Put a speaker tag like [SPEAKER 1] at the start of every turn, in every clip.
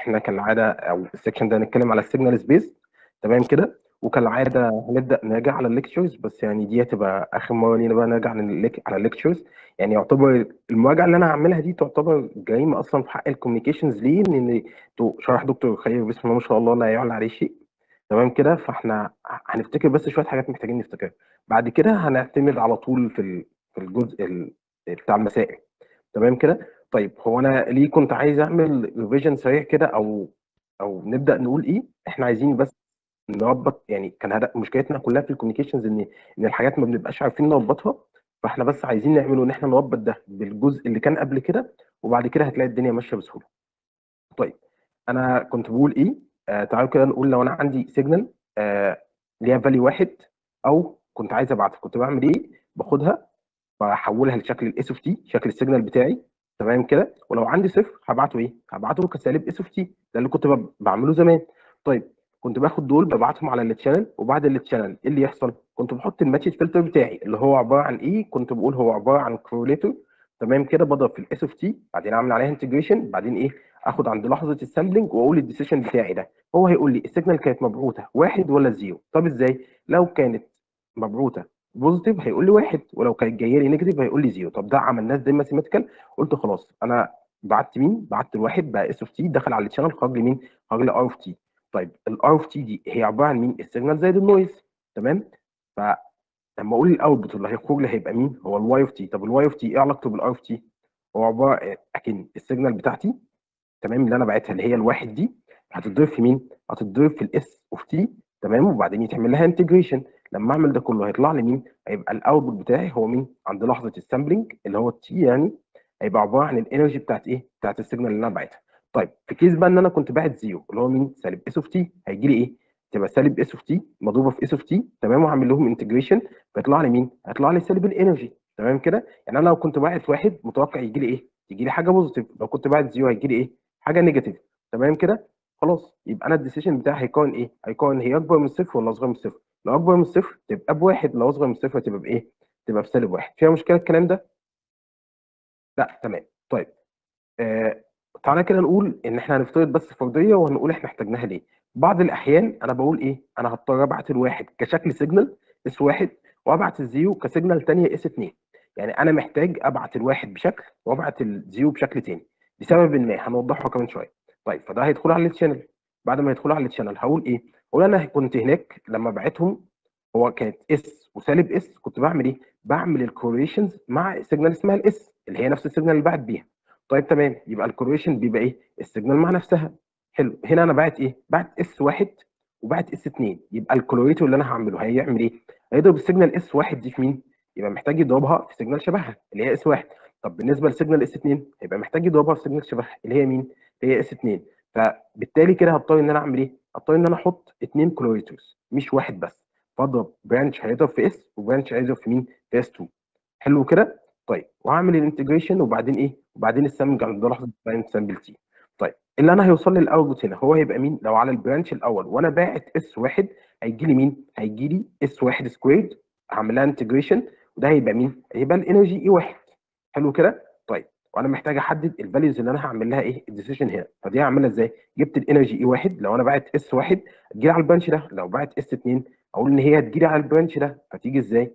[SPEAKER 1] احنا كالعاده او السكشن ده هنتكلم على السيجنال سبيس تمام كده وكالعاده هنبدا نراجع على الليكتشرز بس يعني دي هتبقى اخر مره لينا بقى نرجع للليك- على الليكتشرز يعني يعتبر المراجعه اللي انا هعملها دي تعتبر جريمه اصلا في حق الكوميونيكيشنز ليه؟ لان تو- شرح دكتور خير بسم الله ما شاء الله لا يعلى عليه شيء تمام كده فاحنا هنفتكر بس شويه حاجات محتاجين نفتكرها بعد كده هنعتمد على طول في ال- في الجزء ال- بتاع المسائل تمام كده طيب هو انا ليه كنت عايز اعمل ريفيجن سريع كده او او نبدا نقول ايه احنا عايزين بس نربط يعني كان هدف مشكلتنا كلها في الكوميونيكيشنز ان ان الحاجات ما بنبقاش عارفين نربطها فاحنا بس عايزين نعمله ان احنا نربط ده بالجزء اللي كان قبل كده وبعد كده هتلاقي الدنيا ماشيه بسهوله طيب انا كنت بقول ايه آه تعالوا كده نقول لو انا عندي سيجنال آه ليها فاليو واحد او كنت عايز ابعتها كنت بعمل ايه باخدها بحولها لشكل الاس اوف تي شكل السيجنال بتاعي تمام كده ولو عندي صفر هبعته ايه هبعته كسالب اس اوف تي ده اللي كنت ب- بعمله زمان طيب كنت باخد دول ببعتهم على التشانل وبعد التشانل ايه اللي يحصل كنت بحط الماتش فلتر بتاعي اللي هو عباره عن ايه كنت بقول هو عباره عن كورليتور تمام كده بضرب في الاس اوف تي بعدين اعمل عليها انتجريشن بعدين ايه اخد عند لحظه السامبلنج واقول الديسيشن بتاعي ده هو هيقول لي السيجنال كانت مبعوثه واحد ولا زيرو طب ازاي لو كانت مبعوثه بوزيتيف هيقول لي واحد ولو كانت جايه لي نيجاتيف هيقول لي زيرو طب ده عملناه ازاي ماثيماتيكال قلت خلاص انا بعت مين بعت الواحد بقى اس اوف تي دخل على الشانل خرج لي مين خرج لي ار اوف تي طيب الار اوف تي دي هي عباره عن مين السيجنال زائد النويز تمام فلما اقول الاوتبوت اللي هيخرج لي هيبقى مين هو الواي اوف تي طب الواي اوف تي ايه علاقته بالار اوف تي هو عباره اكن السيجنال بتاعتي تمام اللي انا باعتها اللي هي الواحد دي هتتضرب في مين هتتضرب في الاس اوف تي تمام وبعدين يتعمل لها انتجريشن لما اعمل ده كله هيطلع لي مين هيبقى الاوتبوت بتاعي هو مين عند لحظه السامبلنج اللي هو التي يعني هيبقى عباره عن الانرجي بتاعت ايه بتاعت السيجنال اللي انا باعتها طيب في كيس بقى ان انا كنت باعت زيرو اللي هو مين سالب اس اوف تي هيجي لي ايه تبقى سالب اس اوف تي مضروبه في اس اوف تي تمام وهعمل لهم انتجريشن فيطلع لي مين هيطلع لي سالب الانرجي تمام كده يعني انا لو كنت باعت واحد متوقع يجي لي ايه يجي لي حاجه بوزيتيف لو كنت باعت زيرو هيجي لي ايه حاجه نيجاتيف تمام كده خلاص يبقى انا الديسيشن بتاعي هيكون ايه هيكون هي اكبر من صفر ولا اصغر من صفر لو اكبر من صفر تبقى بواحد لو اصغر من صفر تبقى بايه تبقى بسالب واحد فيها مشكله الكلام ده لا تمام طيب آه تعالى كده نقول ان احنا هنفترض بس فرضيه وهنقول احنا احتاجناها ليه بعض الاحيان انا بقول ايه انا هضطر ابعت الواحد كشكل سيجنال اس واحد وابعت الزيرو كسيجنال ثانيه اس 2 يعني انا محتاج ابعت الواحد بشكل وابعت الزيرو بشكل ثاني لسبب ما هنوضحه كمان شويه طيب فده هيدخل على التشانل بعد ما يدخلوا على التشانل هقول ايه هقول انا كنت هناك لما بعتهم هو كانت اس وسالب اس كنت بعمل ايه بعمل الكوريشنز مع سيجنال اسمها الاس اللي هي نفس السيجنال اللي بعت بيها طيب تمام يبقى الكوريشن بيبقى ايه السيجنال مع نفسها حلو هنا انا باعت ايه باعت اس واحد وبعت اس 2 يبقى الكولوريتور اللي انا هعمله هيعمل ايه هيضرب السيجنال اس واحد دي في مين يبقى محتاج يضربها في سيجنال شبهها اللي هي اس واحد طب بالنسبه لسيجنال اس 2 هيبقى محتاج يضربها في سيجنال شبهها اللي هي مين اللي هي اس 2 فبالتالي كده هضطر ان انا اعمل ايه هضطر ان انا احط اثنين كولوريتورز مش واحد بس فاضرب برانش هيضرب في اس وبرانش هيضرب في مين في اس 2 حلو كده طيب وهعمل الانتجريشن وبعدين ايه وبعدين السامبل عند لحظه براين سامبل تي طيب اللي انا هيوصل لي الاوتبوت هنا هو هيبقى مين لو على البرانش الاول وانا باعت اس واحد هيجي لي مين هيجي لي اس واحد سكويرد هعمل لها انتجريشن وده هيبقى مين هيبقى الانرجي اي واحد حلو كده طيب وانا محتاج احدد الفاليوز اللي انا هعمل لها ايه الديسيشن هنا فدي هعملها ازاي جبت الانرجي اي واحد لو انا باعت اس واحد هتجي على البرانش ده لو باعت اس 2 اقول ان هي هتجي لي على البرانش ده فتيجي ازاي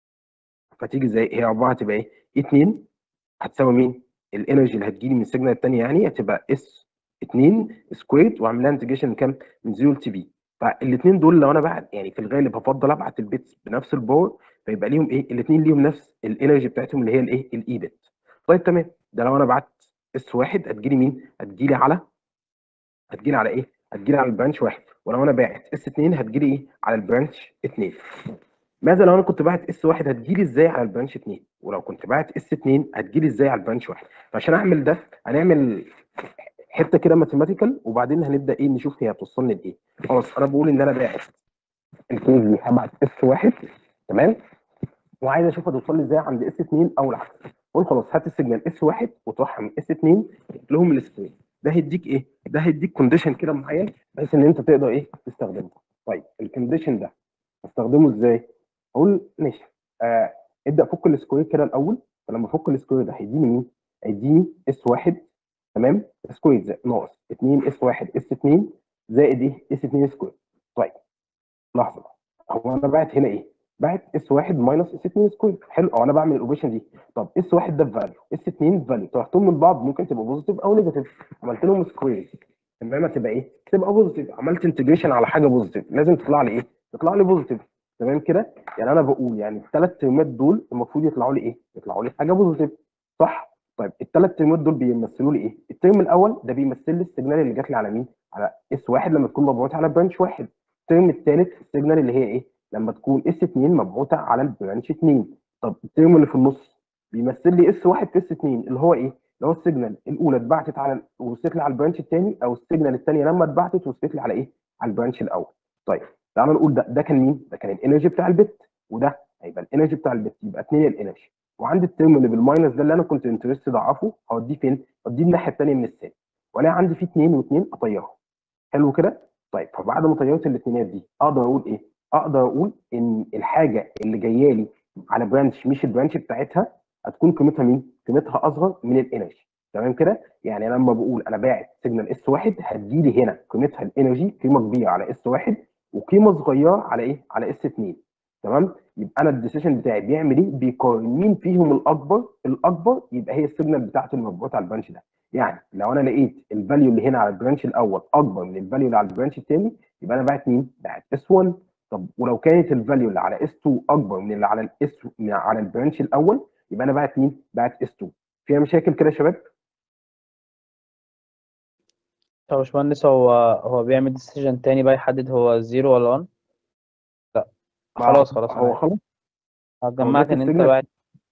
[SPEAKER 1] فتيجي ازاي هي عباره هتبقى ايه 2 هتساوي مين الانرجي اللي هتجي لي من السيجنال الثانيه يعني هتبقى اس 2 سكويرد واعمل لها انتجريشن كام من 0 لتي بي فالاثنين دول لو انا بعت يعني في الغالب هفضل ابعت البيتس بنفس الباور فيبقى ليهم ايه الاثنين ليهم نفس الانرجي بتاعتهم اللي هي الايه الاي بت طيب تمام ده لو انا بعت اس واحد هتجي لي مين هتجي لي على هتجي لي على ايه هتجي لي على البرانش واحد ولو انا باعت اس 2 هتجي لي ايه على البرانش 2 ماذا لو انا كنت باعت اس واحد هتجي لي ازاي على البرانش 2 ولو كنت باعت اس 2 هتجي لي ازاي على البرانش واحد فعشان اعمل ده هنعمل حته كده ماثيماتيكال وبعدين هنبدا ايه نشوف هي هتوصلني لايه خلاص انا بقول ان انا باعت الكيس دي هبعت اس واحد تمام وعايز اشوف هتوصل لي ازاي عند اس 2 او العكس قول خلاص هات السيجنال اس واحد وتروحها من اس 2 لهم السكوير ده هيديك ايه؟ ده هيديك كونديشن كده معين بحيث ان انت تقدر ايه تستخدمه طيب الكونديشن ده استخدمه ازاي؟ اقول ماشي آه ابدا فك السكوير كده الاول فلما افك السكوير ده هيديني مين؟ هيديني اس واحد تمام سكوير زائد ناقص 2 اس 1 اس 2 زائد ايه اس 2 سكوير طيب لحظه هو انا باعت هنا ايه باعت اس 1 ماينس اس 2 سكوير حلو او انا بعمل الاوبريشن دي طب اس 1 ده فاليو اس 2 فاليو طرحتهم من بعض ممكن تبقى بوزيتيف او نيجاتيف عملت لهم سكوير تمام هتبقى ايه تبقى بوزيتيف عملت انتجريشن على حاجه بوزيتيف لازم تطلع لي ايه تطلع لي بوزيتيف تمام كده يعني انا بقول يعني الثلاث ترمات دول المفروض يطلعوا لي ايه يطلعوا لي حاجه بوزيتيف صح طيب الثلاث ترمات دول بيمثلوا لي ايه الترم الاول ده بيمثل لي السيجنال اللي جات لي على مين على اس واحد لما تكون مبعوثه على برانش واحد الترم الثالث السيجنال اللي هي ايه لما تكون اس 2 مبعوثه على البرانش 2 طب الترم اللي في النص بيمثل لي اس 1 في اس 2 اللي هو ايه اللي هو السيجنال الاولى اتبعتت على وصلت لي على البرانش الثاني او السيجنال الثانيه لما اتبعتت وصلت لي على ايه على البرانش الاول طيب تعالى نقول ده ده كان مين ده كان الانرجي بتاع البت وده هيبقى الانرجي بتاع البت يبقى 2 الانرجي وعندي الترم اللي بالماينس ده اللي انا كنت انترست اضعفه هوديه فين هوديه الناحيه الثانيه من السالب والاقي عندي فيه 2 و2 اطيرهم حلو كده طيب فبعد ما طيرت الاثنينات دي اقدر اقول ايه اقدر اقول ان الحاجه اللي جايه لي على برانش مش البرانش بتاعتها هتكون قيمتها مين قيمتها اصغر من الانرجي تمام كده يعني انا لما بقول انا باعت سيجنال اس 1 هتجي لي هنا قيمتها الانرجي قيمه كبيره على اس 1 وقيمه صغيره على ايه على اس 2 تمام يبقى انا الديسيشن بتاعي بيعمل ايه بيقارن مين فيهم الاكبر الاكبر يبقى هي السيجنال بتاعت المربوطه على البرانش ده يعني لو انا لقيت الفاليو اللي هنا على البرانش الاول اكبر من الفاليو اللي على البرانش الثاني يبقى انا باعت مين باعت اس 1 طب ولو كانت الفاليو اللي على اس 2 اكبر من اللي على الاس على البرانش الاول يبقى انا باعت مين باعت اس 2 فيها مشاكل كده يا شباب
[SPEAKER 2] طب يا باشمهندس هو هو بيعمل ديسيجن تاني بقى يحدد هو زيرو ولا 1 لا خلاص خلاص
[SPEAKER 1] هو
[SPEAKER 2] أنا
[SPEAKER 1] خلاص
[SPEAKER 2] جمعت ان انت
[SPEAKER 1] السيجنال.
[SPEAKER 2] بقى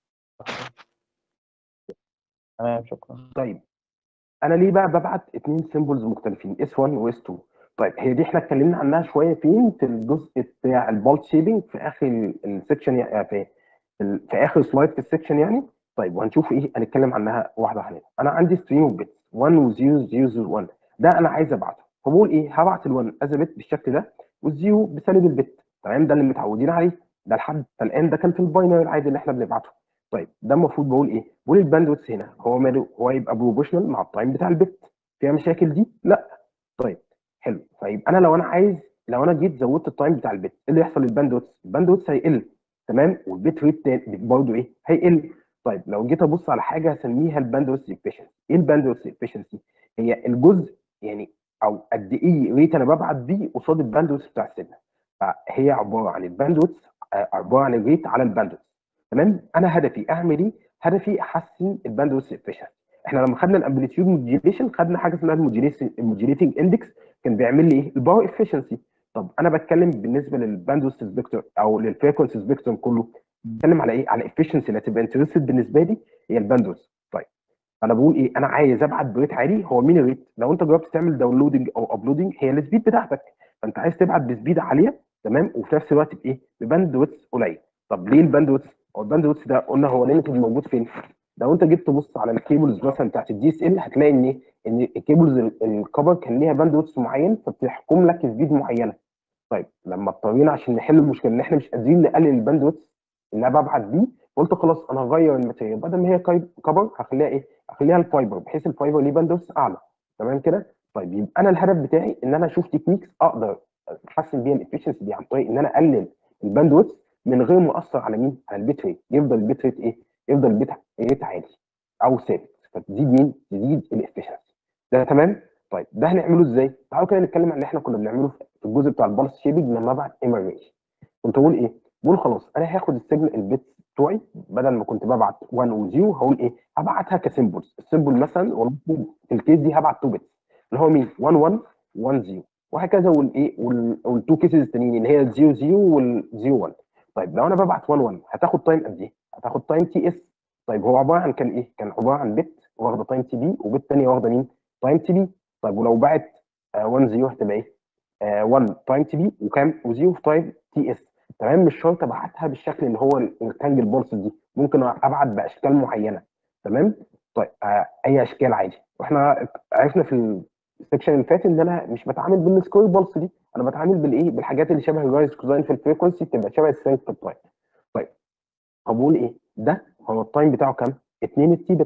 [SPEAKER 2] تمام شكرا
[SPEAKER 1] طيب انا ليه بقى ببعت اثنين سيمبلز مختلفين اس 1 واس 2 طيب هي دي احنا اتكلمنا عنها شويه فين في الجزء بتاع البالت شيبنج في اخر السكشن يعني في في في اخر سلايد في السكشن يعني طيب وهنشوف ايه هنتكلم عنها واحده واحده انا عندي ستريم اوف بيتس 1 و0 0 0 1 ده انا عايز ابعته فبقول ايه هبعت ال1 از بت بالشكل ده والزيرو بسالب البت تمام ده اللي متعودين عليه ده لحد الان ده كان في الباينري العادي اللي احنا بنبعته طيب ده المفروض بقول ايه بقول الباندويث هنا هو ماله هو يبقى بروبوشنال مع التايم بتاع البت فيها مشاكل دي لا طيب حلو طيب انا لو انا عايز لو انا جيت زودت التايم بتاع البت ايه اللي يحصل للباندويث الباندويث هيقل تمام والبيت ريت برضه ايه هيقل طيب لو جيت ابص على حاجه هسميها الباندويث افيشنسي ايه الباندويث افيشنسي هي الجزء يعني او قد ايه ريت انا ببعت بيه قصاد الباندويث بتاع السيجنال فهي عباره عن الباندويث آه، عباره عن الريت على الباندويث تمام انا هدفي اعمل ايه هدفي احسن الباندويث افيشنسي احنا لما خدنا الامبليتيود موديوليشن خدنا حاجه اسمها الموديوليتنج اندكس كان بيعمل لي ايه الباور افيشنسي طب انا بتكلم بالنسبه للباندويث سبيكتر او للفريكونسي سبيكترم كله بتكلم على ايه على افيشنسي اللي هتبقى انترستد بالنسبه لي هي الباندويث طيب انا بقول ايه انا عايز ابعت بريت عالي هو مين الريت لو انت جربت تعمل داونلودنج او ابلودنج هي السبيد بتاعتك فانت عايز تبعت بسبيد عاليه تمام وفي نفس الوقت بايه بباندويث قليل طب ليه الباندويث هو الباندويث ده قلنا هو ليميتد موجود فين لو انت جيت تبص على الكيبلز مثلا بتاعت الدي اس ال هتلاقي ان ايه ان الكيبلز ال- الكفر كان ليها باندويث معين فبتحكم لك سبيد معينه طيب لما اضطرينا عشان نحل المشكله ان احنا مش قادرين نقلل الباندويث اللي انا ببعت بيه قلت خلاص انا هغير الماتيريال بدل ما هي كاي- كفر هخليها ايه هخليها الفايبر بحيث الفايبر ليه باندويث اعلى تمام كده طيب يبقى انا الهدف بتاعي ان انا اشوف تكنيكس اقدر احسن بيها الافشنسي دي عن طريق ان انا اقلل الباندويث من غير ما اثر على مين على البيت ريت يفضل البيت ريت ايه يفضل البيت ريت عالي او ثابت فتزيد مين تزيد الافشنسي ده تمام طيب ده هنعمله ازاي تعالوا كده نتكلم عن اللي احنا كنا بنعمله في الجزء بتاع البلس شيبنج لما ابعت ايمرج كنت بقول ايه بقول خلاص انا هاخد السيجنال البيتس بتوعي بدل ما كنت ببعت 1 و0 هقول ايه هبعتها كسيمبلز السيمبل مثلا والله في الكيس دي هبعت 2 بيتس اللي هو مين 1 1 1 0 وهكذا والايه والتو كيسز التانيين اللي هي 0 0 وال 0 1 طيب لو انا ببعت 1 1 هتاخد تايم قد ايه؟ هتاخد تايم تي اس طيب هو عباره عن كان ايه؟ كان عباره عن بت واخده تايم تي بي وبت ثانيه واخده مين؟ تايم تي بي طيب ولو بعت 1 0 هتبقى ايه؟ آه، 1 تايم تي بي وكام؟ و0 تايم تي اس تمام مش شرط ابعتها بالشكل اللي هو الريكتانجل بولس دي ممكن ابعت باشكال معينه تمام؟ طيب آه، اي اشكال عادي واحنا عرفنا في السكشن اللي فات ان انا مش بتعامل بالسكوير بولس دي انا بتعامل بالايه بالحاجات اللي شبه الرايز كوزاين في الفريكونسي بتبقى شبه السينك في التايم طيب هو بقول ايه ده هو التايم بتاعه كام 2 التي بت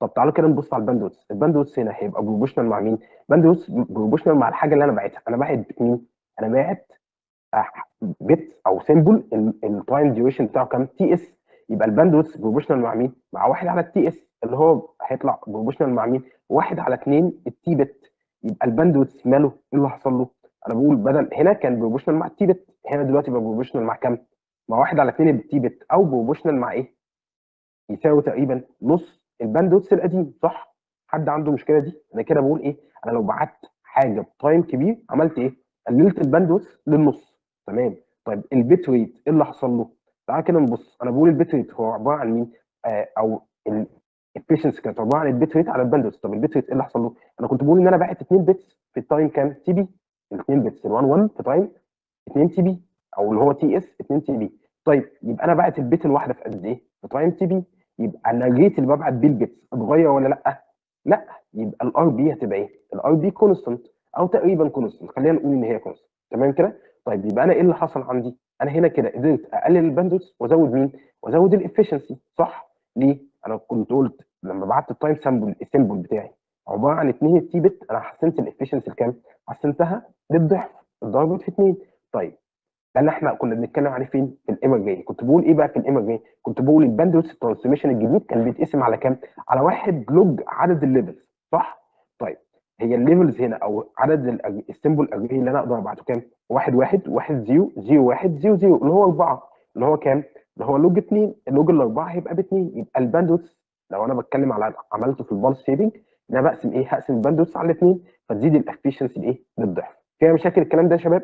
[SPEAKER 1] طب تعالوا كده نبص على الباندويتس الباندويتس هنا هيبقى بروبوشنال مع مين باندويتس بروبوشنال مع الحاجه اللي انا باعتها انا باعت مين انا باعت بت او سيمبل التايم ديوريشن بتاعه كام تي اس يبقى الباندويتس بروبوشنال مع مين مع واحد على التي اس اللي هو هيطلع بروبوشنال مع مين واحد على اثنين التي بت يبقى الباندويتس ماله ايه اللي حصل له انا بقول بدل هنا كان بروبوشنال مع التي بت هنا دلوقتي بقى بروبوشنال مع كام مع واحد على اثنين التي بت او بروبوشنال مع ايه يساوي تقريبا نص الباندويتس القديم صح حد عنده المشكله دي انا كده بقول ايه انا لو بعت حاجه بتايم كبير عملت ايه قللت الباندويتس للنص تمام طيب البيت ريت ايه اللي حصل له تعال كده نبص انا بقول البيت ريت هو عباره عن مين آه او البيشنس كانت عباره عن البيت ريت على الباندويتس طب البيت ريت ايه اللي حصل له انا كنت بقول ان انا باعت 2 بيتس في التايم كام تي بي الاثنين بيتس ال1 1 في تايم 2 تي بي او اللي هو تي اس 2 تي بي طيب يبقى انا باعت البيت الواحده في قد ايه في تايم تي بي يبقى انا الريت اللي ببعت بيه البيتس اتغير ولا لا لا يبقى الار بي هتبقى ايه الار بي كونستنت او تقريبا كونستنت خلينا نقول ان هي كونستنت تمام كده طيب يبقى انا ايه اللي حصل عندي انا هنا كده قدرت اقلل الباندويث وازود مين وازود الافشنسي صح ليه انا كنت قلت لما بعت التايم سامبل السيمبل بتاعي عباره عن 2 التي بت انا حسنت الافشنسي لكام حسنتها للضعف اتضربت في 2 طيب ده اللي احنا كنا بنتكلم عليه فين في الايمرجي كنت بقول ايه بقى في الايمرجي كنت بقول الباندويث ترانسميشن الجديد كان بيتقسم على كام على واحد لوج عدد الليفلز صح طيب هي الليفلز هنا او عدد السيمبل اري اللي انا اقدر ابعته كام واحد واحد واحد زيرو زيرو واحد زيرو زيرو اللي هو اربعه اللي هو كام اللي هو لوج 2 اللوج الاربعه هيبقى باثنين يبقى الباندويث لو انا بتكلم على عملته في البالس سيفنج ان انا بقسم ايه هقسم الباندويث على الاثنين فتزيد الافشنسي الايه للضعف فيها مشاكل الكلام ده يا شباب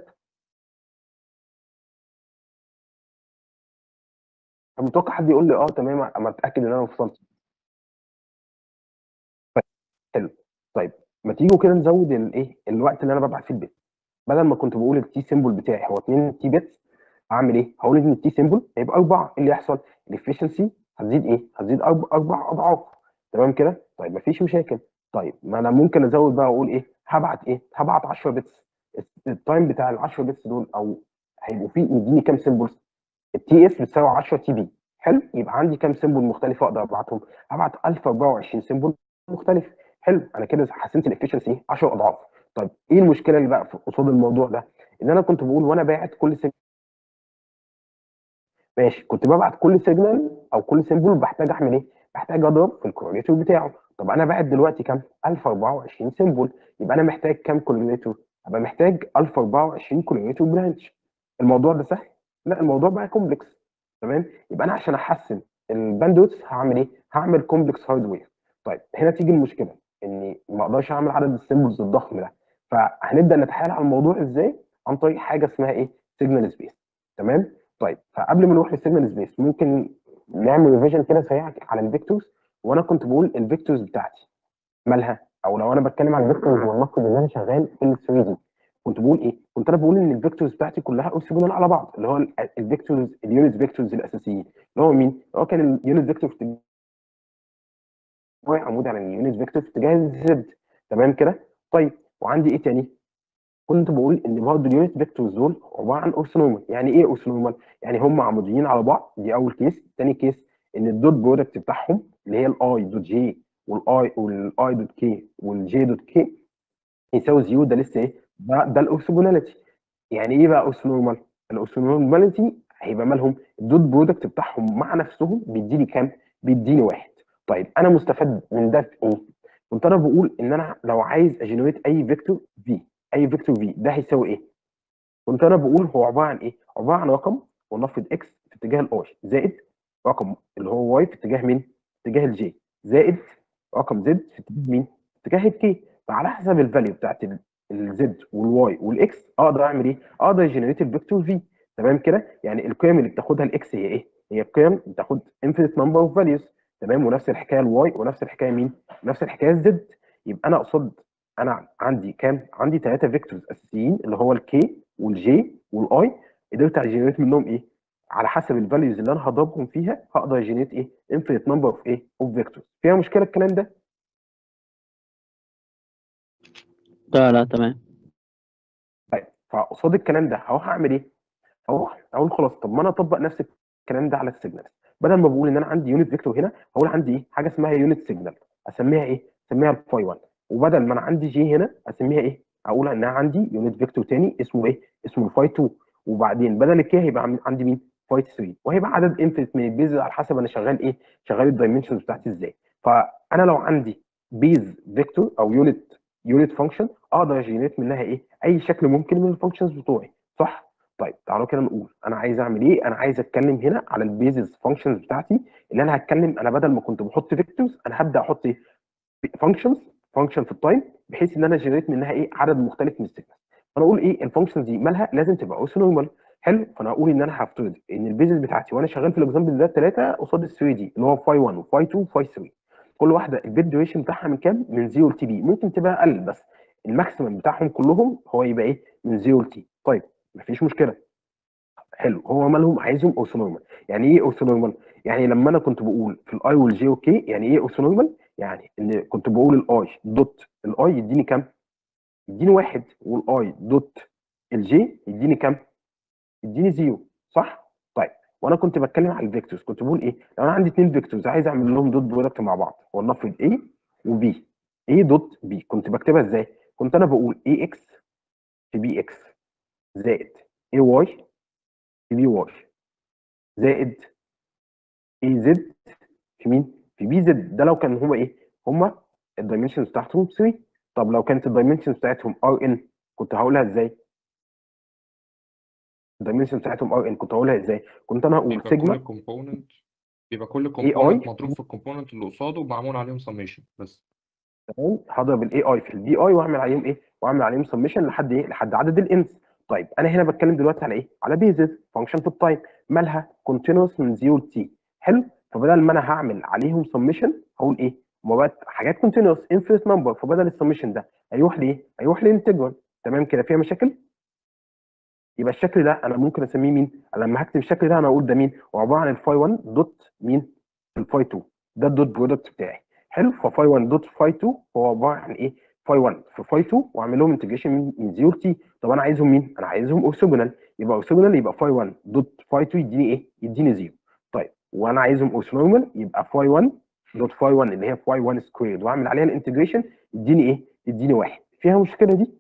[SPEAKER 1] انا متوقع حد يقول لي اه تمام اما اتاكد ان انا وصلت حلو طيب ما تيجوا كده نزود الايه الوقت اللي انا ببعت فيه البيت بدل ما كنت بقول التي سيمبل بتاعي هو 2 تي بت هعمل ايه؟ هقول ان التي سيمبل هيبقى 4 ايه اللي يحصل؟ الافشنسي هتزيد ايه؟ هتزيد اربع اضعاف تمام كده؟ طيب مفيش مشاكل طيب ما انا ممكن ازود بقى واقول ايه؟ هبعت ايه؟ هبعت 10 بتس التايم بتاع ال 10 بتس دول او هيبقوا فيه يديني كام سيمبلز؟ التي اس بتساوي 10 تي بي حلو يبقى عندي كام سيمبل مختلفه اقدر ابعتهم؟ هبعت 1024 سيمبل مختلف حلو انا كده حسنت الافشنسي 10 اضعاف طيب ايه المشكله اللي بقى قصاد الموضوع ده؟ ان انا كنت بقول وانا باعت كل سيجنال ماشي كنت ببعت كل سيجنال او كل سيمبل بحتاج اعمل ايه؟ بحتاج اضرب في الكورليتور بتاعه طب انا باعت دلوقتي كام؟ 1024 سيمبل يبقى انا محتاج كام كورليتور؟ ابقى محتاج 1024 كورليتور برانش الموضوع ده سهل؟ لا الموضوع بقى كومبلكس تمام؟ يبقى انا عشان احسن الباندويث هعمل ايه؟ هعمل كومبلكس هاردوير طيب هنا تيجي المشكله اني ما اقدرش اعمل عدد السيمبلز الضخم ده فهنبدا نتحايل على الموضوع ازاي عن طريق حاجه اسمها ايه سيجنال سبيس تمام طيب فقبل ما نروح للسيجنال سبيس ممكن نعمل ريفيجن كده سريع على الفيكتورز وانا كنت بقول الفيكتورز بتاعتي مالها او لو انا بتكلم عن الفيكتورز ولنفرض ان انا شغال في ال 3 دي كنت بقول ايه كنت انا بقول ان الفيكتورز بتاعتي كلها اورثوجونال على بعض اللي هو الفيكتورز اليونت فيكتورز الاساسيين اللي هو مين اللي هو كان اليونت فيكتور في عمود على اليونت فيكتور في اتجاه الزد تمام كده طيب وعندي ايه تاني كنت بقول ان برضه اليونت فيكتورز دول عباره عن اورثونورمال يعني ايه اورثونورمال يعني هم عموديين على بعض دي اول كيس تاني كيس ان الدوت برودكت بتاعهم اللي هي الاي دوت جي والاي والاي دوت كي والجي دوت كي يساوي زيرو ده لسه ايه ده ده الاورثوجوناليتي يعني ايه بقى اورثونورمال الاورثونورماليتي هيبقى مالهم الدوت برودكت بتاعهم مع نفسهم بيديني كام بيديني واحد طيب انا مستفاد من ده في ايه كنت انا بقول ان انا لو عايز اجنريت اي فيكتور في اي فيكتور في ده هيساوي ايه كنت انا بقول هو عباره عن ايه عباره عن رقم ونفرض اكس في اتجاه الاي زائد رقم اللي هو واي في اتجاه مين في اتجاه الجي زائد رقم زد في اتجاه مين في اتجاه الكي فعلى حسب الفاليو بتاعت الزد والواي والاكس اقدر اعمل ايه اقدر اجنريت الفيكتور في تمام كده يعني القيم اللي بتاخدها الاكس هي ايه هي القيم بتاخد infinite number of values تمام ونفس الحكايه الواي ونفس الحكايه مين نفس الحكايه الزد يبقى انا اقصد انا عندي كام عندي ثلاثه فيكتورز اساسيين اللي هو الكي والجي والاي قدرت اجنريت منهم ايه على حسب الفاليوز اللي انا هضربهم فيها هقدر اجنريت ايه infinite number of ايه اوف فيكتورز فيها مشكله الكلام ده
[SPEAKER 2] لا لا تمام
[SPEAKER 1] طيب فقصاد الكلام ده هروح اعمل ايه هروح اقول خلاص طب ما انا اطبق نفس الكلام ده على السيجنال بدل ما بقول ان انا عندي يونت فيكتور هنا هقول عندي ايه حاجه اسمها يونت سيجنال اسميها ايه اسميها الفاي 1 وبدل ما انا عندي جي هنا اسميها ايه اقول انها عندي يونت فيكتور تاني اسمه ايه اسمه الفاي 2 وبعدين بدل الكي هيبقى عم- عندي مين فاي 3 وهيبقى عدد انفينيت من البيز على حسب انا شغال ايه شغال الدايمنشنز بتاعتي ازاي فانا لو عندي بيز فيكتور او يونت يونت فانكشن اقدر اجينيت منها ايه اي شكل ممكن من الفانكشنز بتوعي صح طيب تعالوا كده نقول انا عايز اعمل ايه انا عايز اتكلم هنا على البيزز فانكشنز بتاعتي اللي انا هتكلم انا بدل ما كنت بحط فيكتورز انا هبدا احط ايه فانكشنز فانكشن في التايم بحيث ان انا جنريت منها ايه عدد مختلف من السيجنالز فانا اقول ايه الفانكشنز دي مالها لازم تبقى اوس نورمال حلو فانا اقول ان انا هفترض ان البيزز بتاعتي وانا شغال في الاكزامبل ده 3 قصاد ال 3 دي اللي هو فاي 1 وفاي 2 وفاي 3 كل واحده البيت ديوريشن بتاعها من كام؟ من 0 لتي بي ممكن تبقى اقل بس الماكسيمم بتاعهم كلهم هو يبقى ايه؟ من 0 لتي طيب مفيش مشكله حلو هو مالهم عايزهم اوسونورمال يعني ايه اوسونورمال يعني لما انا كنت بقول في الاي والجي اوكي يعني ايه اوسونورمال يعني ان كنت بقول الاي دوت الاي يديني كام يديني واحد والاي دوت الجي يديني كام يديني زيرو صح طيب وانا كنت بتكلم على الفيكتورز كنت بقول ايه لو انا عندي اثنين فيكتورز عايز اعمل لهم دوت برودكت مع بعض ولنفرض A وB A دوت B كنت بكتبها ازاي كنت انا بقول AX في BX زائد AY في BY زائد AZ في مين في BZ ده لو كان هما ايه هما الدايمنشنز بتاعتهم 3 طب لو كانت الدايمنشنز بتاعتهم RN كنت هقولها ازاي الدايمنشن بتاعتهم ار ان كنت هقولها ازاي كنت انا هقول
[SPEAKER 3] يبقى
[SPEAKER 1] سيجما
[SPEAKER 3] كل كومبوننت يبقى كل
[SPEAKER 1] AI
[SPEAKER 3] كومبوننت مضروب في الكومبوننت اللي قصاده ومعمول عليهم سميشن بس
[SPEAKER 1] تمام هضرب الاي اي في البي اي واعمل عليهم ايه واعمل عليهم سميشن لحد ايه لحد عدد الانس طيب انا هنا بتكلم دلوقتي على ايه على بيزز فانكشن في التايم مالها كونتينوس من 0 تي حلو فبدل ما انا هعمل عليهم سميشن هقول ايه ما بقت حاجات كونتينوس انفينيت نمبر فبدل السميشن ده هيروح لايه هيروح لانتجرال تمام كده فيها مشاكل يبقى الشكل ده انا ممكن اسميه مين أنا لما هكتب الشكل ده انا اقول ده مين هو عباره عن الفاي 1 دوت مين الفاي 2 ده الدوت برودكت بتاعي حلو ففاي 1 دوت فاي 2 هو عباره عن ايه فاي 1 في فاي 2 واعمل لهم انتجريشن من من 0 تي طب انا عايزهم مين انا عايزهم اورثوجونال يبقى اورثوجونال يبقى فاي 1 دوت فاي 2 يديني ايه يديني 0 طيب وانا عايزهم اورثونورمال يبقى فاي 1 دوت فاي 1 اللي هي فاي 1 سكويرد واعمل عليها الانتجريشن يديني ايه يديني واحد فيها مشكله دي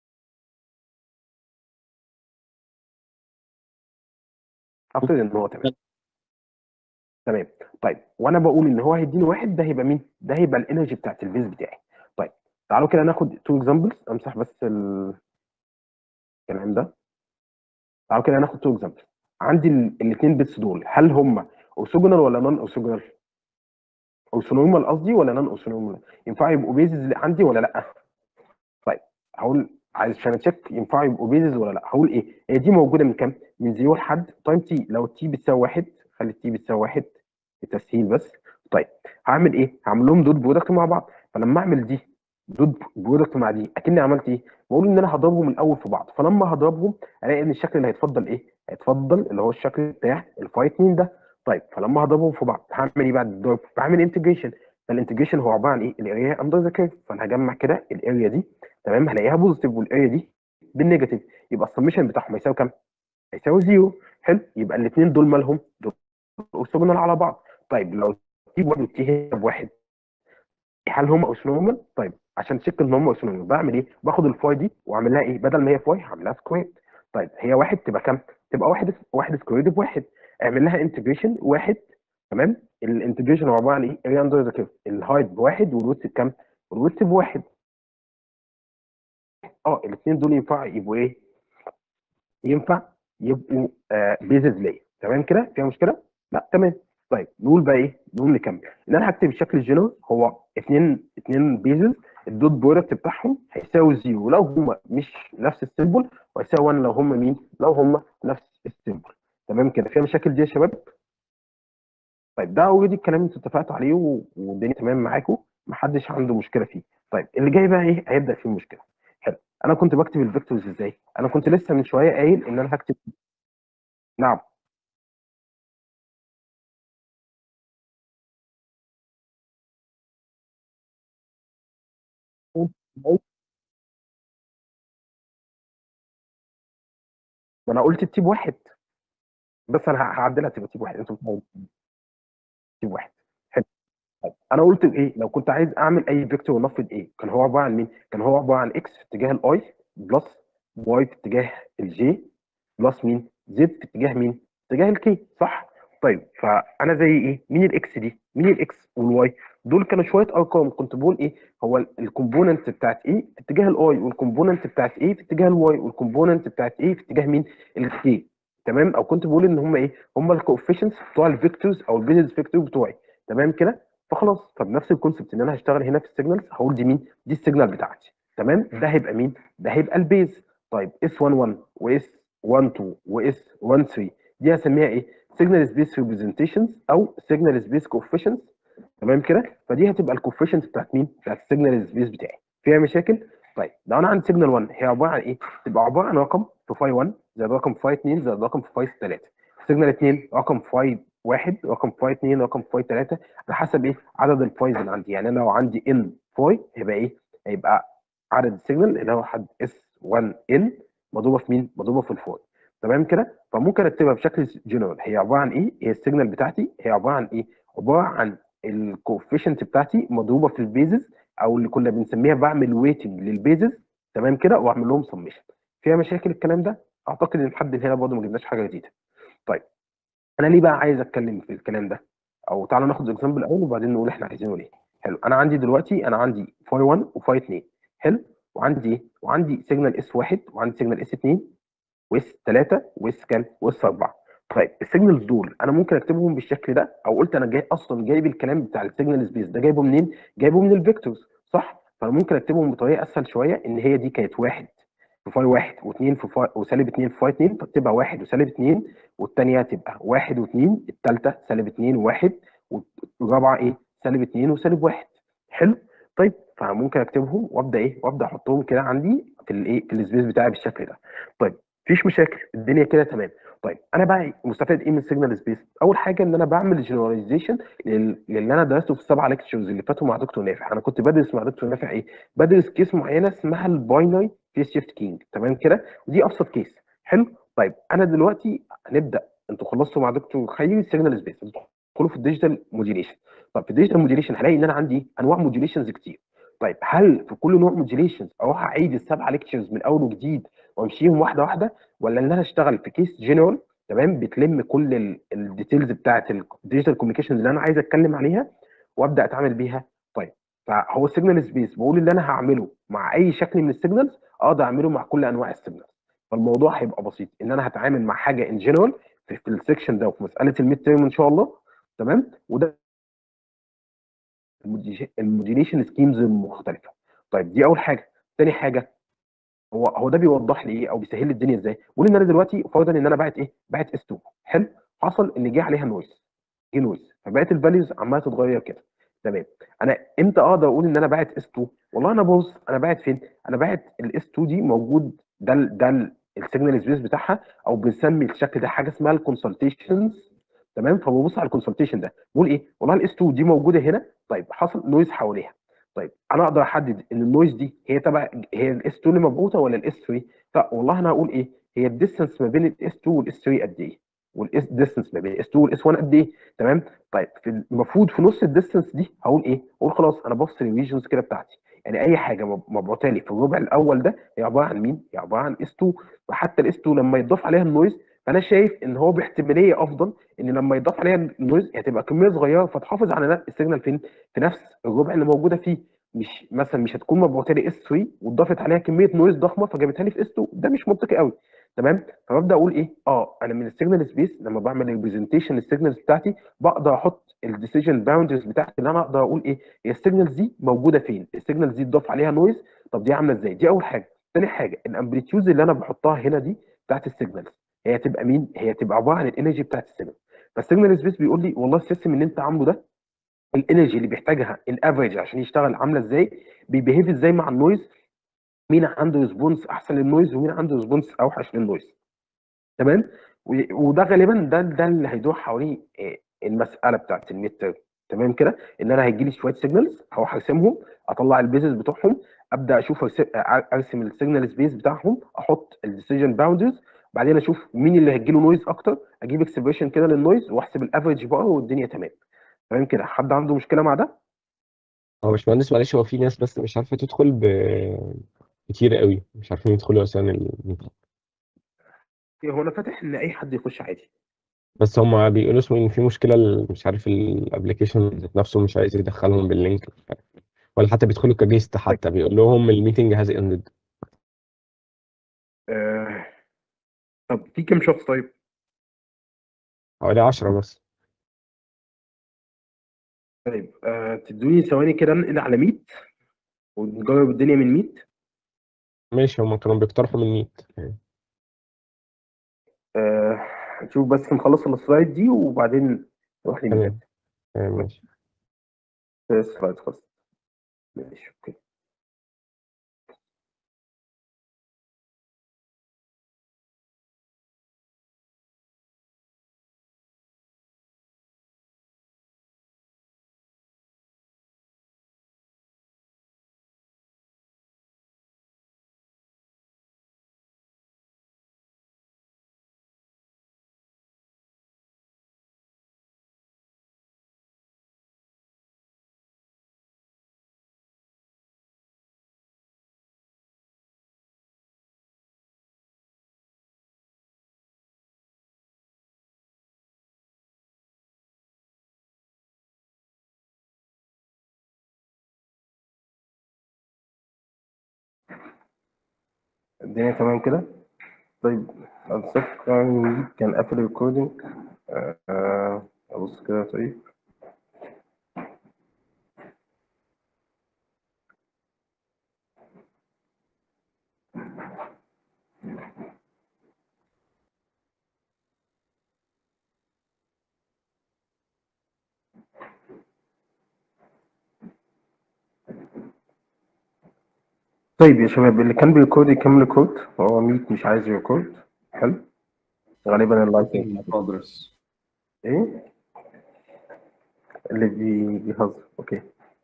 [SPEAKER 1] افترض ان هو تمام تمام طيب وانا بقول ان هو هيديني واحد ده هيبقى مين ده هيبقى الانرجي بتاعت البيز بتاعي طيب تعالوا كده ناخد تو اكزامبلز امسح بس ال- الكلام ده تعالوا كده ناخد تو اكزامبلز عندي الاثنين بيتس دول هل هم اوسوجونال ولا نون اوسوجونال اوسونورمال قصدي ولا نون اوسونورمال ينفع يبقوا بيزز عندي ولا لا طيب هقول عايز عشان اتشيك ينفع يبقوا بيزز ولا لا هقول ايه هي دي موجوده من كام من 0 لحد تايم تي لو التي بتساوي واحد خلي التي بتساوي واحد التسهيل بس طيب هعمل ايه هعمل لهم دوت برودكت مع بعض فلما اعمل دي دوت برودكت مع دي اكني عملت ايه بقول ان انا هضربهم الاول في بعض فلما هضربهم الاقي ان الشكل اللي هيتفضل ايه هيتفضل اللي هو الشكل بتاع الفاي 2 ده طيب فلما هضربهم في بعض هعمل ايه بعد الضرب بعمل انتجريشن فالانتجريشن هو عباره عن ايه الاريا اندر ذا كيرف فانا هجمع كده الاريا دي تمام هلاقيها بوزيتيف والاريا دي بالنيجاتيف يبقى السميشن بتاعهم هيساوي كام هيساوي زيرو حلو يبقى الاثنين دول مالهم دول اوسوجونال على بعض طيب لو تي بواحد وتي هي بواحد هل هم اوسونورمال طيب عشان تشيك ان هم اوسونورمال بعمل ايه باخد الفاي دي واعمل لها ايه بدل ما هي فاي هعملها سكوير طيب هي واحد تبقى كام تبقى واحد واحد سكوير بواحد اعمل لها انتجريشن واحد تمام الانتجريشن هو عباره عن ايه اريا اندر ذا كيرف الهايت بواحد والويدث بكام والويدث بواحد اه الاثنين دول ينفع يبقوا ايه ينفع يبقوا آه بيزز ليا تمام كده فيها مشكله لا تمام طيب نقول بقى ايه نقول نكمل ان انا هكتب الشكل الجنرال هو اثنين اثنين بيزز الدوت برودكت بتاعهم هيساوي زيرو لو هم مش نفس السيمبل وهيساوي 1 لو هم مين لو هم نفس السيمبل تمام كده فيها مشاكل دي يا شباب طيب ده اوريدي الكلام اللي انتوا اتفقتوا عليه و- والدنيا تمام معاكم محدش عنده مشكله فيه طيب اللي جاي بقى ايه هيبدا فيه مشكله حلو انا كنت بكتب الفيكتورز ازاي انا كنت لسه من شويه قايل ان انا هكتب نعم ما انا قلت التيب واحد بس انا ه- هعدلها تبقى تيب واحد انتوا بتقولوا تيب واحد حلو انا قلت ايه لو كنت عايز اعمل اي فيكتور ونفرض ايه كان هو عباره عن مين كان هو عباره عن اكس في اتجاه الاي بلس واي في اتجاه الجي بلس مين زد في اتجاه مين اتجاه الكي صح طيب فانا زي ايه مين الاكس دي مين الاكس والواي دول كانوا شويه ارقام كنت بقول ايه هو الكومبوننت بتاعت ايه في اتجاه الاي والكومبوننت بتاعت ايه في اتجاه الواي والكومبوننت بتاعت ايه في اتجاه مين الكي تمام او كنت بقول ان هم ايه هم الكوفيشنتس بتوع الفيكتورز او البيزنس فيكتور بتوعي تمام كده فخلاص طب نفس الكونسبت ان انا هشتغل هنا في السيجنالز هقول دي مين دي السيجنال بتاعتي تمام ده هيبقى مين ده هيبقى البيز طيب اس 11 واس 12 واس 13 دي هسميها ايه سيجنال سبيس ريبريزنتيشنز او سيجنال سبيس كوفيشنتس تمام كده فدي هتبقى الكوفيشنت بتاعت مين بتاعت السيجنال سبيس بتاعي فيها مشاكل طيب لو انا عندي سيجنال 1 هي عباره عن ايه تبقى عباره عن رقم في فاي 1 زائد رقم في فاي 2 زائد رقم في فاي 3 سيجنال 2 رقم في فاي 1 رقم في فاي 2 رقم في فاي 3 على حسب ايه عدد الفايز اللي عندي يعني انا لو عندي ان فاي هيبقى ايه هيبقى عدد السيجنال اللي هو حد اس 1 ان مضروبه في مين مضروبه في الفاي تمام كده فممكن اكتبها بشكل جنرال هي عباره عن ايه هي السيجنال بتاعتي هي عباره عن ايه عباره عن الكوفيشنت بتاعتي مضروبه في البيزز او اللي كنا بنسميها بعمل ويتنج للبيزز تمام كده واعمل لهم سميشن فيها مشاكل الكلام ده اعتقد ان لحد هنا برضه ما جبناش حاجه جديده طيب انا ليه بقى عايز اتكلم في الكلام ده او تعالوا ناخد اكزامبل الاول وبعدين نقول احنا عايزينه ليه حلو انا عندي دلوقتي انا عندي فاي 1 وفاي 2 حلو وعندي ايه وعندي سيجنال اس 1 وعندي سيجنال اس 2 واس 3 واس كام واس 4 طيب السيجنالز دول انا ممكن اكتبهم بالشكل ده او قلت انا جاي اصلا جايب الكلام بتاع السيجنال سبيس ده جايبه منين جايبه من الفيكتورز صح فانا ممكن اكتبهم بطريقه اسهل شويه ان هي دي كانت واحد في فاي واحد واثنين في فاي وسالب اثنين في فاي اثنين فتبقى واحد وسالب اثنين والثانيه تبقى واحد واثنين الثالثه سالب اثنين وواحد والرابعه ايه سالب اثنين وسالب واحد حلو طيب فممكن اكتبهم وابدا ايه وابدا احطهم كده عندي في الايه في السبيس بتاعي بالشكل ده طيب مفيش مشاكل الدنيا كده تمام طيب انا بقى مستفاد ايه من السيجنال سبيس اول حاجه ان انا بعمل جنراليزيشن للي انا درسته في السبعه ليكتشرز اللي فاتوا مع دكتور نافع انا كنت بدرس مع دكتور نافع ايه بدرس كيس معينه اسمها الباينري فيس شيفت كينج تمام كده ودي ابسط كيس حلو طيب انا دلوقتي هنبدا انتوا خلصتوا مع دكتور خيري السيجنال سبيس تدخلوا في الديجيتال موديليشن طب في الديجيتال موديليشن هلاقي ان انا عندي انواع موديليشنز كتير طيب هل في كل نوع موديليشنز اروح اعيد السبعه ليكتشرز من اول وجديد وامشيهم واحده واحده ولا ان انا اشتغل في كيس جنرال تمام بتلم كل الديتيلز بتاعت الديجيتال كوميونيكيشنز اللي انا عايز اتكلم عليها وابدا اتعامل بيها طيب فهو السيجنال سبيس بقول اللي انا هعمله مع اي شكل من السيجنالز اقدر اعمله مع كل انواع السيجنالز فالموضوع هيبقى بسيط ان انا هتعامل مع حاجه ان جنرال في, في السكشن ده وفي مساله الميد تيرم ان شاء الله تمام وده الموديليشن سكيمز المختلفه طيب دي اول حاجه تاني حاجه هو هو ده بيوضح لي ايه او بيسهل لي الدنيا ازاي بقول ان انا دلوقتي فرضا ان انا باعت ايه باعت اس 2 حلو حصل ان جه عليها نويز جه نويز فبقت الفاليوز عماله تتغير كده تمام انا امتى اقدر اقول ان انا باعت اس 2 والله انا بص انا باعت فين انا باعت الاس 2 دي موجود ده ال ده السيجنال سبيس بتاعها او بنسمي الشكل ده حاجه اسمها الكونسلتيشنز تمام فببص على الكونسلتيشن ده بقول ايه والله الاس 2 دي موجوده هنا طيب حصل نويز حواليها طيب انا اقدر احدد ان النويز دي هي تبع هي الاس 2 اللي مبعوثه ولا الاس 3 فوالله انا هقول ايه هي الديستنس ما بين الاس 2 والاس 3 قد ايه والاس ديستنس ما بين الاس 2 والاس 1 قد ايه تمام طيب في المفروض في نص الديستنس دي هقول ايه اقول خلاص انا ببص للريجنز كده بتاعتي يعني اي حاجه مبعوثه لي في الربع الاول ده هي عباره عن مين هي عباره عن اس 2 وحتى الاس 2 لما يضاف عليها النويز فانا شايف ان هو باحتماليه افضل ان لما يضاف عليها النويز هتبقى كميه صغيره فتحافظ على السيجنال فين في نفس الربع اللي موجوده فيه مش مثلا مش هتكون مبعوثه لي اس 3 واتضافت عليها كميه نويز ضخمه فجابتها لي في اس 2 ده مش منطقي قوي تمام فببدا اقول ايه اه انا من السيجنال سبيس لما بعمل البرزنتيشن للسيجنالز بتاعتي بقدر احط الديسيجن باوندرز بتاعتي اللي انا اقدر اقول ايه هي السيجنالز دي موجوده فين السيجنالز دي اتضاف عليها نويز طب دي عامله ازاي دي اول حاجه ثاني حاجه الامبليتيودز اللي انا بحطها هنا دي بتاعت السيجنالز هي تبقى مين هي تبقى عباره عن الانرجي بتاعت السيجنال فالسيجنال سبيس بيقول لي والله السيستم اللي انت عامله ده الانرجي اللي بيحتاجها الافريج عشان يشتغل عامله ازاي بيبيهيف ازاي مع النويز مين عنده ريسبونس احسن للنويز ومين عنده ريسبونس اوحش للنويز تمام وده غالبا ده ده اللي هيدور حوالين المساله بتاعت الميد تمام كده ان انا هيجي لي شويه سيجنالز هروح ارسمهم اطلع البيزز بتوعهم ابدا اشوف ارسم السيجنال سبيس بتاعهم احط الديسيجن باوندرز بعدين اشوف مين اللي هيجي له نويز اكتر اجيب اكسبريشن كده للنويز واحسب الافريج بقى والدنيا تمام تمام كده حد عنده مشكله مع ده
[SPEAKER 4] هو مش مهندس معلش هو في ناس بس مش عارفة تدخل ب كتير قوي مش عارفين يدخلوا أصلا الميتنج
[SPEAKER 1] هو انا فاتح ان اي حد يخش عادي
[SPEAKER 4] بس هما بيقولوا اسمه إن في مشكلة ال- مش عارف الأبلكيشن ذات نفسه مش عايز يدخلهم باللينك مش عارف ولا حتى بيدخلوا كجيست حتى بيقول لهم الميتنج هاز اندد
[SPEAKER 1] آه... طب في كام شخص طيب
[SPEAKER 4] حوالي 10 بس
[SPEAKER 1] طيب آه... تدوني ثواني كده انقل على ميت ونجرب الدنيا من ميت
[SPEAKER 4] ماشي هما كانوا بيقترحوا من ميت
[SPEAKER 1] آه... نشوف بس نخلص السلايد دي وبعدين نروح لميت
[SPEAKER 4] تمام تمام ماشي
[SPEAKER 1] السلايد خلاص ماشي اوكي الدنيا تمام كده طيب أنصح يعني كان قافل الريكوردينج آه... آه، أبص كده طيب طيب يا شباب اللي كان بيريكورد يكمل ريكورد هو ميت مش عايز يريكورد حلو غالبا اللايف
[SPEAKER 3] progress
[SPEAKER 1] ايه اللي بي- بيهزر اوكي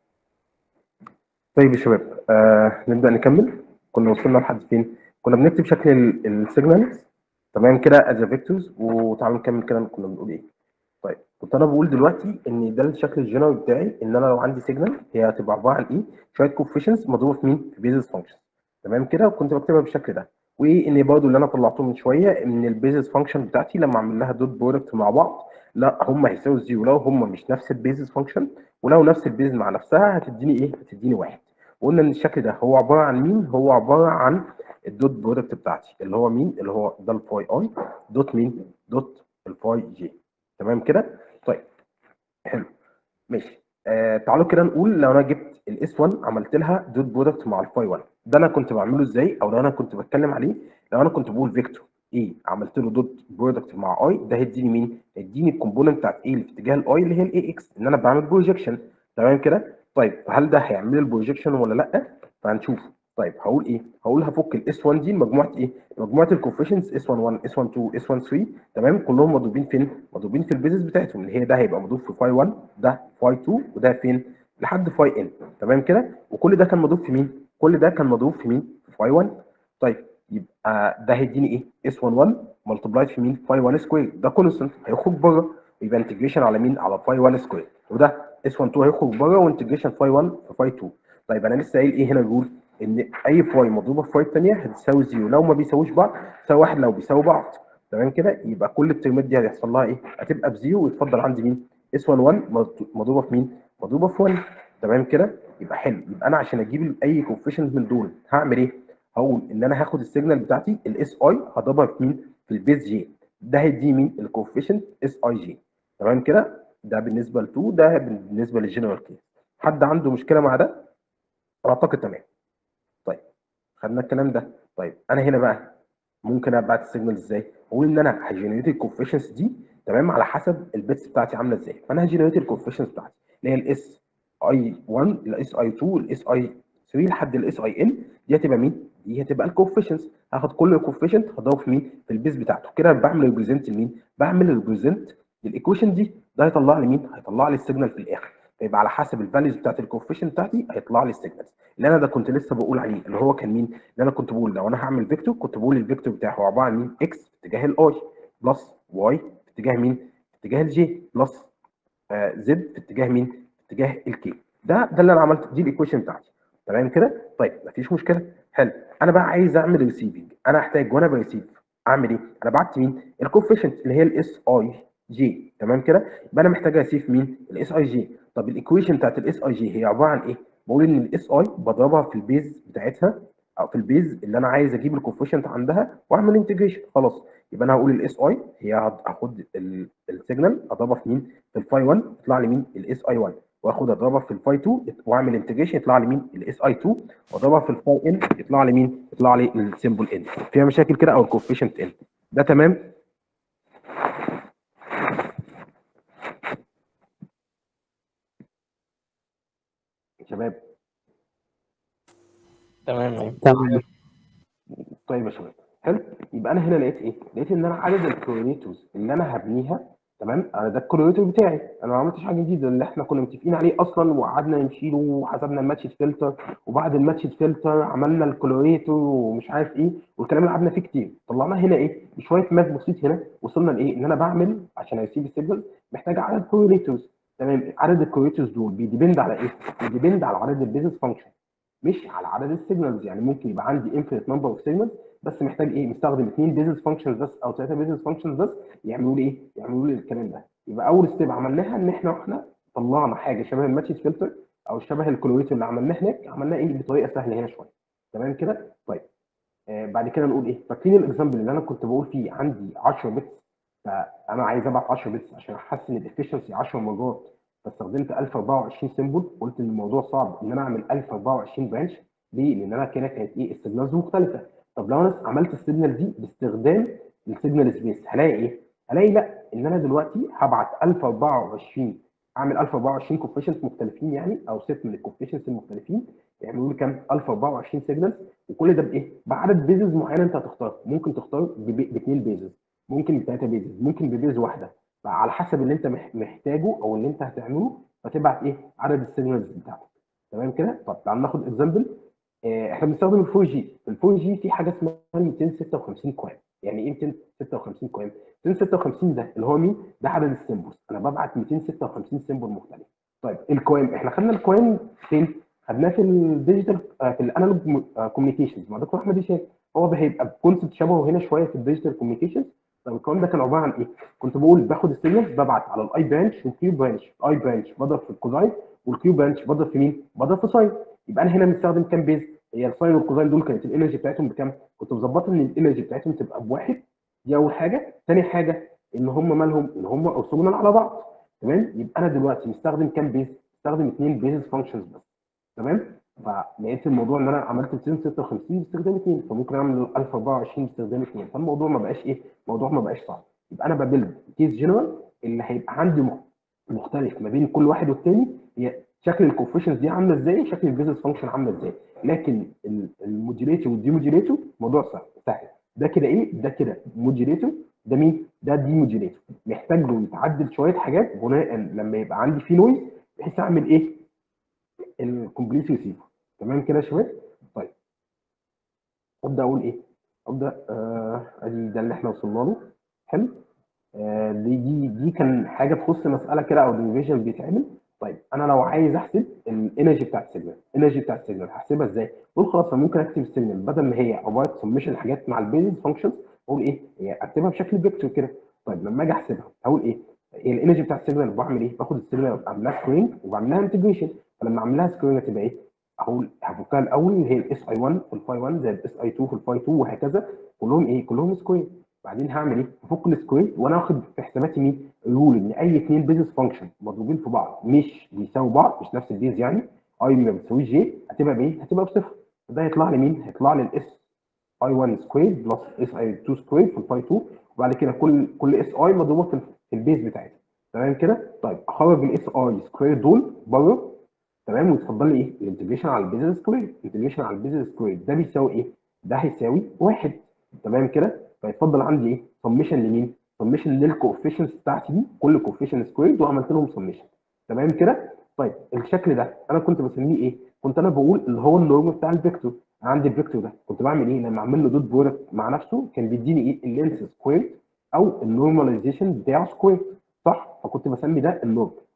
[SPEAKER 1] طيب يا شباب آه نبدأ نكمل كنا وصلنا لحد فين كنا بنكتب شكل السيجنالز تمام كده از فيكتورز وتعالوا نكمل كده كنا بنقول ايه طيب كنت انا بقول دلوقتي ان ده الشكل الجنرال بتاعي ان انا لو عندي سيجنال هي هتبقى عباره عن ايه شويه كوفيشنز مضروبه في مين في بيزس فانكشن تمام كده وكنت بكتبها بالشكل ده وان برضه اللي انا طلعته من شويه ان البيزس فانكشن بتاعتي لما اعمل لها دوت برودكت مع بعض لا هم هيساووا زيرو لو هم مش نفس البيزس فانكشن ولو نفس البيز مع نفسها هتديني ايه هتديني واحد وقلنا ان الشكل ده هو عباره عن مين هو عباره عن الدوت برودكت بتاعتي اللي هو مين اللي هو ده الفاي اي دوت مين دوت الفاي جي تمام كده طيب حلو ماشي آه تعالوا كده نقول لو انا جبت الاس 1 عملت لها دوت برودكت مع الفاي 1 ده انا كنت بعمله ازاي او لو انا كنت بتكلم عليه لو انا كنت بقول فيكتور ايه عملت له دوت برودكت مع اي ده هيديني مين؟ هيديني الكومبوننت بتاعت ايه اللي في اتجاه الاي اللي هي الاي اكس ان انا بعمل بروجيكشن تمام كده؟ طيب هل ده هيعمل لي البروجيكشن ولا لا؟ فهنشوف طيب هقول ايه؟ هقول هفك الاس 1 دي لمجموعه ايه؟ مجموعه الكوفيشنز اس 1 1 اس 1 2 اس 1 3 تمام كلهم مضروبين فين؟ مضروبين في البيزس بتاعتهم اللي هي ده هيبقى مضروب في فاي 1 ده فاي 2 وده فين؟ لحد فاي ان تمام كده؟ وكل ده كان مضروب في مين؟ كل ده كان مضروب في مين؟ في فاي 1 طيب يبقى ده هيديني ايه؟ اس 1 1 ملتبلايد في مين؟ فاي 1 سكوير ده كونستنت هيخرج بره يبقى انتجريشن على مين؟ على فاي 1 سكوير وده اس 1 2 هيخرج بره وانتجريشن فاي 1 في فاي 2 طيب انا لسه قايل ايه هنا الرول؟ ان اي فاي مضروبه في فاي الثانيه هتساوي زيرو لو ما بيساويش بعض تساوي واحد لو بيساوي بعض تمام كده يبقى كل الترمات دي هيحصل لها ايه؟ هتبقى بزيرو ويتفضل عندي مين؟ اس 1 1 مضروبه في مين؟ مضروبه في 1 تمام كده؟ يبقى حلو يبقى انا عشان اجيب اي كوفيشنت من دول هعمل ايه؟ هقول ان انا هاخد السيجنال بتاعتي الاس اي هضربها في مين؟ في البيز جي ده هيدي مين؟ الكوفيشنت اس اي جي تمام كده؟ ده بالنسبه ل 2 ده بالنسبه للجنرال كيس حد عنده مشكله مع ده؟ اعتقد تمام طيب خدنا الكلام ده طيب انا هنا بقى ممكن ابعت السيجنال ازاي؟ اقول ان انا هجنريت الكوفيشنتس دي تمام على حسب البيتس بتاعتي عامله ازاي فانا هجنريت الكوفيشنتس بتاعتي اللي هي الاس اي 1 الاس اي 2 الاس اي 3 لحد الاس اي ان دي هتبقى مين؟ دي هتبقى الكوفيشنتس هاخد كل الكوفيشنت هضربه في مين؟ في البيز بتاعته كده بعمل ريبريزنت لمين؟ بعمل ريبريزنت للايكويشن دي ده هيطلع لي مين؟ هيطلع لي السيجنال في الاخر فيبقى على حسب الفاليوز بتاعت الكوفيشنت بتاعتي هيطلع لي السيجنالز اللي انا ده كنت لسه بقول عليه اللي هو كان مين؟ اللي انا كنت بقول لو انا هعمل فيكتور كنت بقول الفيكتور بتاعي هو عباره عن مين؟ اكس في اتجاه الاي بلس واي في اتجاه مين؟ في اتجاه الجي بلس زد في اتجاه مين؟ في اتجاه الكي ده ده اللي انا عملته دي الايكويشن بتاعتي تمام كده؟ طيب مفيش مشكله حلو انا بقى عايز اعمل ريسيفنج انا احتاج وانا بريسيف اعمل ايه؟ انا بعت مين؟ الكوفيشنت اللي هي الاس اي جي تمام كده؟ يبقى انا محتاج اسيف مين؟ الاس اي جي طب الايكويشن بتاعت الاس اي جي هي عباره عن ايه؟ بقول ان الاس اي بضربها في البيز بتاعتها او في البيز اللي انا عايز اجيب الكوفيشنت عندها واعمل انتجريشن خلاص يبقى انا هقول الاس اي هي هاخد السيجنال اضربها في مين؟ في الفاي 1 يطلع لي مين؟ الاس اي 1 واخد اضربها في الفاي 2 واعمل انتجريشن يطلع لي مين؟ الاس اي 2 واضربها في الفاي ان يطلع لي مين؟ يطلع لي السيمبل ان فيها مشاكل كده او الكوفيشنت ان ده تمام؟ شباب
[SPEAKER 2] تمام أيوة.
[SPEAKER 5] تمام
[SPEAKER 1] طيب يا شباب حلو يبقى انا هنا لقيت ايه؟ لقيت ان انا عدد الكوريليتورز اللي انا هبنيها تمام انا ده الكوريليتور بتاعي انا ما عملتش حاجه جديده اللي احنا كنا متفقين عليه اصلا وقعدنا نمشي له وحسبنا الماتش فلتر وبعد الماتش فلتر عملنا الكولوريتور ومش عارف ايه والكلام اللي قعدنا فيه كتير طلعنا هنا ايه بشويه ماث بسيط هنا وصلنا لايه ان انا بعمل عشان اسيب السيجنال محتاج عدد كوريليتورز تمام عدد الكوريليتورز دول بيديبند على ايه؟ بيديبند على عدد البيزنس فانكشن مش على عدد السيجنالز يعني ممكن يبقى عندي انفينيت نمبر اوف سيجنالز بس محتاج ايه مستخدم اثنين بيزنس فانكشنز بس او ثلاثه بيزنس فانكشنز بس يعملوا لي ايه يعملوا لي الكلام ده يبقى اول ستيب عملناها ان احنا احنا طلعنا حاجه شبه الماتش فلتر او شبه الكلوريتور اللي عملناه هناك عملناه ايه بطريقه سهله هنا شويه تمام كده طيب آه بعد كده نقول ايه فاكرين الاكزامبل اللي انا كنت بقول فيه عندي 10 بتس فانا عايز ابعت 10 بتس عشان احسن الافشنسي 10 مرات فاستخدمت 1024 سيمبل قلت ان الموضوع صعب ان انا اعمل 1024 برانش ليه؟ لان انا كده كانت ايه السيجنالز مختلفه طب لو انا عملت السيجنال دي باستخدام السيجنال سبيس هلاقي ايه؟ هلاقي لا ان انا دلوقتي هبعت 1024 اعمل 1024 كوفيشنت مختلفين يعني او ست من الكوفيشنتس المختلفين يعملوا لي كام 1024 سيجنالز وكل ده بايه؟ بعدد بيزز معينه انت هتختار ممكن تختار باثنين بيزز ممكن بثلاثه بيزز ممكن ببيز واحده على حسب اللي انت محتاجه او اللي انت هتعمله فتبعت ايه عدد السيجنالز بتاعتك تمام كده طب تعال ناخد اكزامبل احنا بنستخدم ال 4 جي ال 4 جي في حاجه اسمها 256 كوين يعني ايه 256 كوين 256 ده اللي هو مين ده عدد السيمبلز انا ببعت 256 سيمبل مختلف طيب الكوين احنا خدنا الكوين فين خدناه في الديجيتال في الانالوج كوميونيكيشنز مع دكتور احمد هشام هو ده هيبقى بكونسبت شبهه هنا شويه في الديجيتال كوميونيكيشنز طب الكلام ده كان عباره عن ايه؟ كنت بقول باخد السيجنال ببعت على الاي برانش والكيو برانش الاي برانش بضرب في الكوزاين والكيو برانش بضرب في مين؟ بضرب في ساين يبقى انا هنا مستخدم كام بيز؟ هي الساين والكوزاين دول كانت الانرجي بتاعتهم بكام؟ كنت مظبطها ان الانرجي بتاعتهم تبقى بواحد دي اول حاجه، ثاني حاجه ان هم مالهم؟ ان هم اورثوجونال على بعض تمام؟ يبقى انا دلوقتي مستخدم كام بيز؟ مستخدم اثنين بيزز فانكشنز بس تمام؟ فلقيت الموضوع ان انا عملت 256 باستخدام اثنين فممكن اعمل 1024 باستخدام اثنين فالموضوع ما بقاش ايه؟ الموضوع ما بقاش صعب يبقى انا ببيلد كيس جنرال اللي هيبقى عندي مختلف ما بين كل واحد والتاني هي شكل الكوفيشنز دي عامله ازاي شكل البيزنس فانكشن عامله ازاي لكن الموديليتور والديموديليتور موضوع سهل سهل ده كده ايه ده كده موديليتور ده مين ده ديموديليتور محتاج له يتعدل شويه حاجات بناء لما يبقى عندي فيه نويز بحيث اعمل ايه الكومبليت ريسيفر تمام كده يا شباب طيب ابدا اقول ايه ابدا آه ده اللي احنا وصلنا له حلو آه دي دي دي كان حاجه تخص مساله كده او ديفيجن بيتعمل طيب انا لو عايز احسب الانرجي بتاع السيجنال الانرجي بتاع السيجنال هحسبها ازاي؟ قول خلاص انا ممكن اكتب السيجنال بدل ما هي عباره سميشن حاجات مع البيزنس فانكشنز اقول ايه؟ هي اكتبها بشكل فيكتور كده طيب لما اجي احسبها هقول ايه؟ هي الانرجي بتاع السيجنال بعمل ايه؟ باخد السيجنال اعملها سكرين وبعمل لها انتجريشن فلما اعمل لها سكرين هتبقى ايه؟ اقول هفكها الاول اللي هي الاس اي 1 في الفاي 1 زي الاس اي 2 في الفاي 2 وهكذا كلهم ايه؟ كلهم سكوير بعدين هعمل ايه؟ هفك السكوير وانا واخد في حساباتي مين؟ الرول ان اي اثنين بيزنس فانكشن مضروبين في بعض مش بيساووا بعض مش نفس البيز يعني اي ما بتساويش جي هتبقى بايه؟ هتبقى بصفر فده هيطلع لي مين؟ هيطلع لي الاس اي 1 سكوير بلس اس اي 2 سكوير في الفاي 2 وبعد كده كل كل اس اي مضروبه في البيز بتاعتها تمام كده؟ طيب اخرج الاس اي سكوير دول بره تمام ويتفضل لي ايه؟ الانتجريشن على البيزنس سكوير الانتجريشن على البيزنس سكوير ده بيساوي ايه؟ ده هيساوي واحد تمام كده؟ فيتفضل عندي ايه؟ سميشن لمين؟ سميشن للكوفيشنز بتاعتي دي كل كوفيشن سكوير وعملت لهم سميشن تمام كده؟ طيب الشكل ده انا كنت بسميه ايه؟ كنت انا بقول اللي هو النورم بتاع الفيكتور انا عندي الفيكتور ده كنت بعمل ايه؟ لما اعمل له دوت برودكت مع نفسه كان بيديني ايه؟ اللينس سكوير او النورماليزيشن بتاعه سكوير صح؟ فكنت بسمي ده النورم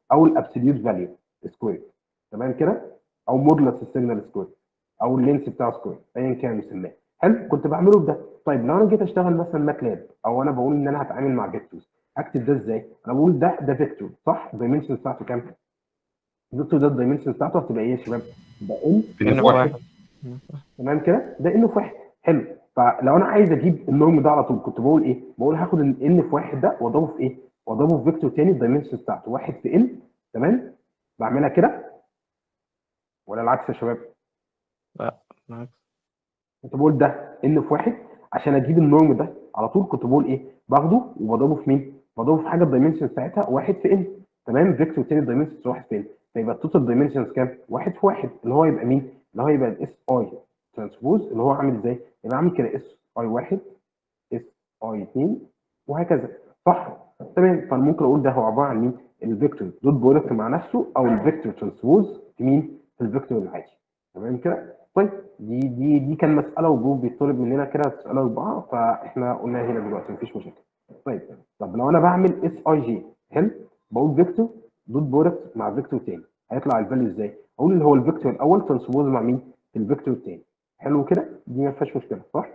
[SPEAKER 1] او الابسوليوت فاليو سكوير تمام كده او مودلس السيجنال سكوير او اللينس بتاع سكوير ايا كان مسماه حلو كنت بعمله بده طيب لو انا جيت اشتغل مثلا ماتلاب او انا بقول ان انا هتعامل مع فيكتورز اكتب ده ازاي انا بقول ده ده فيكتور صح الدايمنشن بتاعته كام الفيكتور ده الدايمنشن بتاعته هتبقى ايه يا شباب ده ان
[SPEAKER 3] ان
[SPEAKER 1] في
[SPEAKER 3] واحد
[SPEAKER 1] تمام كده ده ان في واحد حلو فلو انا عايز اجيب النورم ده على طول كنت بقول ايه بقول هاخد الان في واحد ده واضربه في ايه واضربه في فيكتور تاني الدايمنشن بتاعته واحد في ان تمام بعملها كده ولا العكس يا شباب
[SPEAKER 5] بالعكس
[SPEAKER 1] كنت بقول ده ان في واحد عشان اجيب النورم ده على طول كنت بقول ايه باخده وبضربه في مين بضربه في حاجه الدايمنشن بتاعتها واحد في ان تمام فيكتور تاني الدايمنشن واحد في ان فيبقى التوتال دايمنشنز كام واحد في واحد اللي هو يبقى مين اللي هو يبقى الاس اي ترانسبوز اللي هو عامل ازاي يبقى عامل كده اس اي واحد اس اي 2 وهكذا صح تمام فانا ممكن اقول ده هو عباره عن مين الفيكتور دوت برودكت مع نفسه او الفيكتور ترانسبوز في مين في الفيكتور العادي تمام كده طيب دي دي دي كان مساله وجروب بيطلب مننا كده مساله اربعه فاحنا قلناها هنا دلوقتي مفيش مشاكل طيب طب لو انا بعمل اس اي جي حلو بقول فيكتور دوت برودكت مع فيكتور تاني هيطلع الفاليو ازاي؟ اقول اللي هو الفيكتور الاول ترانسبوز مع مين؟ الفيكتور التاني حلو كده؟ دي ما فيهاش مشكله صح؟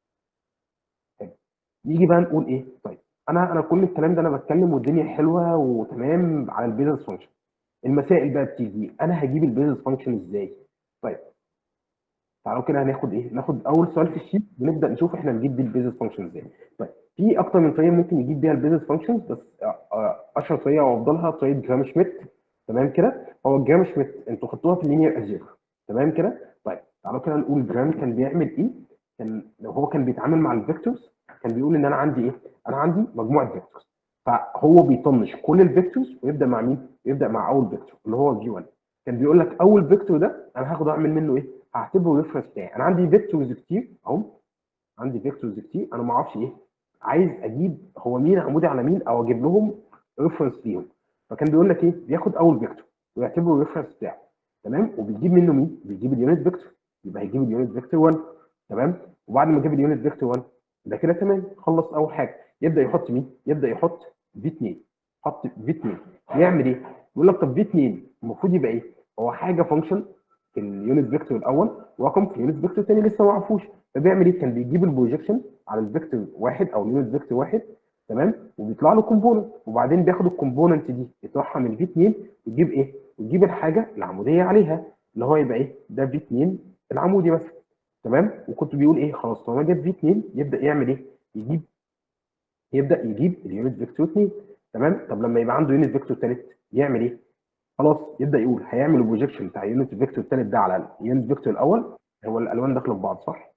[SPEAKER 1] حلو نيجي بقى نقول ايه؟ طيب انا انا كل الكلام ده انا بتكلم والدنيا حلوه وتمام على البيزنس فانكشن المسائل بقى بتيجي انا هجيب البيزنس فانكشن ازاي؟ طيب تعالوا كده هناخد ايه؟ ناخد اول سؤال في الشيت ونبدا نشوف احنا نجيب بيه البيزنس فانكشن ازاي. طيب في اكتر من طريقه ممكن يجيب بيها البيزنس فانكشنز بس آه، آه، اشهر طريقه وافضلها طريقه جرام شميت تمام كده؟ هو الجرام شميت انتوا خدتوها في اللينير الجبر تمام كده؟ طيب تعالوا كده نقول جرام كان بيعمل ايه؟ كان لو هو كان بيتعامل مع الفيكتورز كان بيقول ان انا عندي ايه؟ انا عندي مجموعه فيكتورز فهو بيطنش كل الفيكتورز ويبدا مع مين؟ يبدا مع اول فيكتور اللي هو في 1 كان بيقول لك اول فيكتور ده انا هاخد اعمل منه ايه؟ هعتبره ريفرنس بتاعي انا عندي فيكتورز كتير اهو عندي فيكتورز كتير انا ما اعرفش ايه عايز اجيب هو مين عمودي على مين او اجيب لهم ريفرنس ليهم فكان بيقول لك ايه بياخد اول فيكتور ويعتبره الريفرنس بتاعه تمام وبيجيب منه مين بيجيب اليونت فيكتور يبقى هيجيب اليونت فيكتور 1 تمام وبعد ما يجيب اليونت فيكتور 1 ده كده تمام خلص اول حاجه يبدا يحط مين يبدا يحط في 2 حط في 2 يعمل ايه يقول لك طب في 2 المفروض يبقى ايه هو حاجه فانكشن في اليونت فيكتور الاول ورقم في اليونت فيكتور الثاني لسه ما عرفوش فبيعمل ايه كان بيجيب البروجكشن على الفيكتور واحد او اليونت فيكتور واحد تمام وبيطلع له كومبوننت وبعدين بياخد الكومبوننت دي يطرحها من في 2 ويجيب ايه ويجيب الحاجه العموديه عليها اللي هو يبقى ايه ده في 2 العمودي مثلا تمام وكنت بيقول ايه خلاص طالما جاب في 2 يبدا يعمل ايه يجيب يبدا يجيب اليونت فيكتور 2 تمام طب لما يبقى عنده يونت فيكتور ثالث يعمل ايه خلاص يبدا يقول هيعمل البروجكشن بتاع اليونت فيكتور الثالث ده على اليونت فيكتور الاول هو الالوان داخله في بعض صح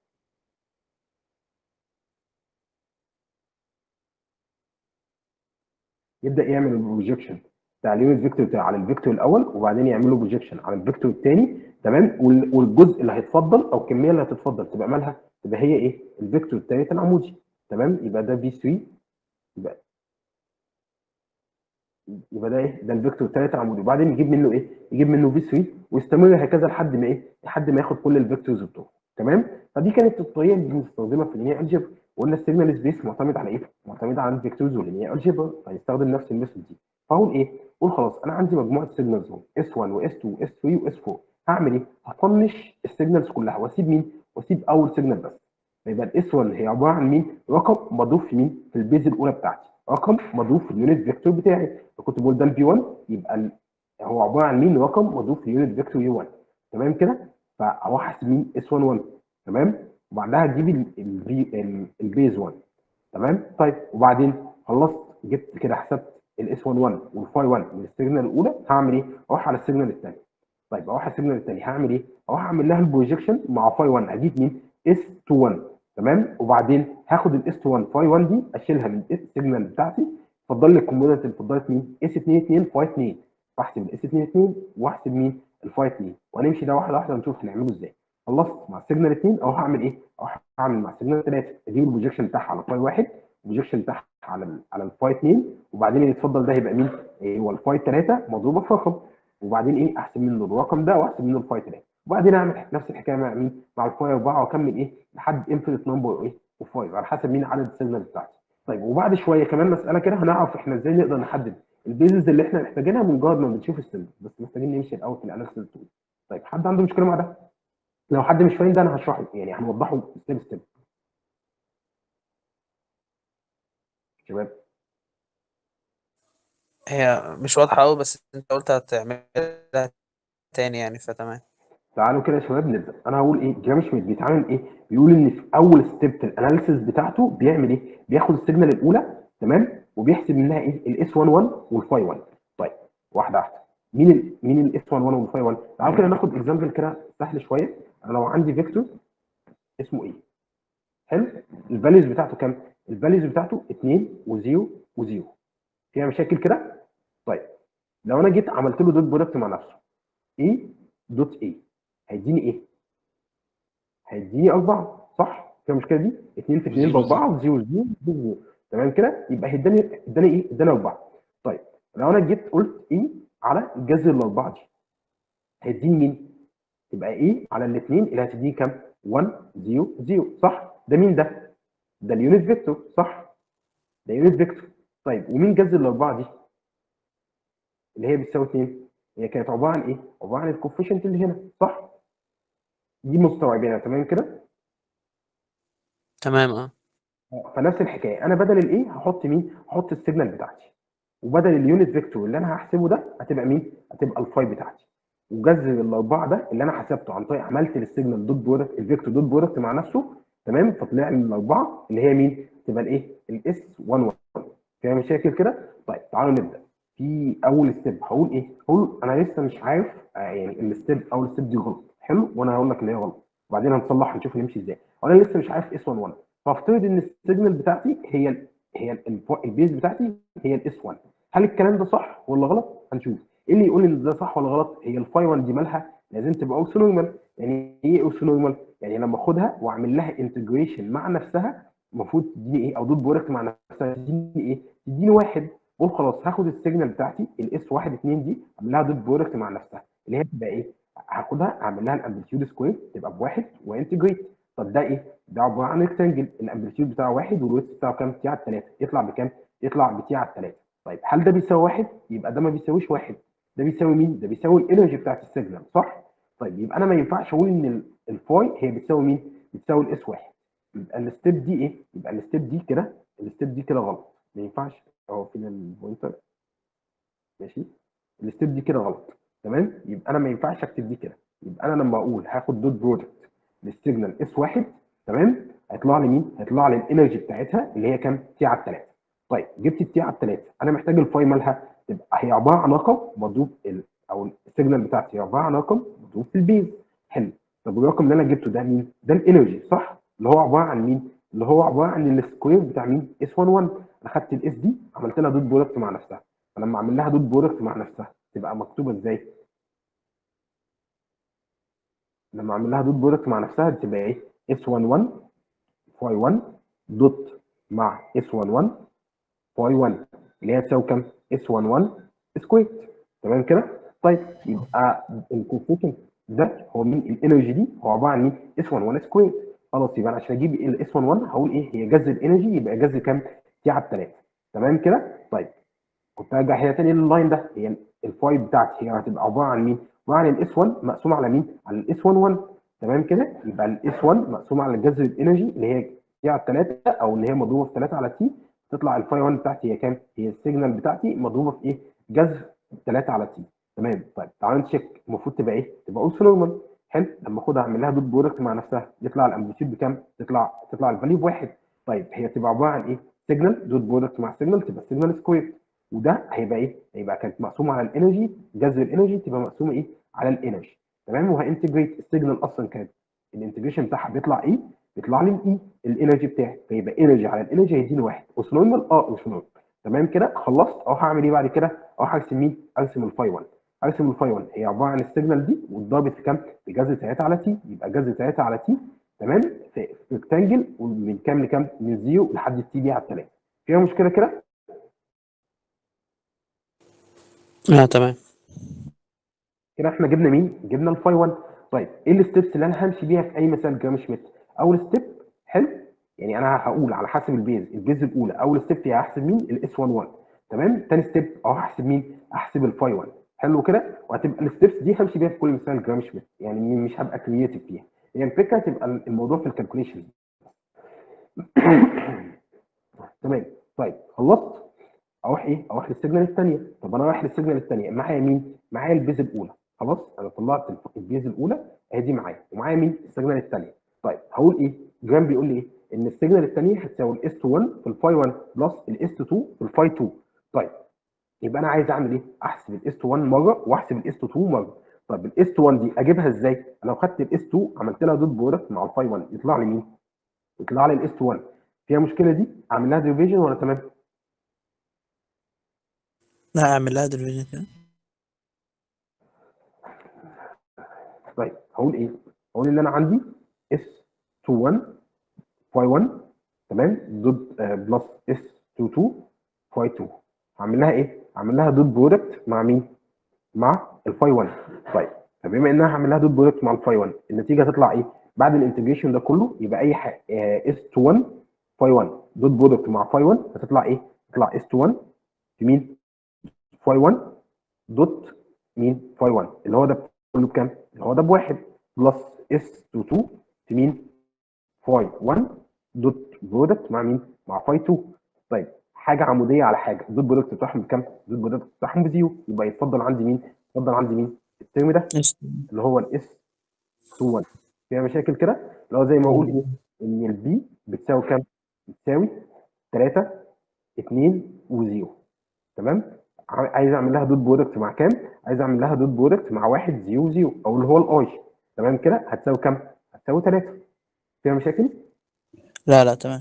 [SPEAKER 1] يبدا يعمل البروجكشن بتاع اليونت فيكتور بتاع على الفيكتور الاول وبعدين يعمل له بروجكشن على الفيكتور الثاني تمام وال- والجزء اللي هيتفضل او الكميه اللي هتتفضل تبقى مالها تبقى هي ايه الفيكتور الثالث العمودي تمام يبقى ده في 3 يبقى يبقى ده ايه ده الفيكتور الثالث العمودي وبعدين يجيب منه ايه يجيب منه في 3 ويستمر هكذا لحد ما ايه لحد ما ياخد كل الفيكتورز بتوعه تمام فدي كانت الطريقه اللي بنستخدمها في اللينير الجبر وقلنا السيجنال سبيس معتمد على ايه معتمد على الفيكتورز واللينير الجبر فهنستخدم نفس الميثود دي فاقول ايه اقول خلاص انا عندي مجموعه سيجنالز اهو اس 1 واس 2 واس 3 واس 4 هعمل ايه هطنش السيجنالز كلها واسيب مين واسيب اول سيجنال بس فيبقى الاس 1 هي عباره عن مين رقم مضروب في مين في البيز الاولى بتاعتي رقم مضروب في اليونت فيكتور بتاعي فكنت بقول ده البي 1 يبقى ال- هو عباره عن مين رقم مضروب في اليونت فيكتور يو 1 تمام كده فهو هحسب مين اس 1 1 تمام وبعدها هتجيب ال- ال- ال- البيز 1 تمام طيب وبعدين خلصت جبت كده حسبت الاس 1 1 والفاي 1 من السيجنال الاولى هعمل ايه اروح على السيجنال الثاني طيب اروح على السيجنال الثاني هعمل ايه اروح اعمل لها البروجكشن مع فاي 1 اجيب مين اس 2 1 تمام وبعدين هاخد الاس 2 1 فاي 1 دي اشيلها من السيجنال بتاعتي اتفضل لي الكومبوننت اللي اتفضلت مين اس 2 2 فاي 2 واحسب الاس 2 2 واحسب مين الفاي 2 وهنمشي ده واحده واحده ونشوف هنعمله ازاي خلصت مع السيجنال 2 اروح اعمل ايه اروح اعمل مع السيجنال 3 اجيب البروجكشن بتاعها على فاي 1 البروجكشن بتاعها على ال على الفاي 2 وبعدين اللي يتفضل ده هيبقى مين إيه هو الفاي 3 مضروبه في رقم وبعدين ايه احسب منه الرقم ده واحسب منه الفاي 3 وبعدين اعمل نفس الحكايه مع مين مع الفاي 4 واكمل ايه لحد انفينيت نمبر ايه اوف 5 على حسب مين عدد السيجنال بتاعتي طيب وبعد شويه كمان مساله كده هنعرف احنا ازاي نقدر نحدد البيزز اللي احنا محتاجينها مجرد ما بنشوف السيمبل بس محتاجين نمشي الاول في الاناليسيس تول طيب حد عنده مشكله مع ده لو حد مش فاهم ده انا هشرحه يعني هنوضحه ستيب ستيب شباب
[SPEAKER 6] هي مش واضحة أوي بس أنت قلت هتعملها تاني يعني فتمام
[SPEAKER 1] تعالوا كده يا شباب نبدا انا هقول ايه جرام شميت بيتعامل ايه بيقول ان في اول ستيب في الاناليسيس بتاعته بيعمل ايه بياخد السيجنال الاولى تمام وبيحسب منها ايه الاس 11 والفاي 1 طيب واحده واحده مين ال مين الاس 11 والفاي 1 تعالوا كده ناخد اكزامبل كده سهل شويه انا لو عندي فيكتور اسمه ايه حلو الفاليوز بتاعته كام الفاليوز بتاعته 2 و0 و0 فيها مشاكل كده طيب لو انا جيت عملت له دوت برودكت مع نفسه ايه دوت ايه هيديني ايه؟ هيديني 4 صح؟ فيها المشكله دي 2 في 2 ب 4 0 0 0 تمام كده؟ يبقى هيداني اداني ايه؟ اداني 4 طيب لو انا جيت قلت ايه على الجذر الاربعه دي هيديني مين؟ يبقى ايه على الاثنين اللي هتديني كام؟ 1 0 0 صح؟ ده مين ده؟ ده اليونت فيكتور صح؟ ده يونت فيكتور طيب ومين جذر الاربعه دي؟ اللي هي بتساوي 2 هي كانت عباره عن ايه؟ عباره عن الكوفيشنت اللي هنا صح؟ دي مستوعبينها تمام كده؟
[SPEAKER 6] تمام اه
[SPEAKER 1] فنفس الحكايه انا بدل الايه هحط مين؟ هحط السيجنال بتاعتي وبدل اليونت فيكتور اللي انا هحسبه ده هتبقى مين؟ هتبقى الفاي بتاعتي وجذر الاربعه ده اللي انا حسبته عن طريق عملت للسيجنال دوت برودكت الفيكتور دوت برودكت مع نفسه تمام فطلع لي الاربعه اللي هي مين؟ تبقى الايه؟ الاس 11 فيها مشاكل كده؟ طيب تعالوا نبدا في اول ستيب هقول ايه؟ هقول انا لسه مش عارف آه، يعني الستيب اول ستيب دي غلط حلو وانا هقول لك ان هي غلط وبعدين هنصلح هنشوف نمشي ازاي وانا لسه مش عارف اس 11 فافترض ان السيجنال بتاعتي هي ال هي ال البيز بتاعتي هي الاس 1 هل الكلام ده صح ولا غلط؟ هنشوف ايه اللي يقول ان ده صح ولا غلط؟ هي الفاي 1 دي مالها لازم تبقى اوكسو نورمال يعني ايه اوكسو نورمال؟ يعني لما اخدها واعمل لها انتجريشن مع نفسها المفروض تديني ايه او دوت برودكت مع نفسها تديني ايه؟ تديني واحد قول خلاص هاخد السيجنال بتاعتي الاس 1 2 دي اعمل لها دوت برودكت مع نفسها اللي هي تبقى ايه؟ هاخدها اعمل لها الامبليتيود سكوير تبقى بواحد وانتجريت طب ده ايه؟ ده عباره عن ريكتانجل الامبليتيود بتاعه واحد والويست بتاعه كام؟ تي على 3 يطلع بكام؟ يطلع بتي على 3 طيب هل ده بيساوي واحد؟ يبقى ده ما بيساويش واحد ده بيساوي مين؟ ده بيساوي الانرجي بتاعت السيجنال صح؟ طيب يبقى انا ما ينفعش اقول ان ال- الفاي هي بتساوي مين؟ بتساوي الاس واحد يبقى الستيب دي ايه؟ يبقى الستيب دي كده الستيب دي كده غلط ما ينفعش اهو فين البوينتر ماشي الستيب دي كده غلط تمام يبقى انا ما ينفعش اكتب دي كده يبقى انا لما اقول هاخد دوت برودكت للسيجنال اس واحد تمام هيطلع لي مين؟ هيطلع لي الانرجي بتاعتها اللي هي كام؟ تي على 3 طيب جبت التي على 3 انا محتاج الفاي مالها تبقى هي عباره عن رقم مضروب ال او السيجنال بتاعتي هي عباره عن رقم مضروب في البيز حلو طب الرقم اللي انا جبته ده مين؟ ده الانرجي صح؟ اللي هو عباره عن مين؟ اللي هو عباره عن السكوير بتاع مين؟ اس 11 انا خدت الاس دي عملت لها دوت برودكت مع نفسها فلما اعمل لها دوت برودكت مع نفسها تبقى مكتوبه ازاي؟ لما اعمل لها دوت برودكت مع نفسها تبقى ايه؟ اس 11 فاي 1 دوت مع اس 11 فاي 1 اللي هي تساوي كام؟ اس 11 سكوير تمام كده؟ طيب يبقى الكوفيشنت ده هو مين؟ الانرجي دي هو عباره عن مين؟ اس 11 سكوير خلاص يبقى انا عشان اجيب الاس 11 هقول ايه؟ هي جذر الانرجي يبقى جذر كام؟ تي على 3 تمام كده؟ طيب كنت ارجع هي تاني لللاين ده هي الفاي بتاعتي هي هتبقى عباره عن مين؟ عباره عن الاس 1 مقسوم على مين؟ على الاس 11 تمام كده؟ يبقى الاس 1 مقسوم على جذر الانرجي اللي هي تي على 3 او اللي هي مضروبه في 3 على تي تطلع الفاي 1 بتاعتي هي كام؟ هي السيجنال بتاعتي مضروبه في ايه؟ جذر 3 على تي تمام طيب تعالوا نتشيك المفروض تبقى ايه؟ تبقى اوس نورمال حلو لما اخدها اعمل لها دوت برودكت مع نفسها يطلع الامبليتيود بكام؟ تطلع تطلع الفاليو بواحد طيب هي تبقى عباره عن ايه؟ سيجنال دوت برودكت مع سيجنال تبقى سيجنال سكوير وده هيبقى ايه؟ هيبقى كانت مقسومه على الانرجي جذر الانرجي تبقى مقسومه ايه؟ على الانرجي تمام وهانتجريت السيجنال اصلا كانت الانتجريشن بتاعها بيطلع ايه؟ بيطلع لي الاي الانرجي بتاعي فيبقى انرجي على الانرجي هيديني واحد مش نورمال اه مش نورمال تمام كده خلصت اه هعمل ايه بعد كده؟ اه هرسم مين؟ ارسم الفاي 1 ارسم الفاي 1 هي عباره عن السيجنال دي واتضربت في كام؟ في جذر 3 على تي يبقى جذر 3 على تي تمام في ريكتانجل ومن كام لكام؟ من 0 لحد التي دي على 3 فيها مشكله كده؟
[SPEAKER 6] اه تمام
[SPEAKER 1] كده احنا جبنا مين؟ جبنا الفاي 1 طيب ايه الستبس اللي انا همشي بيها في اي مثال جرام شميت؟ اول ستيب حلو يعني انا هقول على حسب البيز البيز الاولى اول ستيب هي هحسب مين؟ الاس 11 تمام تاني ستيب اهو هحسب مين احسب الفاي 1 حلو كده وهتبقى الستبس دي همشي بيها في كل مثال جرام شميت يعني مش هبقى كرييتيف فيها هي الفكره تبقى الموضوع في الكالكوليشن تمام طيب خلصت اروح ايه اروح للسيجنال الثانيه طب انا رايح للسيجنال الثانيه معايا مين معايا البيز الاولى خلاص انا طلعت الف- البيز الاولى اهي دي معايا ومعايا مين السيجنال الثانيه طيب هقول ايه جرام بيقول لي ايه ان السيجنال الثانيه هتساوي الاس 1 في الفاي 1 بلس الاس 2 في الفاي 2 طيب يبقى انا عايز اعمل ايه احسب الاس 1 مره واحسب الاس 2 مره طب الاس 1 دي اجيبها ازاي انا لو خدت الاس 2 عملت لها دوت برودكت مع الفاي 1 يطلع لي مين يطلع لي الاس 1 فيها مشكله دي اعمل لها ديفيجن ولا تمام
[SPEAKER 6] لا اعمل لها ديفيجن كده
[SPEAKER 1] طيب هقول ايه هقول ان انا عندي اس 21 فاي 1 تمام دوت آه، بلس اس 22 فاي 2 هعمل لها ايه هعمل لها دوت برودكت مع مين مع الفاي 1 طيب فبما انها هعمل لها دوت برودكت مع الفاي 1 النتيجه هتطلع ايه بعد الانتجريشن ده كله يبقى اي حاجه اس 21 فاي 1 دوت برودكت مع فاي 1 هتطلع ايه تطلع اس 21 في مين فاي 1 دوت مين فاي 1 اللي هو ده كله بكام اللي هو ده بواحد بلس اس 22 في مين فاي 1 دوت برودكت مع مين مع فاي 2 طيب حاجه عموديه على حاجه دوت برودكت بتاعهم بكام دوت برودكت بتاعهم بزيرو يبقى يتفضل عندي مين يتفضل عندي مين الترم ده اللي هو الاس 21 فيها مشاكل كده اللي هو زي ما اقول ايه ان البي بتساوي كام بتساوي 3 2 و0 تمام ع- عايز اعمل لها دوت برودكت مع كام عايز اعمل لها دوت برودكت مع 1 0 0 او اللي هو الاي تمام كده هتساوي كام هتساوي 3 فيها مشاكل
[SPEAKER 6] لا لا تمام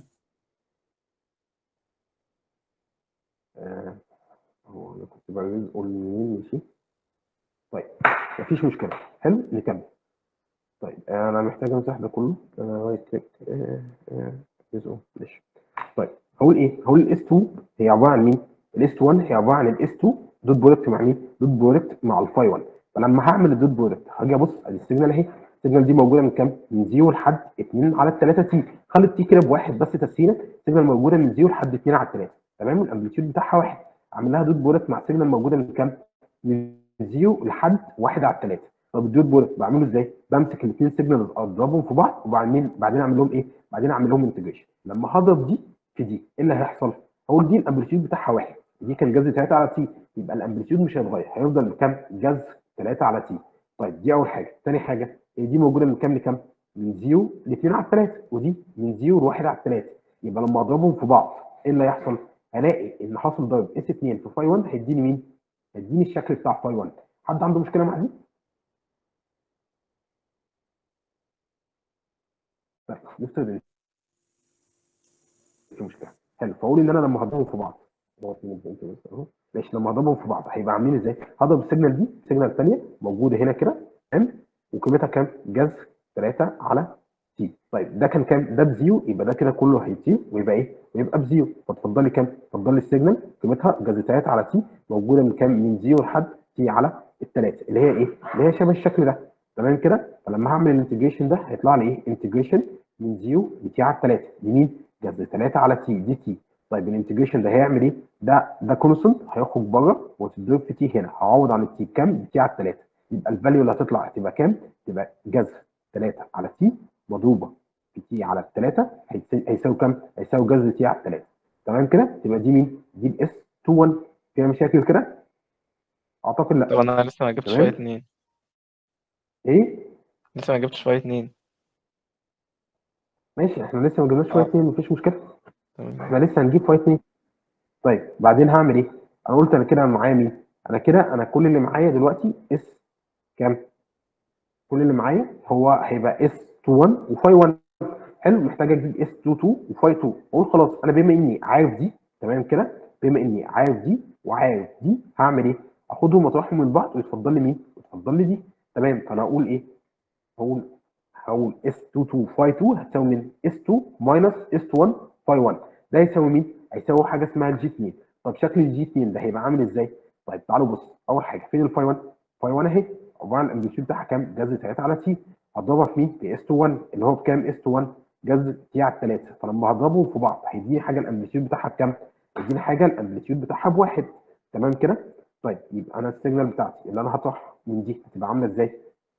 [SPEAKER 1] آه، هو انا كنت بعمل اقول يمين ماشي طيب مفيش مشكله حلو نكمل طيب آه، انا محتاج امسح ده كله رايت كليك جزء ماشي طيب هقول ايه هقول الاس 2 هي عباره عن مين الاس 1 هي عباره عن الاس 2 دوت برودكت مع مين دوت برودكت مع الفاي 1 فلما هعمل الدوت برودكت هاجي ابص ادي السيجنال اهي السيجنال دي موجوده من كام من 0 لحد 2 على 3 تي خلي التي كده بواحد بس تسهيلا السيجنال موجوده من 0 لحد 2 على 3 تمام الامبليتيود بتاعها واحد اعمل لها دوت برودكت مع سيجنال موجوده من كام من 0 لحد 1 على 3 طب الدوت برودكت بعمله ازاي بمسك الاثنين سيجنال اضربهم في بعض وبعدين بعدين اعمل لهم ايه بعدين اعمل لهم انتجريشن لما هضرب دي في دي ايه اللي هيحصل هقول دي الامبليتيود بتاعها واحد دي كان جذر 3 على تي يبقى الامبليتيود مش هيتغير هيفضل كام جذر 3 على تي طيب دي اول حاجه ثاني حاجه هي دي موجوده من كام لكام من 0 ل 2 على 3 ودي من 0 ل 1 على 3 يبقى لما اضربهم في بعض ايه اللي هيحصل هلاقي ان حاصل ضرب اس 2 في فاي 1 هيديني مين هيديني الشكل بتاع فاي 1 حد عنده مشكله مع دي طيب نفترض مش مشكله حلو فاقول ان انا لما هضربهم في بعض هو في نبدأ انت بس اهو ماشي لما هضربهم في بعض هيبقى عاملين ازاي؟ هضرب السيجنال دي السيجنال الثانيه موجوده هنا كده تمام وقيمتها كام؟ جذر 3 على تي طيب ده كان كام؟ ده بزيرو يبقى ده كده كله هيطير ويبقى ايه؟ ويبقى بزيرو فتفضل لي كام؟ تفضل لي السيجنال قيمتها جذر 3 على تي موجوده من كام؟ من زيرو لحد تي على الثلاثه اللي هي ايه؟ اللي هي شبه الشكل ده تمام كده؟ فلما هعمل الانتجريشن ده هيطلع لي ايه؟ انتجريشن من زيرو لتي على الثلاثه لمين؟ جذر 3 على تي دي تي طيب الانتجريشن ده هيعمل ايه؟ ده ده كونستنت هيخرج بره وتضرب في تي هنا هعوض عن التي بكام؟ بتي على الثلاثه يبقى الفاليو اللي هتطلع هتبقى كام؟ تبقى جذر 3 على تي مضروبه في تي على الثلاثه هيساوي كام؟ هيساوي جذر تي على الثلاثه تمام كده؟ تبقى دي مين؟ دي الاس 21 فيها مشاكل كده؟ اعتقد لا
[SPEAKER 5] طب انا لسه ما جبتش
[SPEAKER 1] تمام.
[SPEAKER 5] شويه اتنين
[SPEAKER 1] ايه؟
[SPEAKER 5] لسه ما جبتش شويه اتنين
[SPEAKER 1] ماشي احنا لسه ما جبناش فاي
[SPEAKER 5] آه.
[SPEAKER 1] 2 مفيش مشكله
[SPEAKER 5] تمام
[SPEAKER 1] احنا لسه هنجيب فاي 2 طيب بعدين هعمل ايه؟ انا قلت انا كده معايا مين؟ انا كده انا كل اللي معايا دلوقتي اس كام؟ كل اللي معايا هو هيبقى اس 21 وفاي 1 حلو محتاج اجيب اس 22 وفاي 2 اقول خلاص انا بما اني عارف دي تمام كده بما اني عارف دي وعارف دي هعمل ايه؟ اخدهم واطرحهم من بعض ويتفضل لي مين؟ يتفضل لي دي تمام فانا اقول ايه؟ هقول هقول اس 22 فاي 2 هتساوي من اس 2 ماينس اس 1 فاي 1 ده هيساوي مين؟ هيساوي حاجه اسمها جي 2 طب شكل الجي 2 ده هيبقى عامل ازاي؟ طيب تعالوا بص اول حاجه فين الفاي 1؟ فاي 1 اهي عباره عن الامبليتيود بتاعها كام؟ جذر 3 على تي هضربها في مين؟ في اس 21 اللي هو بكام؟ اس 21 جذر تي على 3 فلما هضربهم في بعض هيديني حاجه الامبليتيود بتاعها بكام؟ ودي الحاجه الامبليتيود بتاعها بواحد تمام كده طيب يبقى انا السيجنال بتاعتي اللي انا هطرح من دي هتبقى عامله ازاي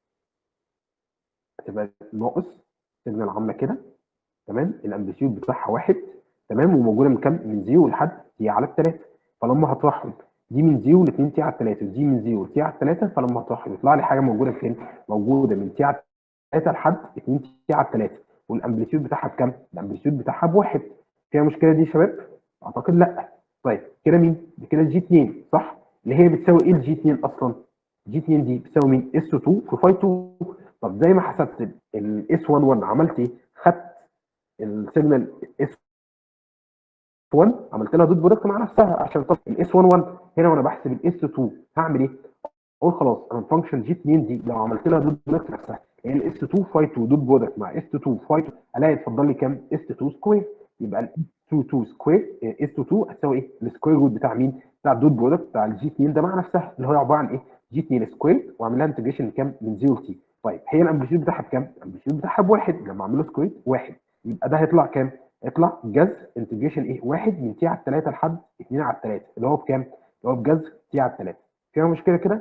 [SPEAKER 1] هتبقى ناقص سيجنال عامله كده تمام الامبليتيود بتاعها واحد تمام وموجوده من كام من زيرو لحد تي على الثلاثه فلما هطرحهم دي من زيرو ل 2 تي على الثلاثه ودي من زيرو لتي على الثلاثه فلما هطرحهم يطلع لي حاجه موجوده فين موجوده من تي على الثلاثه لحد 2 تي على الثلاثه والامبليتيود بتاعها بكام الامبليتيود بتاعها بواحد فيها مشكله دي يا شباب اعتقد لا طيب كده مين دي كده جي 2 صح اللي هي بتساوي ايه الجي 2 اصلا جي 2 دي بتساوي مين اس 2 في فاي 2 طب زي ما حسبت الاس 1 1 عملت ايه خدت السيجنال اس 1 عملت لها دوت برودكت مع نفسها عشان تطلع الاس 1 1 هنا وانا بحسب الاس 2 هعمل ايه اقول خلاص انا الفانكشن جي 2 دي لو عملت لها دوت برودكت نفسها هي الاس 2 فاي 2 دوت برودكت مع اس 2 فاي 2 الاقي اتفضل لي كام اس 2 سكوير يبقى ال 2 2 سكوير اس 2 هتساوي ايه السكوير روت بتاع مين بتاع الدوت برودكت بتاع الجي 2 ده مع نفسها اللي هو عباره عن ايه جي 2 سكوير واعمل لها انتجريشن كام من 0 ل تي طيب هي الامبليتيود بتاعها بكام الامبليتيود بتاعها بواحد لما اعمل له سكوير واحد يبقى ده هيطلع كام يطلع جذر انتجريشن ايه 1 من تي على 3 لحد 2 على 3 اللي هو بكام اللي هو بجذر تي على 3 فيها مشكله كده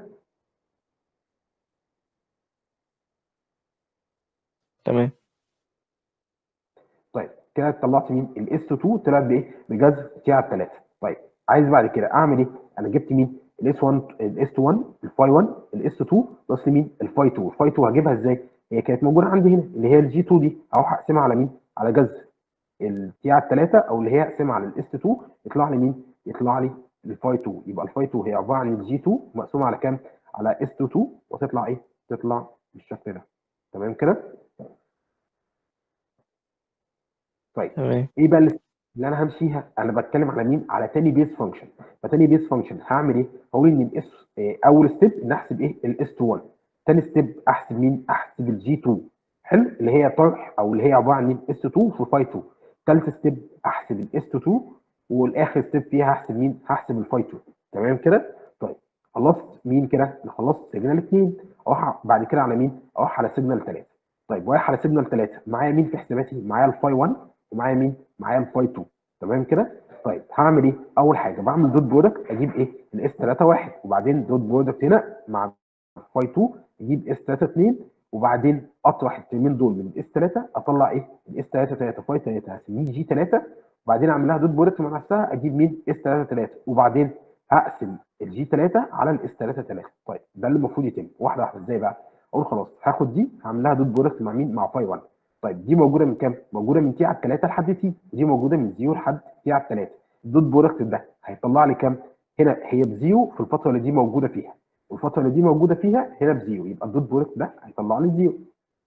[SPEAKER 5] تمام
[SPEAKER 1] طيب كده طلعت مين الاس 2 طلعت بايه بجذر تي على 3 طيب عايز بعد كده اعمل ايه انا جبت مين الاس 1 الاس 1 الفاي 1 الاس 2 ناقص مين الفاي 2 الفاي 2 هجيبها ازاي هي كانت موجوده عندي هنا اللي هي الجي 2 دي اروح اقسمها على مين على جذر التي على 3 او اللي هي اقسمها على الاس 2 يطلع لي مين يطلع لي الفاي 2 يبقى الفاي 2 هي عباره عن الجي 2 مقسومه على كام على اس 2 وتطلع ايه تطلع بالشكل ده تمام كده طيب
[SPEAKER 5] تمام
[SPEAKER 1] ايه بقى اللي اللي انا همشيها انا بتكلم على مين على تاني بيز فانكشن فتاني بيز فانكشن هعمل ايه هقول ان الاس اول ستيب ان احسب ايه الاس 21 تاني ستيب احسب مين احسب الجي 2 حلو اللي هي طرح او اللي هي عباره عن مين اس 2 في فاي 2 ثالث ستيب احسب الاس 2 والاخر ستيب فيها هحسب مين هحسب الفاي 2 تمام كده طيب خلصت مين كده انا خلصت سيجنال 2 اروح بعد كده على مين اروح على سيجنال 3 طيب رايح على سيجنال 3 معايا مين في حساباتي معايا الفاي 1 ومعايا مين معايا الفاي 2 تمام كده طيب هعمل ايه اول حاجه بعمل دوت برودكت اجيب ايه الاس 3 1 وبعدين دوت برودكت هنا مع فاي 2 اجيب اس 3 2 وبعدين اطرح الترمين دول من الاس 3 اطلع ايه الاس 3 3 فاي 3 هسميه جي 3 وبعدين اعمل لها دوت برودكت مع نفسها اجيب مين اس 3 3 وبعدين هقسم الجي 3 على الاس 3 3 طيب ده اللي المفروض يتم واحده واحده ازاي بقى اقول خلاص هاخد دي هعمل لها دوت برودكت مع مين مع فاي 1 طيب دي موجوده من كام موجوده من تي على 3 لحد تي ودي موجوده من 0 لحد تي على 3 الدوت برودكت ده هيطلع لي كام هنا هي بزيرو في الفتره اللي دي موجوده فيها والفتره اللي دي موجوده فيها هنا بزيرو يبقى الدوت برودكت ده هيطلع لي زيرو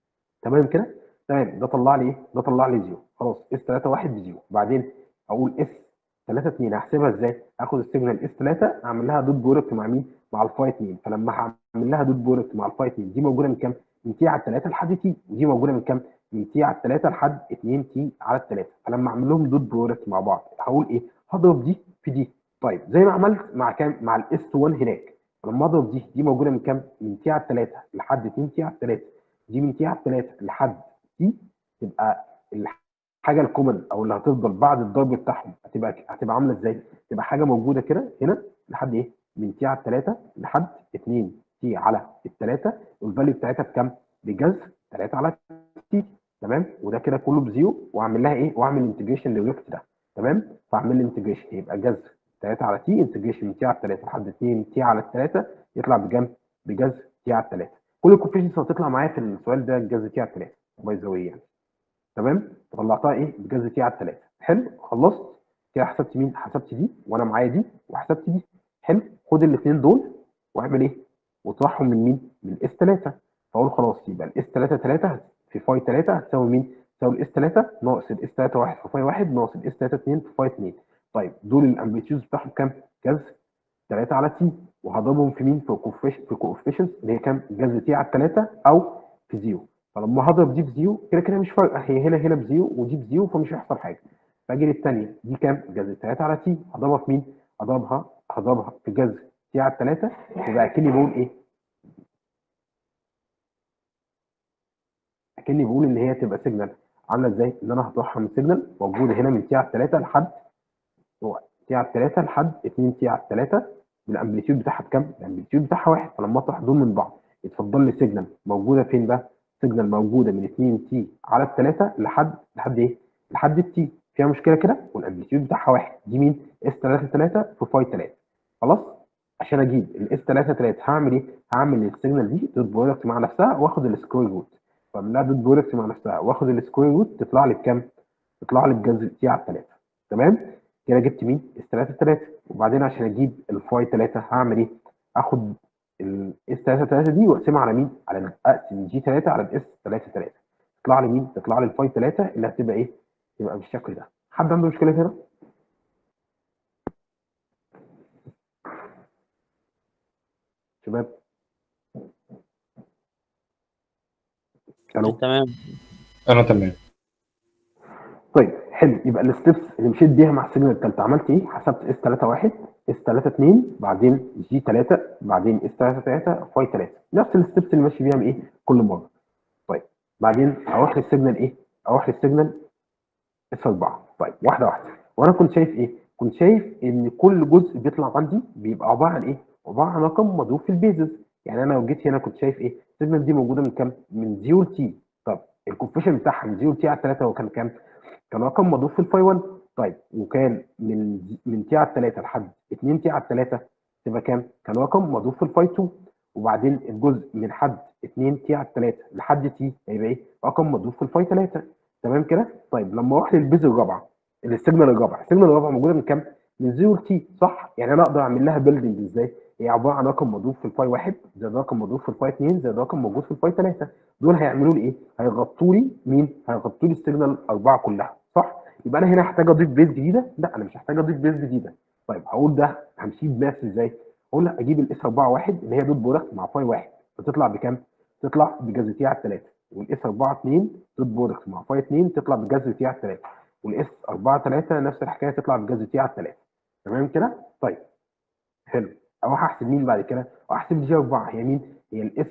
[SPEAKER 1] تمام كده تمام ده طلع لي ايه ده طلع لي زيرو خلاص اس 3 1 بزيرو بعدين اقول اس 3 2 هحسبها ازاي هاخد السيجنال اس 3 اعمل لها دوت برودكت مع مين مع الفاي 2 فلما هعمل لها دوت برودكت مع الفاي 2 دي موجوده من كام من تي على 3 لحد تي ودي موجوده من كام من تي على 3 لحد 2 تي على 3 فلما اعمل لهم دوت برودكت مع بعض هقول ايه هضرب دي في دي طيب زي ما عملت مع كام مع الاس 1 هناك فلما اضرب دي دي موجوده من كام من تي على 3 لحد 2 تي على 3 دي من تي على 3 لحد تي تبقى الحاجه الكومن او اللي هتفضل بعد الضرب بتاعهم هتبقى هتبقى عامله ازاي تبقى حاجه موجوده كده هنا لحد ايه من تي على 3 لحد 2 تي على الثلاثه والفاليو بتاعتها بكام بجذر 3 على تي تمام وده كده كله بزيرو واعمل لها ايه واعمل انتجريشن للريفت ده تمام فاعمل لي انتجريشن يبقى جذر 3 على تي انتجريشن من تي على 3 لحد 2 تي على 3 يطلع بجنب بجذر تي على 3 كل الكوفيشنز هتطلع معايا في السؤال ده جذر تي على 3 باي ذا يعني تمام طلعتها ايه بجذر تي على 3 حلو خلصت كده حسبت مين حسبت دي وانا معايا دي وحسبت دي حلو خد الاثنين دول واعمل ايه واطرحهم من مين من الاس 3 فاقول خلاص يبقى الاس 3 3 في فاي 3 هتساوي مين تساوي الاس 3 ناقص الاس 3 1 في فاي 1 ناقص الاس 3 2 في فاي 2 طيب دول الامبليتيودز بتاعهم كام جذر 3 على تي وهضربهم في مين في كوفيشن في كوفيشنز اللي هي كام جذر تي على 3 او في زيرو فلما هضرب دي بزيرو كده كده مش فارقه هي هنا هنا بزيرو ودي بزيرو فمش هيحصل حاجه فاجي للثانيه دي كام جذر 3 على تي هضربها في مين هضربها هضربها في جذر تي على 3 يبقى اكني بقول ايه اكني بقول ان هي تبقى سيجنال عامله ازاي ان انا هطرحها من سيجنال موجوده هنا من تي على 3 لحد تي على 3 لحد 2 تي على 3 الامبليتيود بتاعها بكام؟ الامبليتيود بتاعها واحد فلما اطرح دول من بعض يتفضل لي سيجنال موجوده فين بقى؟ سيجنال موجوده من 2 تي على الثلاثه لحد لحد ايه؟ لحد التي فيها مشكله كده والامبليتيود بتاعها واحد دي مين؟ اس 3 3 في فاي 3 خلاص؟ عشان اجيب الاس 3 3 هعمل ايه؟ هعمل السيجنال دي دوت برودكت مع نفسها واخد السكوير روت فاعمل لها دوت برودكت مع نفسها واخد السكوير روت تطلع لي بكام؟ تطلع لي بجذر تي على 3 تمام؟ كده جبت مين؟ اس 3 3 وبعدين عشان اجيب الفاي 3 هعمل ايه؟ اخد الاس 3 3 دي واقسمها على مين؟ على اقسم جي 3 على الاس 3 3 تطلع لي مين؟ تطلع لي الفاي 3 اللي هتبقى ايه؟ تبقى بالشكل ده حد عنده مشكله هنا؟ شباب الو
[SPEAKER 2] تمام
[SPEAKER 3] انا تمام
[SPEAKER 1] طيب حلو يبقى الستبس اللي مشيت بيها مع السيجنال الثالثه عملت ايه؟ حسبت اس 3 1 اس 3 2 بعدين جي 3 بعدين اس 3 3 فاي 3 نفس الستبس اللي ماشي بيها ايه؟ كل مره طيب بعدين اروح للسيجنال ايه؟ اروح للسيجنال اس 4 طيب واحده واحده وانا كنت شايف ايه؟ كنت شايف ان كل جزء بيطلع عندي بيبقى عباره عن ايه؟ عباره عن رقم مضروب في البيزز يعني انا لو جيت هنا كنت شايف ايه؟ السيجنال دي موجوده من كام؟ من 0 تي طب الكوفيشن بتاعها من 0 تي على 3 هو كان كام؟ كان رقم مضروب في الفاي 1 طيب وكان من من تي على 3 لحد 2 تي على 3 تبقى كام؟ كان رقم مضروب في الفاي 2 وبعدين الجزء من حد 2 تي على 3 لحد تي هيبقى ايه؟ رقم مضروب في الفاي 3 تمام كده؟ طيب لما اروح للبيز الرابعه السيجنال الرابعه السيجنال الرابعه موجوده من كام؟ من 0 تي صح؟ يعني انا اقدر اعمل لها بيلدنج ازاي؟ هي عباره عن رقم مضروب في الفاي 1 زائد رقم مضروب في الفاي 2 زائد رقم موجود في الفاي 3 دول هيعملوا لي ايه؟ هيغطوا لي مين؟ هيغطوا لي السيجنال الاربعه كلها صح؟ يبقى انا هنا هحتاج اضيف بيز جديده؟ لا انا مش هحتاج اضيف بيز جديده طيب هقول ده همشيه بماس ازاي؟ اقول لا اجيب الاس 4 1 اللي هي دوت برودكت مع فاي 1 بتطلع بكام؟ تطلع بجذر تي على 3 والاس 4 2 دوت برودكت مع فاي 2 تطلع بجذر تي على 3 والاس 4 3 نفس الحكايه تطلع بجذر تي على 3 تمام كده؟ طيب حلو اروح احسب مين بعد كده؟ احسب جي 4 هي مين؟ هي الاس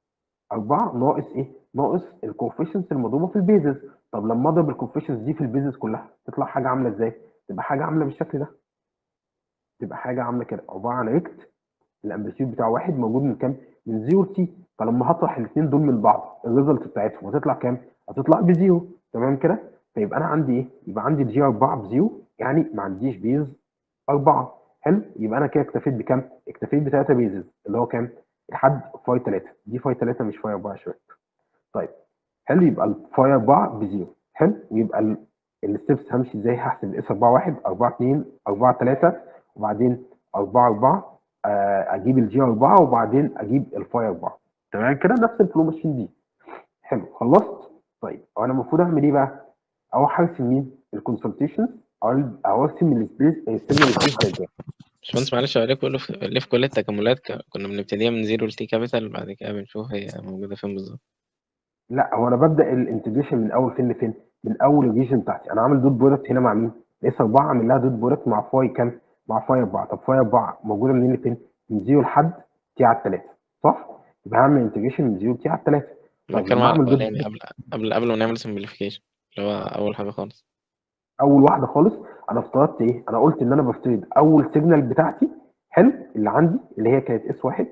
[SPEAKER 1] 4 ناقص ايه؟ ناقص الكوفيشنز المضروبه في البيزز طب لما اضرب الكوفيشنز دي في البيزز كلها تطلع حاجه عامله ازاي؟ تبقى حاجه عامله بالشكل ده تبقى حاجه عامله كده عباره عن ريكت الامبليتيود بتاع واحد موجود من كام؟ من 0 تي فلما هطرح الاثنين دول من بعض الريزلت بتاعتهم هتطلع كام؟ هتطلع بزيرو تمام كده؟ فيبقى انا عندي ايه؟ يبقى عندي الجي 4 بزيرو يعني ما عنديش بيز 4 حلو؟ يبقى انا كده اكتفيت بكام؟ اكتفيت بثلاثه بيزز اللي هو كام؟ لحد فاي 3 دي فاي 3 مش فاي 4 شويه طيب حلو يبقى الفاي 4 بزيرو حلو ويبقى الستبس همشي ازاي هحسب الاس 4 1 4 2 4 3 وبعدين 4 4 آه اجيب الجي 4 وبعدين اجيب الفاي 4 تمام كده نفس الفلو ماشين دي حلو خلصت طيب هو انا المفروض اعمل ايه بقى؟ اروح ارسم مين؟ الكونسلتيشنز او ارسم السبيس السيجنال سبيس دايجرام
[SPEAKER 5] باشمهندس معلش هو ليه كله في... ليه في كل التكاملات ك- كنا بنبتديها من زيرو لتي كابيتال بعد كده بنشوف هي موجودة فين بالظبط
[SPEAKER 1] لا هو انا ببدا الانتجريشن من اول فين لفين؟ من اول الريجن بتاعتي انا عامل دوت برودكت هنا مع مين؟ اس 4 عامل لها دوت برودكت مع فاي كام؟ مع فاي 4 طب فاي 4 موجوده منين لفين؟ من 0 لحد تي على 3 صح؟ يبقى هعمل انتجريشن من 0 تي على 3 طيب
[SPEAKER 5] بتكلم
[SPEAKER 1] لما
[SPEAKER 5] على
[SPEAKER 1] اعمل دوت
[SPEAKER 5] الأولاني قبل قبل قبل ما نعمل سمبليفيكيشن اللي هو أول حاجة خالص
[SPEAKER 1] اول واحده خالص انا افترضت ايه؟ انا قلت ان انا بفترض اول سيجنال بتاعتي حلو اللي عندي اللي هي كانت اس 1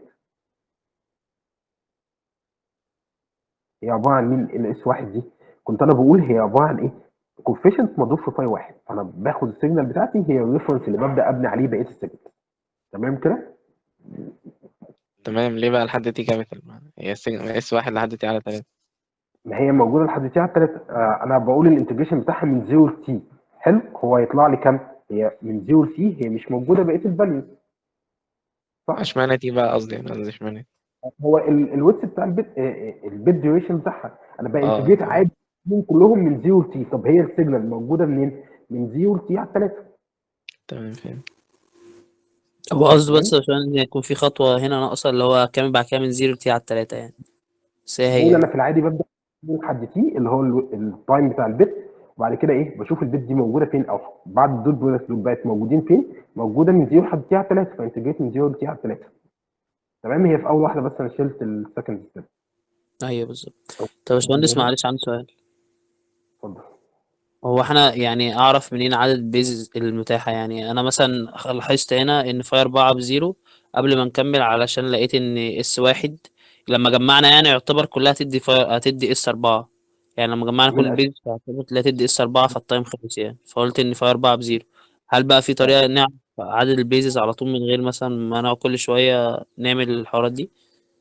[SPEAKER 1] هي عباره عن مين الاس 1 دي؟ كنت انا بقول هي عباره عن ايه؟ كوفيشنت مضروب في فاي واحد فانا باخد السيجنال بتاعتي هي الريفرنس اللي ببدا ابني عليه بقيه السيجنال تمام كده؟
[SPEAKER 5] تمام ليه بقى لحد تي كابيتال هي السجن اس واحد لحد تي على تلاتة
[SPEAKER 1] ما هي موجوده لحد تي على 3 آه انا بقول الانتجريشن بتاعها من 0 تي حلو هو هيطلع لي كام؟ هي من 0 تي هي مش موجوده بقيه الفاليوز صح؟
[SPEAKER 5] اشمعنى تي بقى قصدي انا قصدي اشمعنى
[SPEAKER 1] هو الويتس بتاع البيت البيت ديوريشن بتاعها انا بقى
[SPEAKER 5] آه،
[SPEAKER 1] انتجريت
[SPEAKER 5] تمام.
[SPEAKER 1] عادي من كلهم من 0 تي طب هي السيجنال موجوده منين؟ من 0 تي على 3
[SPEAKER 5] تمام فهمت
[SPEAKER 6] هو قصده بس عشان يكون في خطوة هنا ناقصة اللي هو كامل بعد كده من زيرو تي على التلاتة يعني بس هي
[SPEAKER 1] بقول
[SPEAKER 6] هي
[SPEAKER 1] انا في العادي ببدا من حد تي اللي هو ال- التايم بتاع البيت وبعد كده ايه بشوف البيت دي موجوده فين او بعد الدوت برودكت لوب بقت موجودين فين موجوده من 0 لحد تي على 3 فانتجريت من 0 لتي على 3 تمام هي في اول واحده بس انا شلت السكند ستيب
[SPEAKER 6] ايوه بالظبط طب يا باشمهندس معلش عندي سؤال
[SPEAKER 1] اتفضل
[SPEAKER 6] هو احنا يعني اعرف منين عدد البيزز المتاحة يعني انا مثلا لاحظت هنا ان فاي اربعة بزيرو قبل ما نكمل علشان لقيت ان اس واحد لما جمعنا يعني يعتبر كلها هتدي فاي هتدي اس اربعة يعني لما جمعنا كل
[SPEAKER 1] من
[SPEAKER 6] البيزز يعتبر تلاقي تدي اس اربعة فالتايم خلص يعني فقلت ان فاي اربعة بزيرو هل بقى في طريقة نعرف عدد البيزز على طول من غير مثلا ما نقعد كل شوية نعمل الحوارات دي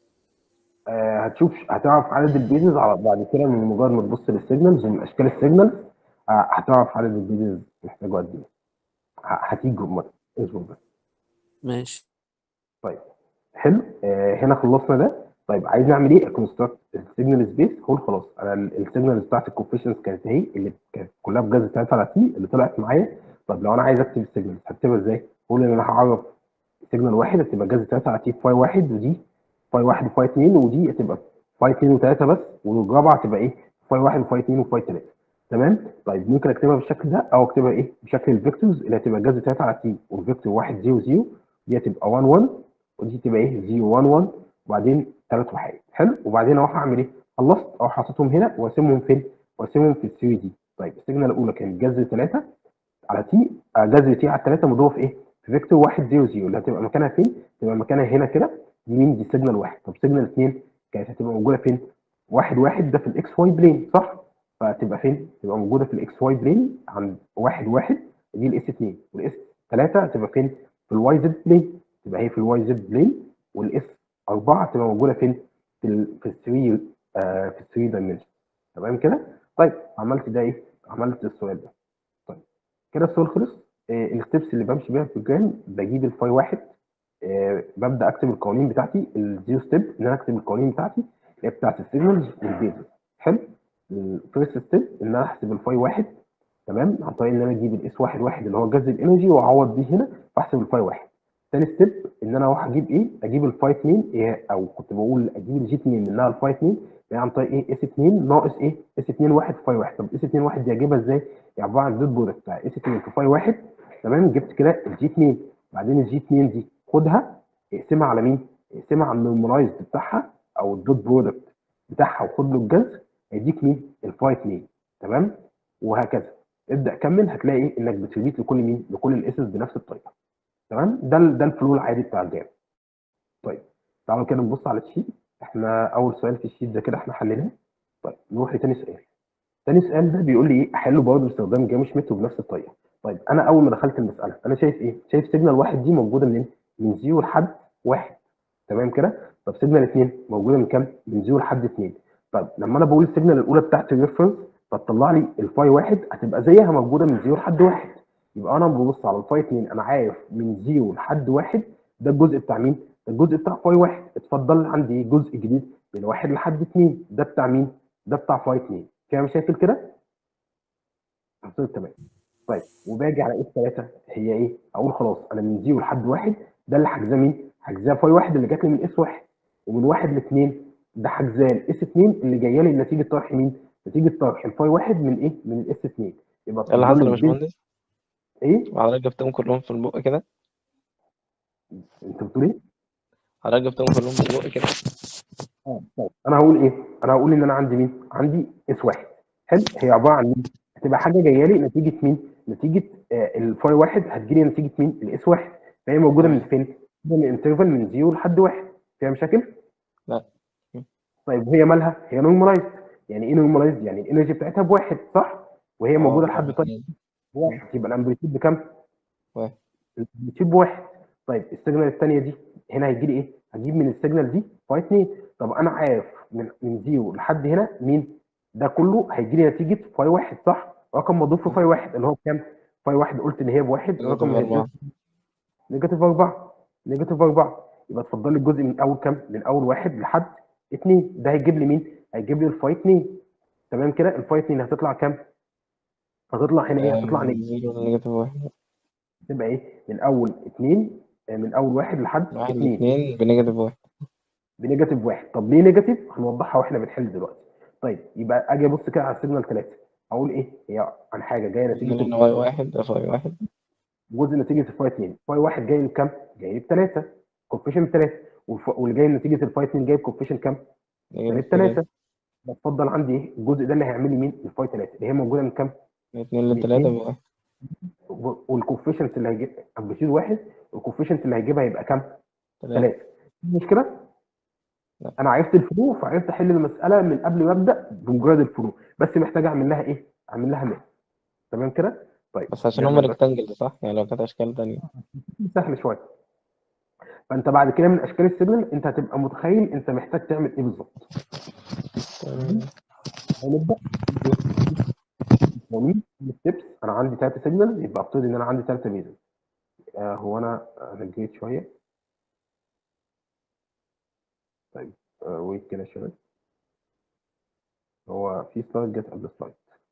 [SPEAKER 1] آه، هتشوف هتعرف عدد البيزز على بعد كده من مجرد ما تبص للسيجنالز من اشكال السيجنالز آه، هتعرف عدد البيزز محتاجه قد ايه ه- هتيجي جمله اصبر بس
[SPEAKER 6] ماشي
[SPEAKER 1] طيب حلو آه هنا خلصنا ده طيب عايز نعمل ايه كونستراكت السيجنال سبيس قول خلاص انا السيجنال بتاعت الكوفيشنز كانت اهي اللي كانت كلها بجد 3 على تي اللي طلعت معايا طب لو انا عايز اكتب السيجنال هكتبها ازاي؟ قول ان انا هعرف سيجنال واحد هتبقى جذر 3 على تي فاي واحد ودي فاي واحد وفاي اتنين ودي هتبقى فاي اتنين وتلاته بس والرابعه هتبقى ايه؟ فاي واحد وفاي اتنين وفاي تلاته تمام؟ طيب ممكن اكتبها بالشكل ده او اكتبها ايه؟ بشكل الفيكتورز اللي هتبقى جذر 3 على تي والفيكتور 1 0 0 دي هتبقى 1 1 ودي تبقى ايه 0 1 1 وبعدين ثلاث وحيد حلو وبعدين اروح اعمل ايه؟ خلصت اروح حاططهم هنا واسيبهم فين؟ واسيبهم في ال 3 دي طيب السيجنال الاولى كانت جذر 3 على تي آه، جذر تي على 3 مضروبه في ايه؟ في فيكتور 1 0 0 اللي هتبقى مكانها فين؟ تبقى مكانها هنا كده دي مين؟ دي سيجنال واحد طب سيجنال اثنين كانت هتبقى موجوده فين؟ واحد واحد ده في الاكس واي بلين صح؟ فتبقى فين؟ تبقى موجوده في الاكس واي بلين عند واحد واحد دي الاس 2 والاس 3 هتبقى فين؟ في الواي زد بلين تبقى هي في الواي زد بلين والاس 4 هتبقى موجوده فين؟ في ال في ال 3 آه في ال 3 دايمنشن تمام كده؟ طيب عملت ده ايه؟ عملت السؤال ده طيب كده السؤال خلص آه الستبس اللي بمشي بيها في الجرام بجيب الفاي واحد آه ببدا اكتب القوانين بتاعتي الزيرو ستيب ان انا اكتب القوانين بتاعتي اللي هي بتاعت السيجنالز والبيزز حلو الفيرست ستيب ان انا احسب الفاي واحد تمام عن طريق ان انا اجيب الاس واحد واحد اللي هو جذر الانرجي واعوض بيه هنا واحسب الفاي واحد تاني ستيب ان انا اروح اجيب ايه اجيب الفاي 2 إيه او كنت بقول اجيب الجي 2 منها الفاي 2 يعني عن طريق ايه اس 2 ناقص ايه اس 2 1 فاي 1 طب اس 2 1 دي اجيبها ازاي يعني عباره عن دوت برودكت بتاع اس 2 في فاي 1 تمام جبت كده الجي 2 بعدين الجي 2 دي خدها اقسمها على مين اقسمها على النورماليزد بتاعها او الدوت برودكت بتاعها وخد له الجذر هيديك مين الفاي 2 تمام وهكذا ابدا كمل هتلاقي إيه؟ انك بتريليت لكل مين لكل الاسس بنفس الطريقه تمام ده ال- ده الفلو العادي بتاع الجام طيب تعالوا كده نبص على الشيت احنا اول سؤال في الشيت ده كده احنا حليناه طيب نروح لتاني سؤال تاني سؤال ده بيقول لي ايه احله برضه باستخدام جام شميت وبنفس الطريقه طيب انا اول ما دخلت المساله انا شايف ايه شايف سيجنال واحد دي موجوده منين من زيرو لحد واحد تمام كده طب سيجنال اثنين موجوده من كام من زيرو لحد اثنين طيب لما انا بقول السيجنال الاولى بتاعت الريفرنس فتطلع لي الفاي واحد هتبقى زيها موجوده من زيرو لحد واحد يبقى انا ببص على الفاي 2 انا عارف من زيرو لحد واحد ده الجزء بتاع مين؟ ده الجزء بتاع فاي واحد اتفضل عندي ايه جزء جديد من واحد لحد اثنين ده بتاع مين؟ ده بتاع فاي 2 فيها مشاكل كده؟ حصلت تمام طيب وباجي على اس 3 هي ايه؟ اقول خلاص انا من زيرو لحد واحد ده اللي حاجزاه مين؟ حاجزاه فاي واحد اللي جات لي من اس واحد ومن واحد لاثنين ده حاجزاه الاس 2 اللي جايه لي نتيجه طرح مين؟ نتيجه طرح الفاي واحد من ايه؟ من الاس 2 يبقى
[SPEAKER 5] ايه اللي
[SPEAKER 1] اتفضل
[SPEAKER 5] حصل يا
[SPEAKER 1] لي البيز
[SPEAKER 5] باشمهندس؟
[SPEAKER 1] ايه؟
[SPEAKER 5] حضرتك جبتهم كلهم في البق كده؟
[SPEAKER 1] انت بتقول ايه؟
[SPEAKER 5] حضرتك جبتهم كلهم في البق كده؟
[SPEAKER 1] اه طيب انا هقول ايه؟ انا هقول ان انا عندي مين؟ عندي اس واحد حلو هي عباره عن مين؟ هتبقى حاجه جايه لي نتيجه مين؟ نتيجه آه الفاي واحد هتجي لي نتيجه مين؟ الاس واحد فهي موجوده من فين؟ موجودة من انترفال من زيرو لحد واحد فيها مشاكل؟
[SPEAKER 5] لا.
[SPEAKER 1] طيب وهي مالها؟ هي نورماليزد يعني ايه نورماليزد؟ يعني الانرجي بتاعتها بواحد صح؟ وهي موجوده
[SPEAKER 5] اه،
[SPEAKER 1] لحد طيب
[SPEAKER 5] اتنين.
[SPEAKER 1] بواحد يبقى الامبليتيود بكام؟
[SPEAKER 5] واحد.
[SPEAKER 1] الامبليتيود بواحد طيب السيجنال الثانيه دي هنا هيجي لي ايه؟ هجيب من السيجنال دي فاي 2 طب انا عارف من من زيرو لحد هنا مين؟ ده كله هيجي لي نتيجه فاي واحد صح؟ رقم مضروب في فاي واحد اللي هو بكام؟ فاي واحد قلت ان هي بواحد الرقم
[SPEAKER 5] نيجاتيف
[SPEAKER 1] اللي
[SPEAKER 5] أربعة.
[SPEAKER 1] نيجاتيف 4 نيجاتيف 4 يبقى اتفضل لي الجزء من اول كام؟ من اول واحد لحد 2 ده هيجيب لي مين؟ هيجيب لي الفاي 2 تمام كده الفاي 2 هتطلع كام؟ هتطلع هنا ايه؟ هتطلع
[SPEAKER 5] من
[SPEAKER 1] نيجاتيف
[SPEAKER 5] زيرو لنيجاتيف واحد
[SPEAKER 1] تبقى ايه؟ من اول 2 من اول واحد لحد
[SPEAKER 5] واحد
[SPEAKER 1] 2
[SPEAKER 5] لاثنين بنيجاتيف واحد
[SPEAKER 1] بنيجاتيف واحد طب ليه نيجاتيف؟ هنوضحها واحنا بنحل دلوقتي طيب يبقى اجي ابص كده على السيجنال 3 اقول ايه؟ هي عن حاجه جايه
[SPEAKER 5] نيجي
[SPEAKER 1] نتيجه
[SPEAKER 5] لنا واي واحد ده فاي واحد
[SPEAKER 1] جزء نتيجه الفاي 2 فاي 1 جاي بكام؟ جاي بثلاثه كوفيشن بثلاثه واللي جاي نتيجه الفاي 2 جايب كوفيشن كام؟ جايب
[SPEAKER 5] نيجاتيف
[SPEAKER 1] ثلاثه بتفضل عندي ايه؟ الجزء ده اللي هيعمل لي مين؟ الفاي 3 اللي هي موجوده من كام؟
[SPEAKER 5] من اتنين لتلاتة بقى
[SPEAKER 1] والكوفيشنت اللي هيجيب امبليتيود واحد الكوفيشنت اللي هيجيبها هيبقى كام؟
[SPEAKER 5] تلاتة
[SPEAKER 1] ثلاثة مشكلة؟
[SPEAKER 5] لا.
[SPEAKER 1] انا عرفت الفلو فعرفت احل المسألة من قبل ما ابدا بمجرد الفلو بس محتاج اعمل لها ايه؟ اعمل لها ماب تمام كده؟ طيب
[SPEAKER 5] بس عشان
[SPEAKER 1] يلا
[SPEAKER 5] هما
[SPEAKER 1] بقى.
[SPEAKER 5] ريكتانجل صح؟ يعني لو كانت أشكال تانية
[SPEAKER 1] سهل شويه فانت بعد كده من اشكال السيجنال انت هتبقى متخيل انت محتاج تعمل ايه بالظبط
[SPEAKER 5] تمام.
[SPEAKER 1] هنبدا جميل الستبس انا عندي ثلاثه سيجنال يبقى افترض ان انا عندي ثلاثه بيزل آه هو انا رجيت شويه طيب آه ويت كده شويه هو في سلايد جت قبل سلايد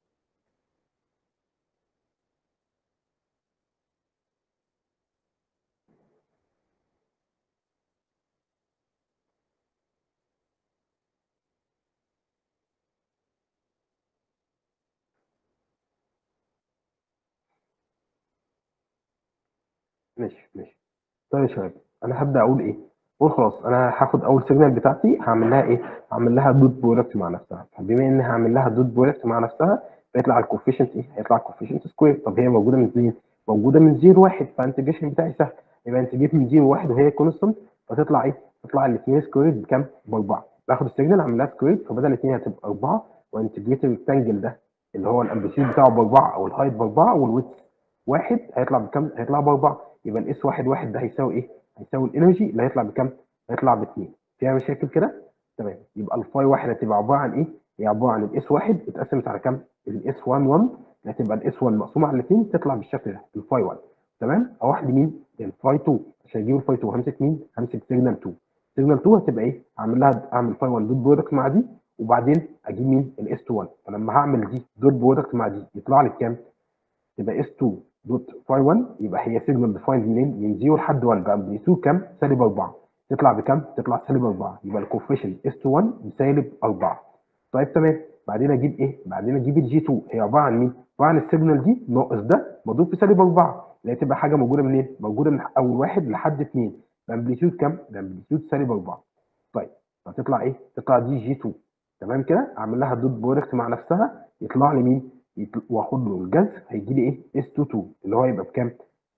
[SPEAKER 1] ماشي ماشي طيب يا شباب انا هبدا اقول ايه قول خلاص انا هاخد اول سيجنال بتاعتي هعمل لها ايه هعمل لها دوت برودكت مع نفسها فبما ان هعمل لها دوت برودكت مع نفسها فيطلع الكوفيشنت ايه هيطلع الكوفيشنت سكوير طب هي موجوده من منين موجوده من 0 1 فانتجريشن بتاعي سهل يبقى انت جيت من 0 1 وهي كونستنت فتطلع ايه تطلع الاثنين سكوير بكام باربعه باخد السيجنال اعمل لها سكوير فبدل الاثنين هتبقى اربعه وانتجريت الريكتانجل ده اللي هو الامبليتيود بتاعه باربعه او الهايت باربعه والويدث واحد هيطلع بكام هيطلع باربعه يبقى الاس واحد واحد ده هيساوي ايه هيساوي الانرجي اللي هيطلع بكام هيطلع باثنين فيها مشاكل كده تمام يبقى الفاي واحد هتبقى عباره عن ايه هي عباره عن الاس واحد اتقسمت على كام الاس 1 1 اللي هتبقى الاس 1 مقسومه على الاثنين تطلع بالشكل ده الفاي 1 تمام اروح لمين الفاي 2 عشان اجيب الفاي 2 همسك مين همسك سيجنال 2 سيجنال 2 هتبقى ايه هعمل لها اعمل فاي 1 دوت برودكت مع دي وبعدين اجيب مين الاس 2 1 فلما هعمل دي دوت برودكت مع دي يطلع لي كام تبقى اس 2 دوت فاي 1 يبقى هي سيجنال ديفايند منين من 0 لحد 1 بقى بنسيو كام سالب 4 تطلع بكام تطلع سالب 4 يبقى الكوفيشن اس 2 1 بسالب 4 طيب تمام بعدين اجيب ايه بعدين اجيب الجي 2 هي عباره عن مين عباره عن السيجنال دي ناقص ده مضروب في سالب 4 اللي هي تبقى حاجه موجوده منين موجوده من اول واحد لحد 2 الامبليتيود كام الامبليتيود سالب 4 طيب فتطلع ايه تطلع دي جي 2 تمام كده اعمل لها دوت برودكت مع نفسها يطلع لي مين يطل- واخد له الجذر هيجي لي ايه اس 2 2 اللي هو يبقى بكام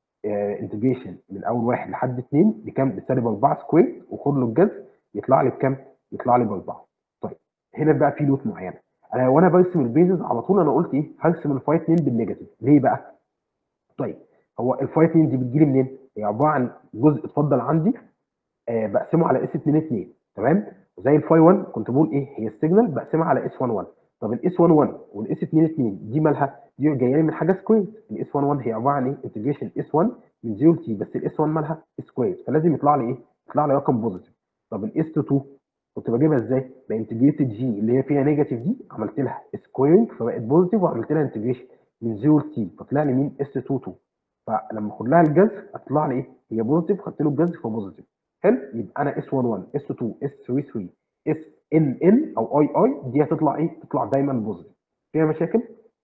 [SPEAKER 1] انتجريشن من اول واحد لحد اثنين بكام بسالب 4 سكوير وخد له الجذر يطلع لي بكام يطلع لي باربعه طيب هنا بقى في نوت معينه انا وانا برسم البيزز على طول انا قلت ايه هرسم الفاي 2 بالنيجاتيف ليه بقى طيب هو الفاي 2 دي بتجي لي منين هي عباره عن جزء اتفضل عندي آه بقسمه على اس 2 2 تمام زي الفاي 1 كنت بقول ايه هي السيجنال بقسمها على اس 1 1 طب الاس 1 1 والاس 2 2 دي مالها دي جايه لي من حاجه سكوير الاس 1 1 هي عباره عن ايه انتجريشن اس 1 من 0 ل تي بس الاس 1 مالها سكوير فلازم يطلع لي ايه يطلع لي رقم بوزيتيف طب الاس 2 كنت بجيبها ازاي بانتجريتد جي اللي هي فيها نيجاتيف دي عملت لها سكويرنج فبقت بوزيتيف وعملت لها انتجريشن من 0 ل تي فطلع لي مين اس 2 2 فلما اخد لها الجذر هتطلع لي ايه هي بوزيتيف خدت له الجذر فبوزيتيف حلو يبقى انا اس 1 1 اس 2 اس 3 3 اس ان ان او اي اي دي هتطلع ايه تطلع دايما بوزيتيف فيها مشاكل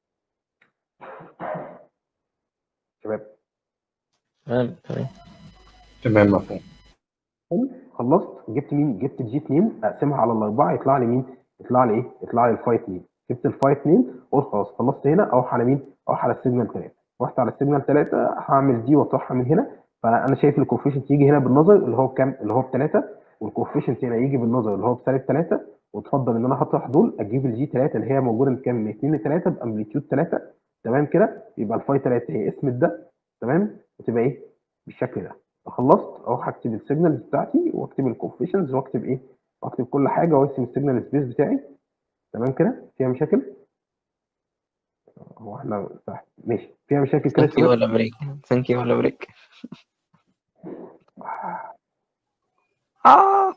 [SPEAKER 1] شباب
[SPEAKER 5] تمام تمام
[SPEAKER 3] تمام مفهوم
[SPEAKER 1] حلو خلصت جبت مين جبت الجي 2 اقسمها على الاربعه يطلع لي مين يطلع لي ايه يطلع لي الفاي 2 جبت الفاي 2 قلت خلاص خلصت هنا اروح على مين اروح على السيجنال 3 رحت على السيجنال 3 هعمل دي واطرحها من هنا فانا شايف الكوفيشنت يجي هنا بالنظر اللي هو بكام اللي هو بثلاثه والكوفيشنت هنا يجي بالنظر اللي هو بسالب 3 وتفضل ان انا هطرح دول اجيب الجي 3 اللي هي موجوده من كام من 2 ل 3 بامبليتيود 3 تمام كده يبقى الفاي 3 هي اسم ده تمام وتبقى ايه بالشكل ده خلصت اروح اكتب السيجنالز بتاعتي واكتب الكوفيشنز واكتب ايه واكتب كل حاجه وارسم السيجنال سبيس بتاعي تمام كده فيها مشاكل هو احنا صح ماشي فيها مشاكل كده
[SPEAKER 5] ثانك يو ولا بريك ثانك يو ولا بريك آه.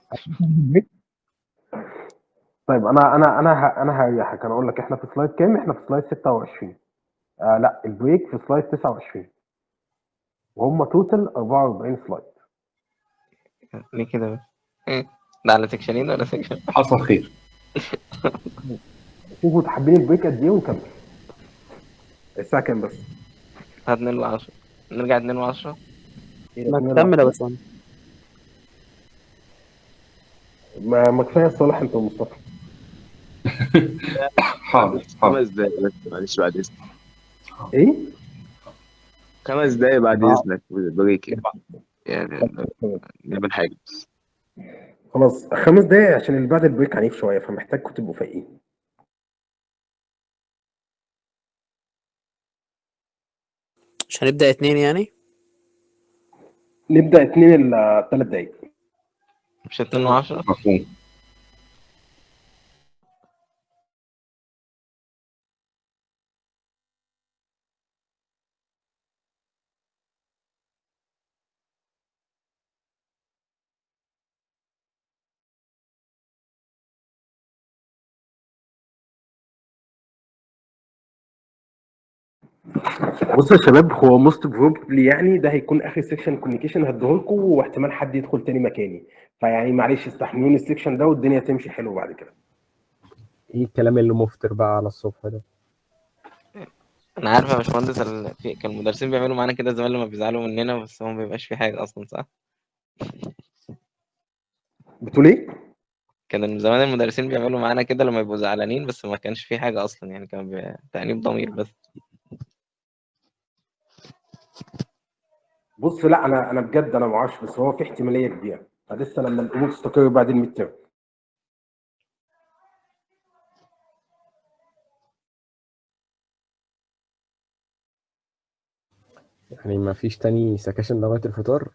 [SPEAKER 1] طيب انا انا انا ه- انا هريحك انا اقول لك احنا في سلايد كام احنا في سلايد 26 آه لا البريك في سلايد 29 وهم توتال 44 سلايد
[SPEAKER 5] ليه كده بس إيه؟ ده على سكشنين ولا سكشن
[SPEAKER 3] حصل خير
[SPEAKER 1] شوفوا حابين البريك قد ايه ونكمل الساعه كام بس
[SPEAKER 5] هات 2 و10 نرجع 2 و10
[SPEAKER 6] ما تكمل يا باشمهندس
[SPEAKER 1] ما ما كفايه صالح انت ومصطفى
[SPEAKER 3] حاضر حاضر
[SPEAKER 7] خمس دقايق بس معلش بعد اذنك
[SPEAKER 1] ايه
[SPEAKER 7] خمس دقايق بعد
[SPEAKER 1] آه.
[SPEAKER 7] اذنك بريك يعني نعمل حاجه بس
[SPEAKER 1] خلاص خمس دقايق عشان اللي بعد البريك عنيف شويه فمحتاجكم تبقوا فايقين
[SPEAKER 6] مش هنبدأ اتنين يعني
[SPEAKER 1] نبدا اتنين الا ثلاث دقايق
[SPEAKER 5] مش اتنين وعشرة
[SPEAKER 3] مفهوم
[SPEAKER 1] بصوا يا شباب هو موست بروبلي يعني ده هيكون اخر سيكشن كوميونيكيشن هديهولكم واحتمال حد يدخل تاني مكاني فيعني معلش استحملوني السيكشن ده والدنيا تمشي حلو بعد كده
[SPEAKER 4] ايه الكلام اللي مفتر بقى على الصبح ده
[SPEAKER 5] انا عارف يا باشمهندس ال- في- كان المدرسين بيعملوا معانا كده زمان لما بيزعلوا مننا بس هو ما بيبقاش في حاجة اصلا صح
[SPEAKER 1] بتقول ايه؟
[SPEAKER 5] كان زمان المدرسين بيعملوا معانا كده لما يبقوا زعلانين بس ما كانش في حاجة اصلا يعني كان بي- تأنيب ضمير بس
[SPEAKER 1] بص لا انا انا بجد انا ما اعرفش بس هو في احتماليه كبيره فلسه لما الامور تستقر بعد الميد تيرم
[SPEAKER 4] يعني ما فيش تاني سكاشن لغايه الفطار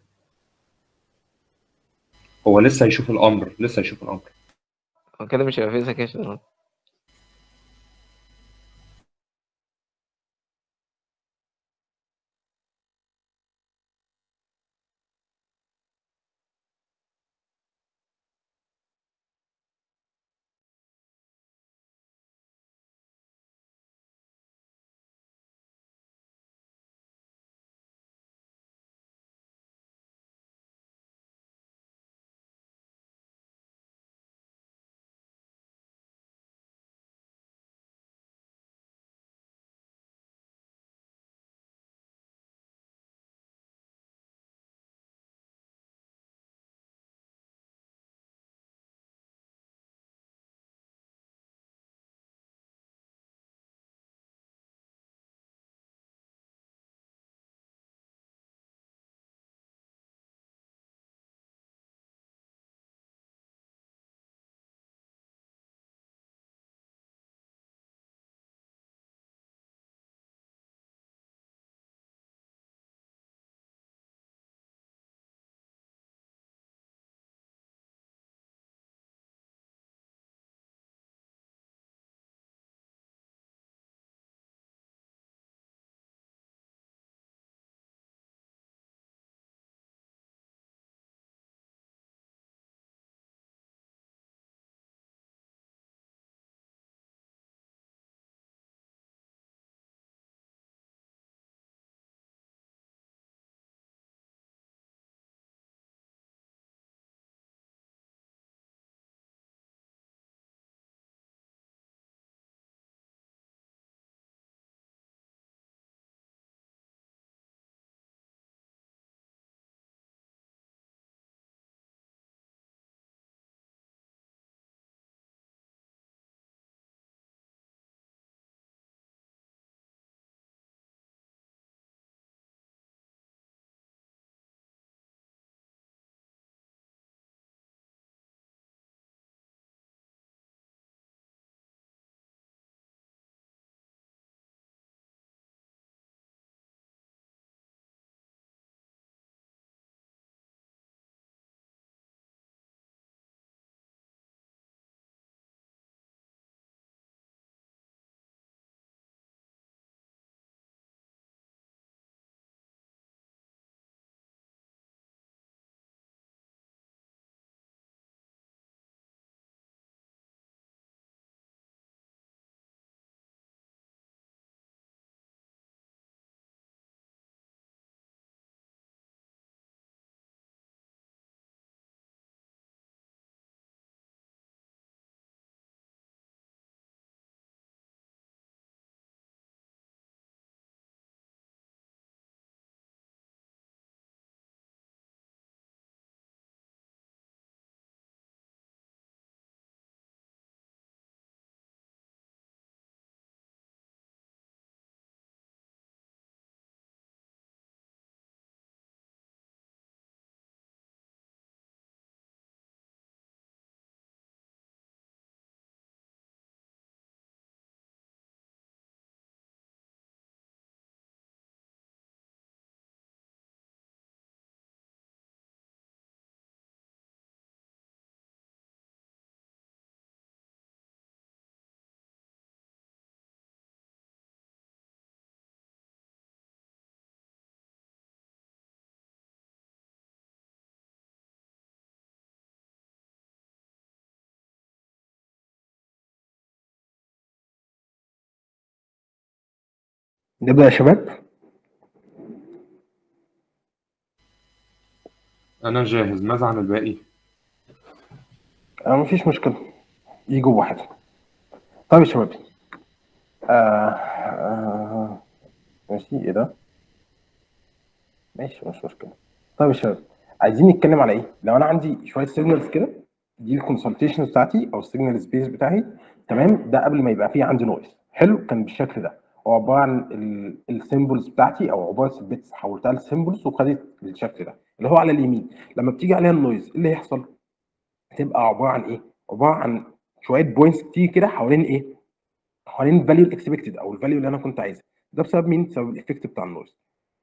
[SPEAKER 3] هو لسه هيشوف الامر لسه هيشوف الامر
[SPEAKER 5] هو كده مش هيبقى فيه سكاشن
[SPEAKER 1] نبدا يا شباب
[SPEAKER 3] انا جاهز ماذا عن الباقي
[SPEAKER 1] آه مفيش مشكله يجوا واحد طيب يا شباب آه آه ماشي ايه ده ماشي مش مشكله طيب يا شباب عايزين نتكلم على ايه لو انا عندي شويه سيجنالز كده دي الكونسلتيشن بتاعتي او السيجنال سبيس بتاعي تمام ده قبل ما يبقى فيه عندي نويز حلو كان بالشكل ده هو عباره عن السيمبلز بتاعتي او عباره البيتس حولتها لسيمبلز وخدت الشكل ده اللي هو على اليمين لما بتيجي عليها النويز ايه اللي هيحصل؟ هتبقى عباره عن ايه؟ عباره عن شويه بوينتس كتير كده حوالين ايه؟ حوالين الفاليو الاكسبكتد او الفاليو اللي انا كنت عايزها ده بسبب مين؟ بسبب الايفكت بتاع النويز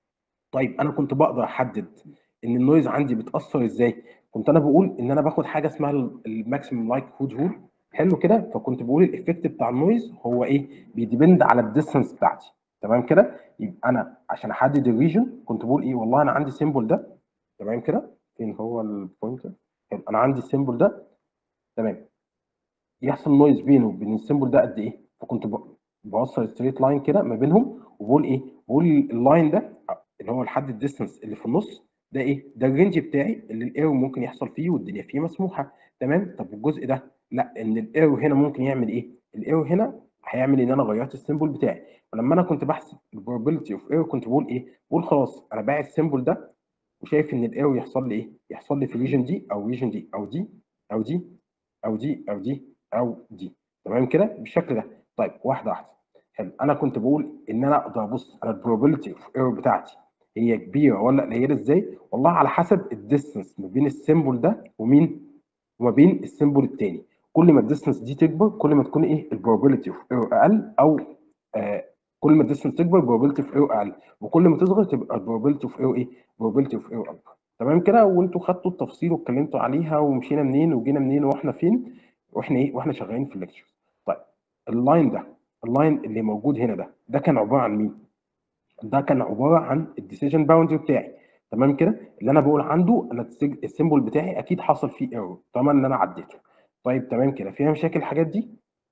[SPEAKER 1] طيب انا كنت بقدر احدد ان النويز عندي بتاثر ازاي؟ كنت انا بقول ان انا باخد حاجه اسمها الماكسيمم لايك هود رول حلو كده فكنت بقول الايفكت بتاع النويز هو ايه؟ بيديبند على الديستانس بتاعتي تمام كده؟ يبقى انا عشان احدد الريجن كنت بقول ايه؟ والله انا عندي سيمبل ده تمام كده؟ فين هو البوينتر؟ انا عندي السيمبل ده تمام يحصل نويز بينه وبين السيمبل ده قد ايه؟ فكنت بوصل ستريت لاين كده ما بينهم وبقول ايه؟ بقول اللاين ده اللي هو لحد الديستانس اللي في النص ده ايه؟ ده الرينج بتاعي اللي الايرور ممكن يحصل فيه والدنيا فيه مسموحه تمام؟ طب الجزء ده لا ان الايرور هنا ممكن يعمل ايه؟ الايرور هنا هيعمل ان انا غيرت السيمبل بتاعي ولما انا كنت بحسب البروبابيلتي اوف ايرور كنت بقول ايه؟ بقول خلاص انا باعت السيمبل ده وشايف ان الايرور يحصل لي ايه؟ يحصل لي في الريجن دي او الريجن دي او دي او دي او دي او دي او دي تمام كده بالشكل ده طيب واحده واحده حلو انا كنت بقول ان انا اقدر ابص على البروبابيلتي اوف ايرور بتاعتي هي كبيره ولا قليله ازاي؟ والله على حسب الديستنس ما بين السيمبل ده ومين؟ وما بين السيمبل الثاني كل ما الديستنس دي تكبر كل ما تكون ايه البروبابيلتي اوف ايرور اقل او آه كل ما الديستنس تكبر البروبابيلتي اوف ايرور اقل وكل ما تصغر تبقى البروبابيلتي اوف ايرور ايه؟ البروبابيلتي اوف ايرور اكبر تمام كده وانتوا خدتوا التفصيل واتكلمتوا عليها ومشينا منين وجينا منين واحنا فين واحنا ايه واحنا شغالين في الليكتشر طيب اللاين ده اللاين اللي موجود هنا ده ده كان عباره عن مين؟ ده كان عباره عن الديسيجن باوندري بتاعي تمام كده اللي انا بقول عنده انا السيمبل بتاعي اكيد حصل فيه ايرور طالما ان انا عديته طيب تمام كده فيها مشاكل الحاجات دي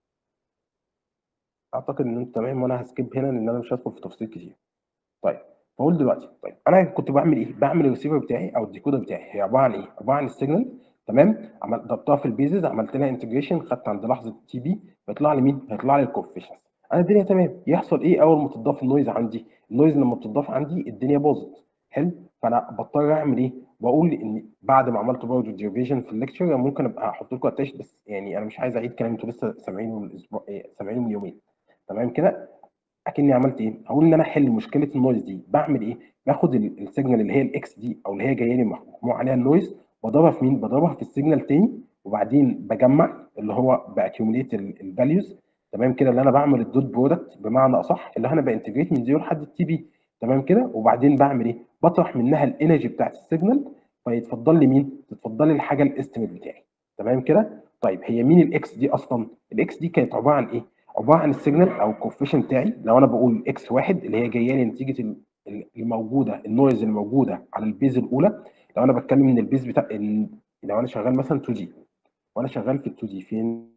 [SPEAKER 1] اعتقد ان انت تمام وانا هسكيب هنا لان انا مش هدخل في تفاصيل كتير طيب بقول دلوقتي طيب انا كنت بعمل ايه بعمل الريسيفر بتاعي او الديكودر بتاعي هي عباره عن ايه عباره عن السيجنال تمام عملت ضربتها في البيزز عملت لها انتجريشن خدت عند لحظه تي بي بيطلع لي مين هيطلع لي الكوفيشنت انا الدنيا تمام يحصل ايه اول ما تضاف النويز عندي النويز لما بتضاف عندي الدنيا باظت حلو فانا بضطر اعمل ايه بقول ان بعد ما عملت برضه ديريفيشن في الليكتشر ممكن ابقى احط لكم اتاش بس يعني انا مش عايز اعيد كلام انتوا لسه سامعينه من الاسبوع سامعينه من يومين تمام كده اكني عملت ايه هقول ان انا احل مشكله النويز دي بعمل ايه باخد السيجنال اللي هي الاكس دي او اللي هي جايه لي مجموع عليها النويز بضربها في مين بضربها في السيجنال تاني وبعدين بجمع اللي هو باكيوميليت الفاليوز تمام كده اللي انا بعمل الدوت برودكت بمعنى اصح اللي انا بانتجريت من زيرو لحد التي بي تمام كده وبعدين بعمل ايه بطرح منها الانرجي بتاعت السيجنال فيتفضل لي مين تتفضل لي الحاجه الاستيميت بتاعي تمام كده طيب هي مين الاكس دي اصلا الاكس دي كانت عباره عن ايه عباره عن السيجنال او الكوفيشن بتاعي لو انا بقول اكس واحد اللي هي جايه لي نتيجه الموجوده النويز الموجوده على البيز الاولى لو انا بتكلم ان البيز بتاع لو انا شغال مثلا 2 دي وانا شغال في ال 2 دي فين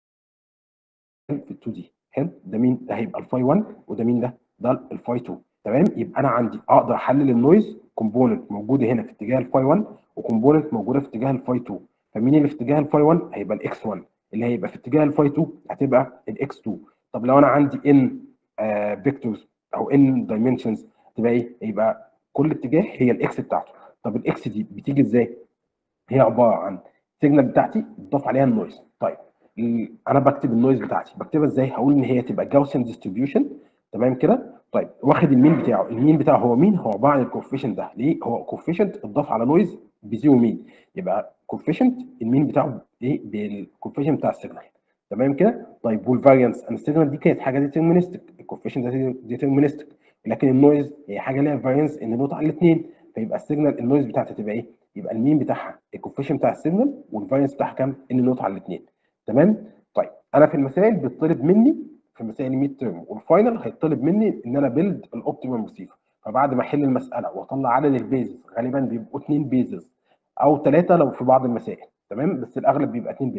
[SPEAKER 1] في ال 2 دي حلو ده مين ده هيبقى الفاي 1 وده مين ده ده الفاي 2 تمام يبقى انا عندي اقدر احلل النويز كومبوننت موجوده هنا في اتجاه الفاي 1 وكومبوننت موجوده في اتجاه الفاي 2 فمين اللي في اتجاه الفاي 1 هيبقى الاكس 1 اللي هيبقى في اتجاه الفاي 2 هتبقى الاكس 2 طب لو انا عندي ان فيكتورز او ان دايمنشنز تبقى ايه يبقى كل اتجاه هي الاكس بتاعته طب الاكس دي بتيجي ازاي هي عباره عن السيجنال بتاعتي بتضاف عليها النويز طيب انا بكتب النويز بتاعتي بكتبها ازاي هقول ان هي تبقى جاوسن ديستريبيوشن تمام كده طيب واخد المين بتاعه المين بتاعه هو مين هو عباره عن الكوفيشنت ده ليه هو كوفيشنت اتضاف على نويز بزيرو مين يبقى كوفيشنت المين بتاعه ايه بالكوفيشنت بتاع السيجنال تمام كده طيب والفاريانس انا السيجنال دي كانت حاجه ديترمينستك الكوفيشنت ده ديترمينستك لكن النويز هي حاجه ليها فاريانس ان نوت على الاثنين فيبقى السيجنال النويز بتاعتها تبقى ايه يبقى المين بتاعها الكوفيشنت بتاع السيجنال والفاريانس بتاعها كام ان نوت على الاثنين تمام طيب انا في المسائل بيطلب مني في مسائل الميد تيرم والفاينل هيطلب مني ان انا بيلد الاوبتيمم ريسيفر فبعد ما احل المساله واطلع عدد البيزز غالبا بيبقوا اثنين بيزز او ثلاثه لو في بعض المسائل تمام بس الاغلب بيبقى اثنين بيزز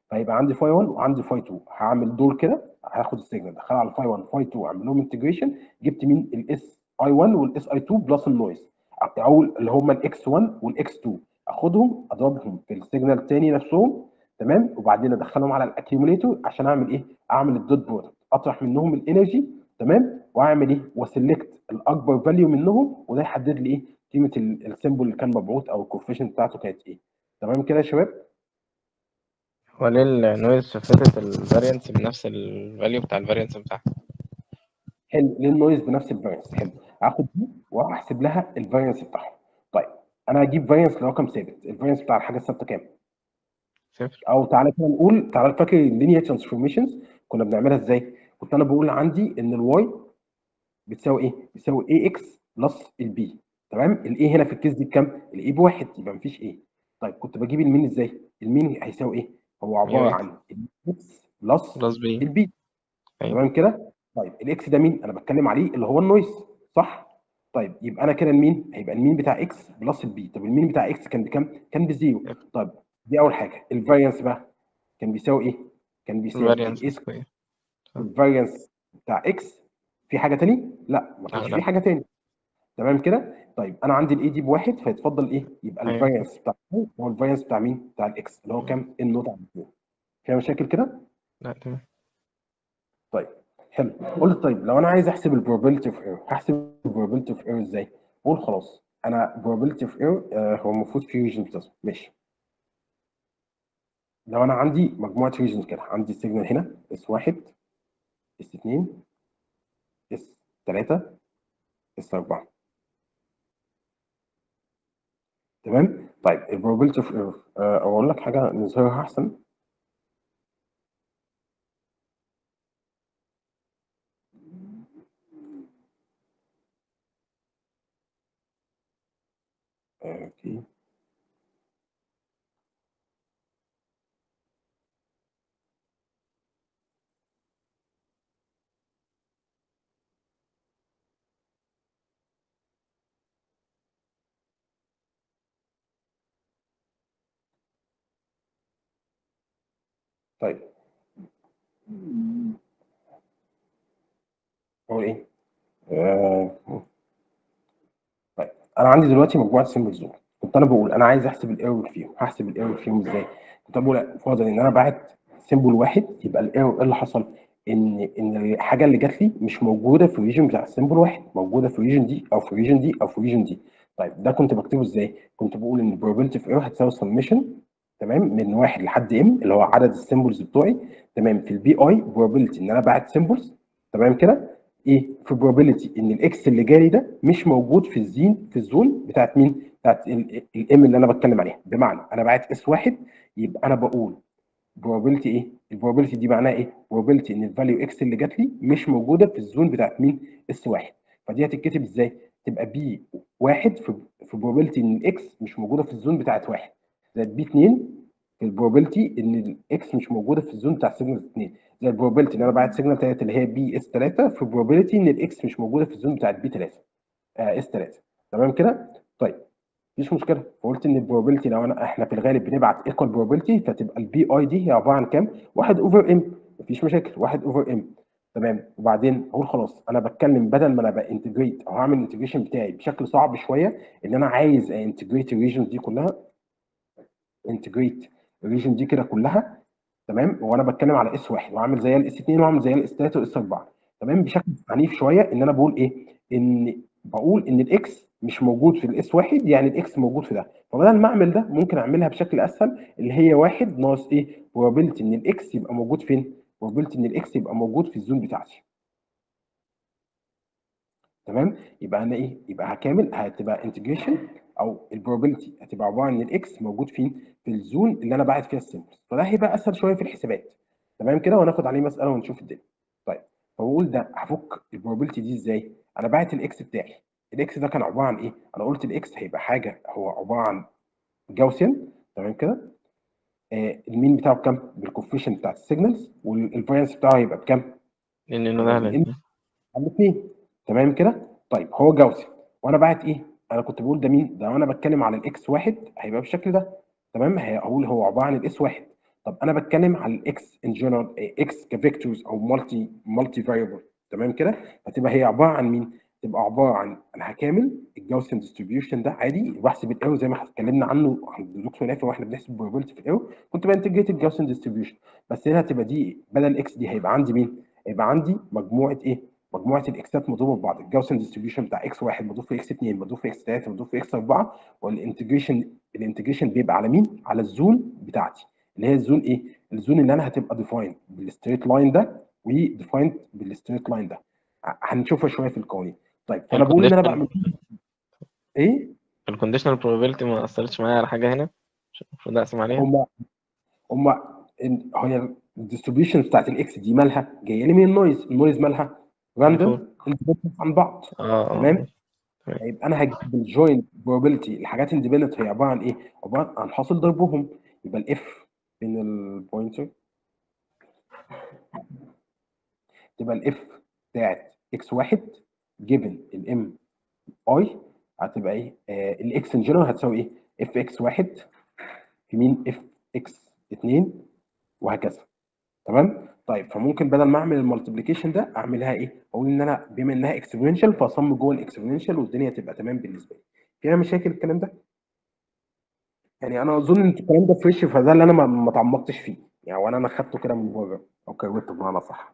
[SPEAKER 1] فيبقى عندي فاي 1 وعندي فاي 2 هعمل دول كده هاخد السيجنال ادخلها على فاي 1 فاي 2 اعمل لهم انتجريشن جبت مين الاس اي 1 والاس اي 2 بلس النويز او اللي هم الاكس 1 والاكس 2 اخدهم اضربهم في السيجنال الثاني نفسهم تمام وبعدين ادخلهم على الاكيوميليتور عشان اعمل ايه؟ اعمل الدوت برودكت اطرح منهم الانرجي تمام واعمل ايه؟ واسلكت الاكبر فاليو منهم وده يحدد لي ايه؟ قيمه السيمبل اللي كان مبعوث او الكوفيشنت بتاعته كانت ايه؟ تمام كده يا شباب؟
[SPEAKER 5] هو ليه النويز شفتت الفاريانس بنفس الفاليو بتاع الفاريانس بتاعها
[SPEAKER 1] حلو ليه النويز بنفس الفارينس حلو هاخد دي واحسب لها الفارينس بتاعها طيب انا هجيب فارينس لرقم ثابت الفارينس بتاع الحاجه الثابته كام؟
[SPEAKER 5] صفر
[SPEAKER 1] او تعالى كده نقول تعالى فاكر اللينير ترانسفورميشنز كنا بنعملها ازاي؟ كنت انا بقول عندي ان الواي بتساوي ايه؟ بتساوي اي اكس بلس البي تمام؟ الاي هنا في الكيس دي بكام؟ الاي بواحد يبقى مفيش ايه طيب كنت بجيب المين ازاي؟ المين هيساوي ايه؟ هو عباره
[SPEAKER 5] UX.
[SPEAKER 1] عن الاكس بلس
[SPEAKER 5] بلس بي
[SPEAKER 1] البي
[SPEAKER 5] أيوة.
[SPEAKER 1] تمام كده؟ طيب الاكس ده مين؟ انا بتكلم عليه اللي هو النويز صح؟ طيب يبقى انا كده المين هيبقى المين بتاع اكس بلس البي طب المين بتاع اكس كان بكام؟ كان بزيرو طيب دي اول حاجه الفاريانس بقى كان بيساوي ايه؟ كان بيساوي
[SPEAKER 5] فاريانس
[SPEAKER 1] الايه
[SPEAKER 5] سكوير
[SPEAKER 1] الفاريانس بتاع اكس في حاجه تاني؟ لا ما كانش
[SPEAKER 5] لا.
[SPEAKER 1] في حاجه تاني تمام كده؟ طيب انا عندي الاي دي بواحد فيتفضل ايه؟ يبقى
[SPEAKER 5] أيوة.
[SPEAKER 1] الفاريانس بتاع هو الفاريانس بتاع مين؟ بتاع الاكس اللي هو كام؟ النوت على الاثنين فيها مشاكل كده؟
[SPEAKER 5] لا تمام
[SPEAKER 1] طيب حلو قلت طيب لو انا عايز احسب البروبابيلتي اوف ايرور هحسب البروبابيلتي اوف ايرور ازاي؟ قول خلاص انا probability اوف ايرور هو المفروض في ريجن بتظهر ماشي لو انا عندي مجموعه ريجنز كده عندي السيجنال هنا اس 1 اس 2 اس 3 اس 4 تمام طيب البروبابيلتي اوف ايرور اقول لك حاجه نظهرها احسن اوكي طيب هو ايه؟ آه. طيب انا عندي دلوقتي مجموعه سيمبلز دول كنت انا بقول انا عايز احسب الايرور فيهم هحسب الايرور فيهم ازاي؟ كنت بقول فرضا ان انا باعت سيمبل واحد يبقى الايرور ايه اللي حصل؟ ان ان الحاجه اللي جات لي مش موجوده في الريجن بتاع السيمبل واحد موجوده في الريجن دي او في الريجن دي او في الريجن دي طيب ده كنت بكتبه ازاي؟ كنت بقول ان probability of error هتساوي summation تمام من واحد لحد ام اللي هو عدد السيمبلز بتوعي تمام في البي اي probability ان انا باعت سيمبلز تمام كده ايه في probability ان الاكس اللي جالي ده مش موجود في الزين في الزون بتاعت مين؟ بتاعت الام اللي انا بتكلم عليها بمعنى انا باعت اس واحد يبقى انا بقول probability ايه؟ البروبابيلتي دي معناها ايه؟ probability ان الفاليو اكس اللي جات لي مش موجوده في الزون بتاعت مين؟ اس واحد فدي هتتكتب ازاي؟ تبقى بي واحد في في probability ان الاكس مش موجوده في الزون بتاعت واحد زائد بي 2 في البروبابيلتي ان الاكس مش موجوده في الزون بتاع سيجنال 2 زي البروبابيلتي ان انا باعت سيجنال 3 اللي هي بي اس 3 في probability ان الاكس مش موجوده في الزون بتاعت بي 3 آه اس 3 تمام كده؟ طيب مفيش مشكله فقلت ان البروبابيلتي لو انا احنا في الغالب بنبعت ايكوال بروبابيلتي فتبقى البي اي دي هي عباره عن كام؟ 1 اوفر ام مفيش مشاكل 1 اوفر ام تمام وبعدين اقول خلاص انا بتكلم بدل ما انا بانتجريت او هعمل الانتجريشن بتاعي بشكل صعب شويه ان انا عايز انتجريت الريجنز دي كلها انتجريت الريجن دي كده كلها تمام وانا بتكلم على اس واحد واعمل زيها الاس 2 واعمل زيها الاس 3 والاس 4 تمام بشكل عنيف شويه ان انا بقول ايه؟ ان بقول ان الاكس مش موجود في الاس واحد يعني الاكس موجود في ده فبدل ما اعمل ده ممكن اعملها بشكل اسهل اللي هي واحد ناقص ايه؟ probability ان الاكس يبقى موجود فين؟ probability ان الاكس يبقى موجود في الزون بتاعتي تمام يبقى انا ايه يبقى هكامل هتبقى انتجريشن او البروبابيلتي هتبقى عباره عن الاكس موجود فين في الزون اللي انا باعت فيها السيمبلز فده هيبقى اسهل شويه في الحسابات تمام كده وهناخد عليه مساله ونشوف الدنيا طيب فبقول ده هفك البروبابيلتي دي ازاي انا باعت الاكس بتاعي الاكس ده كان عباره عن ايه انا قلت الاكس هيبقى حاجه هو عباره عن جاوسيان تمام كده آه المين بتاعه بكام بالكوفيشن بتاعت السيجنالز والفاريانس بتاعه هيبقى بكام
[SPEAKER 5] لان انه ده على
[SPEAKER 1] على الاثنين تمام كده طيب هو جاوسي وانا باعت ايه انا كنت بقول ده مين ده وانا بتكلم على الاكس واحد هيبقى بالشكل ده تمام هقول هو عباره عن الاس واحد طب انا بتكلم على الاكس ان جنرال اكس كفيكتورز او مالتي مالتي فاريبل تمام كده هتبقى هي عباره عن مين تبقى عباره عن انا هكامل الجاوسن ديستريبيوشن ده عادي بحسب الايرور زي ما اتكلمنا عنه عند الدكتور نافع واحنا بنحسب probability في الايرور كنت بانتجريت الجاوسن ديستريبيوشن بس هنا هتبقى دي بدل اكس دي هيبقى عندي مين هيبقى عندي مجموعه ايه مجموعه الاكسات مضروبه في بعض الجاوسن ديستريبيوشن بتاع اكس 1 مضروب في اكس 2 مضروب في اكس 3 مضروب في اكس 4 والانتجريشن الانتجريشن بيبقى على مين على الزون بتاعتي اللي هي الزون ايه الزون اللي انا هتبقى ديفاين بالستريت لاين ده وديفايند بالستريت لاين ده ه- هنشوفها شويه في القوانين طيب فانا بقول ان انا بعمل ايه
[SPEAKER 5] الكونديشنال probability ما اثرتش معايا على حاجه هنا مش المفروض اقسم عليها
[SPEAKER 1] هم هم هي الديستريبيوشن بتاعت الاكس دي مالها جايه لي من النويز النويز مالها راندوم عن بعض
[SPEAKER 5] اه اه
[SPEAKER 1] تمام يبقى انا هجيب الجوينت probability الحاجات اندبندنت هي عباره عن ايه؟ عباره عن حاصل ضربهم يبقى الاف بين البوينتر تبقى الاف بتاعت اكس واحد جيفن الام اي هتبقى ايه؟ آه الاكس ان جنرال هتساوي ايه؟ اف اكس واحد في مين اف اكس 2 وهكذا تمام؟ طيب فممكن بدل ما اعمل المالتيبليكيشن ده اعملها ايه؟ اقول ان انا بما انها اكسبوننشال فاصم جوه الاكسبوننشال والدنيا تبقى تمام بالنسبه لي. فيها مشاكل الكلام ده؟ يعني انا اظن ان الكلام ده فريش فده اللي انا ما ما تعمقتش فيه يعني وانا انا خدته كده من بره او كروته بمعنى صح.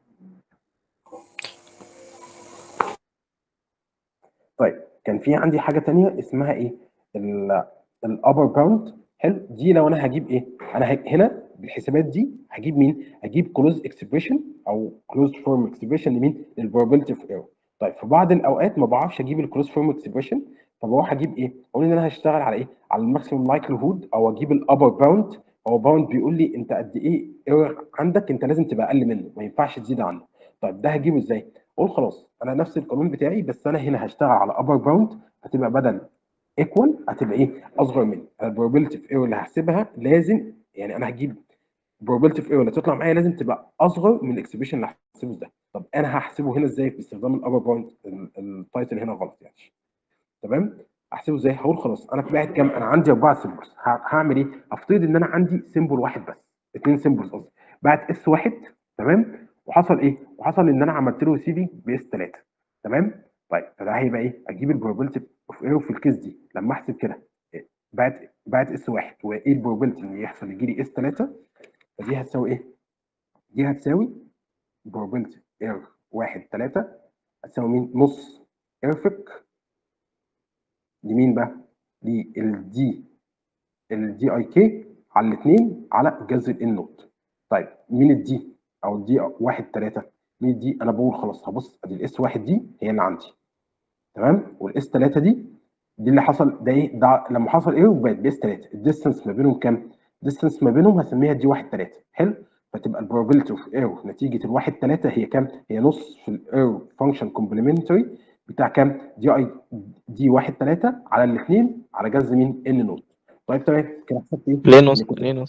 [SPEAKER 1] طيب كان في عندي حاجه تانية اسمها ايه؟ الابر باوند حلو دي لو انا هجيب ايه؟ انا ه- هنا بالحسابات دي هجيب مين؟ هجيب كلوز اكسبريشن او كلوز فورم اكسبريشن لمين؟ للبروبابيلتي اوف ايرور. طيب في بعض الاوقات ما بعرفش اجيب الكلوز فورم اكسبريشن فبروح اجيب ايه؟ اقول ان انا هشتغل على ايه؟ على الماكسيمم لايكليهود او اجيب الابر باوند هو باوند بيقول لي انت قد ايه ايرور عندك انت لازم تبقى اقل منه ما ينفعش تزيد عنه. طيب ده هجيبه ازاي؟ اقول خلاص انا نفس القانون بتاعي بس انا هنا هشتغل على ابر باوند هتبقى بدل ايكوال هتبقى ايه؟ اصغر من البروبابيلتي اوف ايرور اللي هحسبها لازم يعني انا هجيب probability of error اللي تطلع معايا لازم تبقى اصغر من الاكسبريشن اللي هحسبه ده طب انا هحسبه هنا ازاي باستخدام الابر باوند التايتل هنا غلط يعني تمام احسبه ازاي هقول خلاص انا باعت كام انا عندي اربعه سيمبلز هعمل ايه افترض ان انا عندي سيمبل واحد بس اثنين سيمبلز قصدي باعت اس واحد تمام وحصل ايه وحصل ان انا عملت له ريسيفنج باس 3 تمام طيب فده هيبقى ايه اجيب البروبابيلتي اوف ايرور في الكيس دي لما احسب كده بعت بعت اس واحد وايه البروبابيلتي ان يحصل يجي لي اس 3 فدي هتساوي ايه؟ دي هتساوي probability error 1 3 هتساوي مين؟ نص ايرفك لمين بقى؟ للدي الدي اي كي على الاثنين على جذر الان نوت. طيب مين الدي او الدي 1 3 مين الدي؟ انا بقول خلاص هبص ادي الاس 1 دي هي اللي عندي تمام؟ والاس 3 دي دي اللي حصل ده ايه؟ ده لما حصل ايه وبقت باس 3 الديستنس ما بينهم كام؟ ديستنس ما بينهم هسميها دي 1 3 حلو فتبقى البروبابيلتي اوف ايرور نتيجه الواحد 3 هي كام؟ هي نص في الايرور فانكشن كومبلمنتري بتاع كام؟ دي اي دي 1 3 على الاثنين على جذر مين؟ ان نوت طيب تمام كده حسبت ايه؟
[SPEAKER 5] ليه نص
[SPEAKER 1] إن كنت-
[SPEAKER 5] ليه نص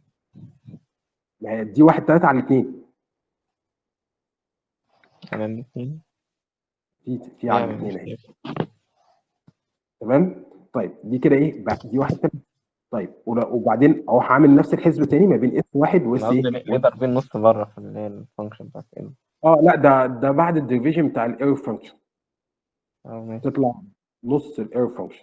[SPEAKER 1] ما هي دي 1 3 على الاثنين
[SPEAKER 5] على الاثنين
[SPEAKER 1] في في على الاثنين اهي تمام؟ طيب دي كده ايه؟ بقى دي 1 3 طيب ول- وبعدين اروح عامل نفس الحسبه تاني ما بين اس 1 واس
[SPEAKER 5] انا قصدي
[SPEAKER 1] ايه؟
[SPEAKER 5] ليه ليه ضاربين نص بره في اللي هي الفانكشن بتاعت ال
[SPEAKER 1] اه لا ده ده بعد الديفيجن بتاع الايرور فانكشن
[SPEAKER 5] اه ماشي
[SPEAKER 1] تطلع نص الايرور فانكشن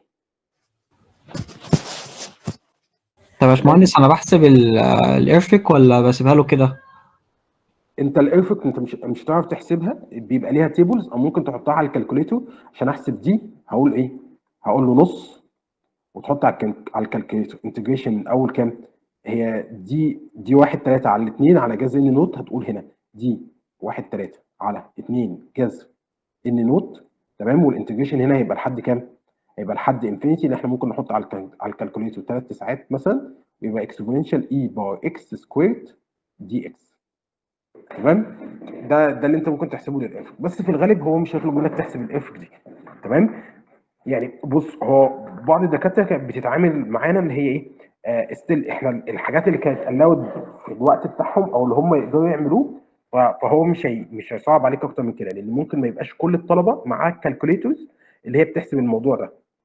[SPEAKER 8] طب يا باشمهندس انا بحسب الايرفك ولا بسيبها له كده
[SPEAKER 1] انت الايرفكت انت مش مش هتعرف تحسبها بيبقى ليها تيبلز او ممكن تحطها على الكالكوليتور عشان احسب دي هقول ايه هقول له نص وتحط على الكال- على الكالكوليتور انتجريشن الاول كام هي دي دي 1 3 على الاثنين على جذر ان نوت هتقول هنا دي 1 3 على 2 جذر ان نوت تمام والانتجريشن هنا هيبقى لحد كام هيبقى لحد انفينيتي اللي احنا ممكن نحط على الكال- على الكالكوليتور ثلاث تسعات مثلا ويبقى اكسبوننشال اي باور اكس سكويرد دي اكس تمام ده ده اللي انت ممكن تحسبه للافك بس في الغالب هو مش هيطلب منك تحسب الافك دي تمام يعني بص هو بعض الدكاتره كانت بتتعامل معانا اللي هي ايه آه ستيل احنا الحاجات اللي كانت الاود في الوقت بتاعهم او اللي هم يقدروا يعملوه ف- فهو مش هي مش هيصعب عليك اكتر من كده لان ممكن ما يبقاش كل الطلبه معاها كالكوليتورز اللي هي بتحسب الموضوع ده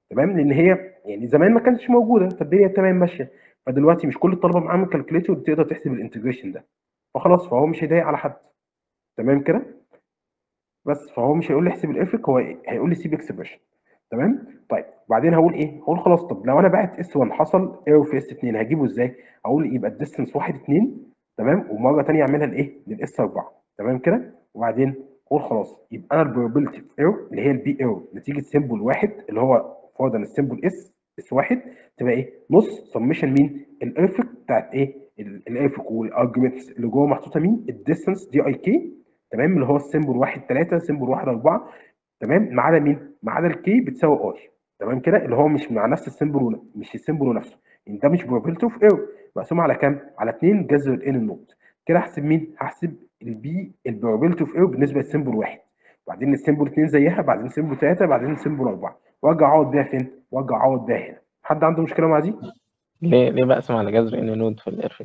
[SPEAKER 1] تمام لان هي يعني زمان ما كانتش موجوده فالدنيا تمام ماشيه فدلوقتي مش كل الطلبه معاهم الكالكوليتور تقدر تحسب الانتجريشن ده فخلاص فهو مش هيضايق على حد تمام كده بس فهو مش هيقول لي احسب الافك هو هيقول لي سيب اكسبريشن تمام طيب وبعدين هقول ايه هقول خلاص طب لو انا بعت اس 1 حصل ايرور في اس 2 هجيبه ازاي هقول يبقى الديستنس 1 2 تمام ومره ثانيه اعملها لايه للاس 4 تمام كده وبعدين اقول خلاص يبقى انا البروبابيلتي ايرور اللي هي البي ايرور نتيجه سيمبل واحد اللي هو فرضا السيمبل اس اس واحد تبقى ايه نص سمشن مين الافك بتاعت ايه الافك والارجيومنتس اللي جوه محطوطه مين الديستنس دي اي كي تمام اللي هو السيمبل 1 3 سيمبل 1 4 تمام ما عدا مين؟ ما عدا الكي بتساوي اي تمام كده اللي هو مش مع نفس السيمبل ون- مش السيمبل نفسه يعني ده مش probability اوف ايرور مقسوم على كام؟ على 2 جذر الان النوت كده احسب مين؟ هحسب البي البروبابيلتي اوف ايرور بالنسبه للسيمبل 1 بعدين السيمبل 2 زيها بعدين السيمبل 3 بعدين السيمبل 4 وارجع اعوض بيها فين؟ وارجع اعوض بيها هنا حد عنده مشكله مع دي؟
[SPEAKER 5] ليه ليه بقسم على جذر ان نود في الارفك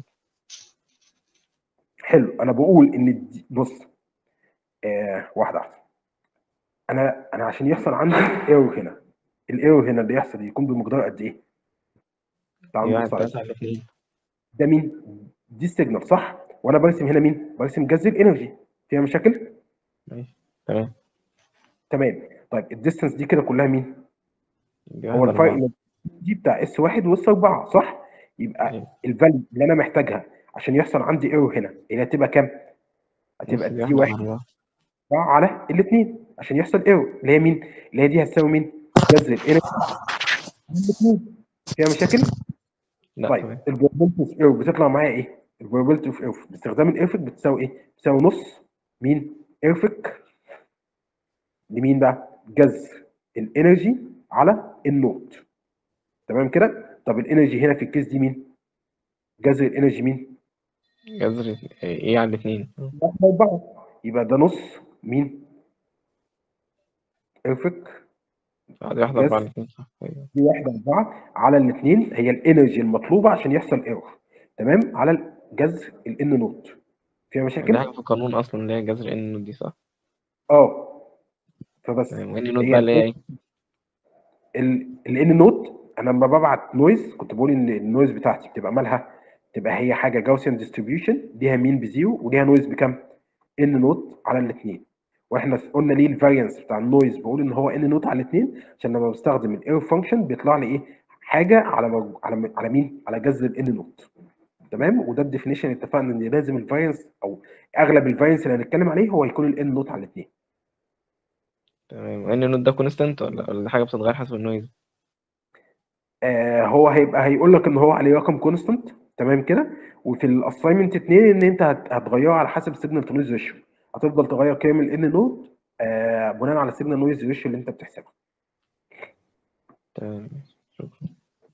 [SPEAKER 1] حلو انا بقول ان دي بص آه واحده واحده انا انا عشان يحصل عندي ايرور هنا الايرور هنا اللي يحصل يكون بمقدار قد ايه؟ تعالوا
[SPEAKER 5] واحد
[SPEAKER 1] نبص على
[SPEAKER 5] تلاتة على اتنين
[SPEAKER 1] ده مين؟ دي السيجنال صح؟ وانا برسم هنا مين؟ برسم جذر انرجي فيها مشاكل؟
[SPEAKER 5] ماشي تمام
[SPEAKER 1] تمام طيب الديستنس دي كده كلها مين؟
[SPEAKER 5] دي
[SPEAKER 1] هو
[SPEAKER 5] واحد
[SPEAKER 1] الفرق
[SPEAKER 5] أربعة
[SPEAKER 1] دي بتاع اس 1 واس 4 صح؟ يبقى
[SPEAKER 5] أيوة.
[SPEAKER 1] الفاليو اللي انا محتاجها عشان يحصل عندي ايرور هنا اللي هتبقى كام؟ هتبقى
[SPEAKER 5] نص دي
[SPEAKER 1] دي
[SPEAKER 5] واحد
[SPEAKER 1] واحد
[SPEAKER 5] أربعة
[SPEAKER 1] على الاثنين عشان يحصل ايرور اللي هي مين؟ اللي هي دي هتساوي مين؟ جذر الانرجي الاثنين فيها مشاكل؟
[SPEAKER 5] لا
[SPEAKER 1] طيب
[SPEAKER 5] تمام
[SPEAKER 1] البروبابيلتي اوف ايرور بتطلع معايا ايه؟ البروبابيلتي اوف ايرور باستخدام الايرفك بتساوي ايه؟ بتساوي نص مين؟ ايرفك لمين بقى؟ جذر الانرجي على النوت تمام كده؟ طب الانرجي هنا في الكيس دي مين؟ جذر الانرجي مين؟
[SPEAKER 5] جذر ايه على الاتنين
[SPEAKER 1] واحد أربعة يبقى ده نص مين؟ ايرفك
[SPEAKER 5] اه دي واحد أربعة
[SPEAKER 1] جذر
[SPEAKER 5] على الاتنين صح أيوة.
[SPEAKER 1] دي واحد أربعة على الاثنين هي الانرجي المطلوبة عشان يحصل ايرور تمام؟ على جذر الان نوت فيها
[SPEAKER 5] دي
[SPEAKER 1] مشاكل؟
[SPEAKER 5] حاجة في القانون أصلا اللي هي جذر ان نود دي صح
[SPEAKER 1] اه فبس
[SPEAKER 5] تمام وان نود
[SPEAKER 1] هي
[SPEAKER 5] بقى اللي هي ايه
[SPEAKER 1] الان نوت انا لما ببعت نويز كنت بقول ان النويز بتاعتي بتبقى مالها تبقى هي حاجه جاوسيان ديستريبيوشن ليها مين بزيرو وليها نويز بكام؟ ان نوت على الاثنين واحنا قلنا ليه الفارينس بتاع النويز بقول ان هو ان نوت على الاثنين عشان لما بستخدم الاير فانكشن بيطلع لي ايه؟ حاجه على مج... على على مين؟ على جذر الان نوت تمام وده الديفينيشن اتفقنا ان لازم الفارينس او اغلب الفارينس اللي هنتكلم عليه هو يكون الان نوت على الاثنين
[SPEAKER 5] تمام وان نود ده كونستنت ولا ولا ده حاجة بتتغير حسب النويز
[SPEAKER 1] آه هو هيبقى هيقول لك ان هو عليه رقم كونستنت تمام كده وفي الاساينمنت 2 ان انت هت- هتغيره على حسب السيجنال تو نويز ريشيو هتفضل تغير قيم الان نود آه بناء على السيجنال نويز ريشيو اللي انت بتحسبها
[SPEAKER 5] تمام شكرا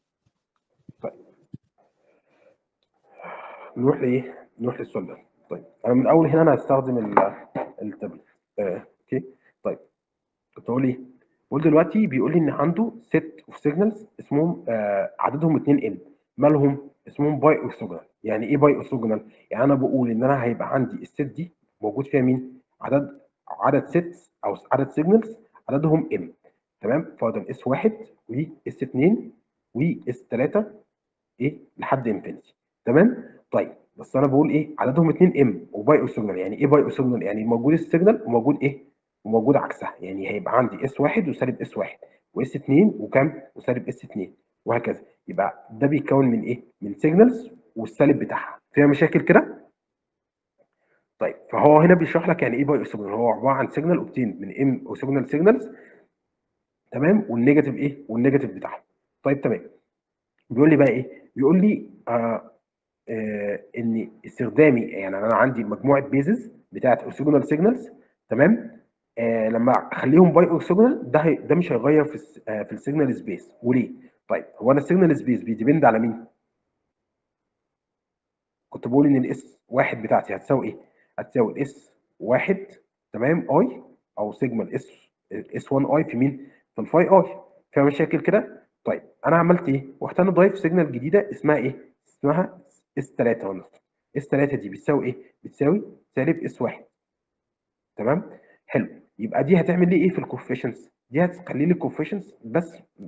[SPEAKER 1] نروح لايه؟ نروح للسؤال ده طيب انا من اول هنا انا هستخدم ال- التابلت آه اوكي طيب كنت اقول ايه؟ بقول دلوقتي بيقول لي ان عنده ست اوف سيجنالز اسمهم آه عددهم 2 ان مالهم اسمهم باي اورثوجونال يعني ايه باي اورثوجونال؟ يعني انا بقول ان انا هيبقى عندي الست دي موجود فيها مين؟ عدد عدد ست او عدد سيجنالز عددهم ام تمام؟ فرضا اس 1 واس 2 واس 3 ايه لحد انفينيتي تمام؟ طيب بس انا بقول ايه؟ عددهم 2 ام وباي اورثوجونال يعني ايه باي اورثوجونال؟ يعني موجود السيجنال وموجود ايه؟ وموجود عكسها يعني هيبقى عندي اس 1 وسالب اس 1 واس 2 وكام وسالب اس 2 وهكذا يبقى ده بيتكون من ايه من سيجنالز والسالب بتاعها فيها مشاكل كده طيب فهو هنا بيشرح لك يعني ايه باي اوسيجنال هو عباره عن سيجنال اوبتين من ام اوسيجنال سيجنالز تمام والنيجاتيف ايه والنيجاتيف بتاعها طيب تمام بيقول لي بقى ايه بيقول لي آه آه ان استخدامي يعني انا عندي مجموعه بيزز بتاعت اوسيجنال سيجنالز تمام آه لما اخليهم باي اوكسجونال ده هي ده مش هيغير في الس- آه في السيجنال سبيس وليه؟ طيب هو انا السيجنال سبيس بيديبند على مين؟ كنت بقول ان الاس واحد بتاعتي هتساوي ايه؟ هتساوي الاس واحد تمام اي او سيجما الاس اس 1 اي في مين؟ في الفاي اي فيها مشاكل كده؟ طيب انا عملت ايه؟ رحت انا ضايف سيجنال جديده اسمها ايه؟ اسمها اس 3 هنا اس 3 دي بتساوي ايه؟ بتساوي سالب اس 1 تمام؟ حلو يبقى دي هتعمل لي ايه في الكوفيشنتس دي هتخلي لي الكوفيشنتس بس مجرد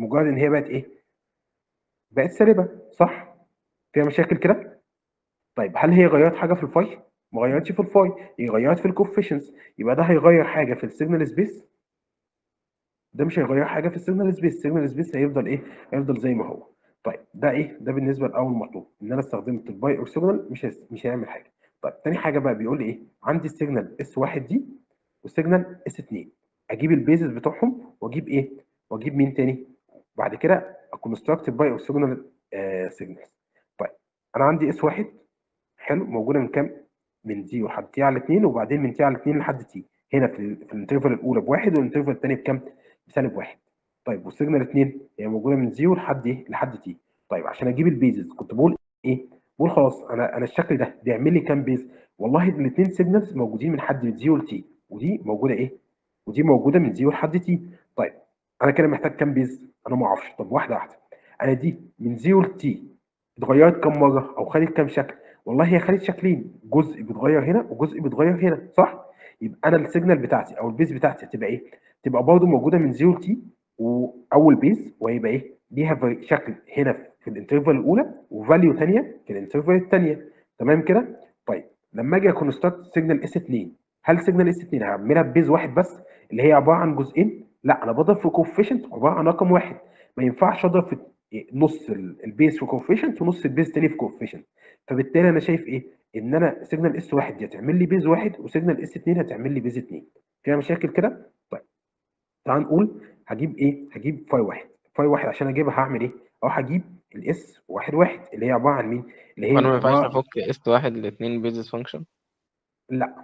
[SPEAKER 1] لمجرد ان هي بقت ايه بقت سالبه صح فيها مشاكل كده طيب هل هي غيرت حاجه في الفاي ما غيرتش في الفاي هي غيرت في الكوفيشنز يبقى ده هيغير حاجه في السيجنال سبيس ده مش هيغير حاجه في السيجنال سبيس السيجنال سبيس هيفضل ايه هيفضل زي ما هو طيب ده ايه ده بالنسبه لاول مطلوب ان انا استخدمت الباي اورثوجونال مش هيس- مش هيعمل حاجه طيب تاني حاجه بقى بيقول لي ايه عندي السيجنال اس 1 دي والسيجنال اس 2 اجيب البيزز بتوعهم واجيب ايه واجيب مين تاني بعد كده اكونستراكت الباي اورثوجونال سيجنالز طيب انا عندي اس 1 حلو موجوده من كام من دي لحد تي على 2 وبعدين من تي على 2 لحد تي هنا في, ال- في الانترفال الاولى بواحد والانترفال الثاني بكام بسالب واحد طيب والسيجنال 2 هي موجوده من زيرو لحد ايه لحد تي طيب عشان اجيب البيزز كنت بقول ايه بقول خلاص انا انا الشكل ده بيعمل لي كام بيز والله الاثنين سيجنالز موجودين من حد زيرو لتي ودي موجوده ايه ودي موجوده من زيرو لحد تي طيب انا كده محتاج كام بيز انا ما اعرفش طب واحده واحده انا دي من زيرو لتي اتغيرت كام مره او خدت كام شكل والله هي خدت شكلين جزء بيتغير هنا وجزء بيتغير هنا صح يبقى انا السيجنال بتاعتي او البيز بتاعتي هتبقى ايه تبقى برضه موجوده من زيرو لتي واول بيز وهيبقى ايه ليها في- شكل هنا في الانترفال الاولى وفاليو ثانيه في الانترفال الثانيه تمام كده طيب لما اجي اكونستراكت سيجنال اس 2 هل سيجنال اس 2 هعملها ببيز واحد بس اللي هي عباره عن جزئين لا انا بضرب في كوفيشنت عباره عن رقم واحد ما ينفعش اضرب في نص ال- البيز في كوفيشنت ونص البيز تاني في كوفيشنت فبالتالي انا شايف ايه ان انا سيجنال اس واحد دي هتعمل لي بيز واحد وسيجنال اس 2 هتعمل لي بيز 2 فيها مشاكل كده طيب تعال نقول هجيب ايه هجيب فاي واحد فاي واحد عشان اجيبها هعمل ايه اروح اجيب الاس واحد واحد اللي هي عباره عن مين اللي هي
[SPEAKER 5] وانا ما ينفعش
[SPEAKER 1] عباره
[SPEAKER 5] افك اس واحد لاتنين بيزنس فانكشن
[SPEAKER 1] لا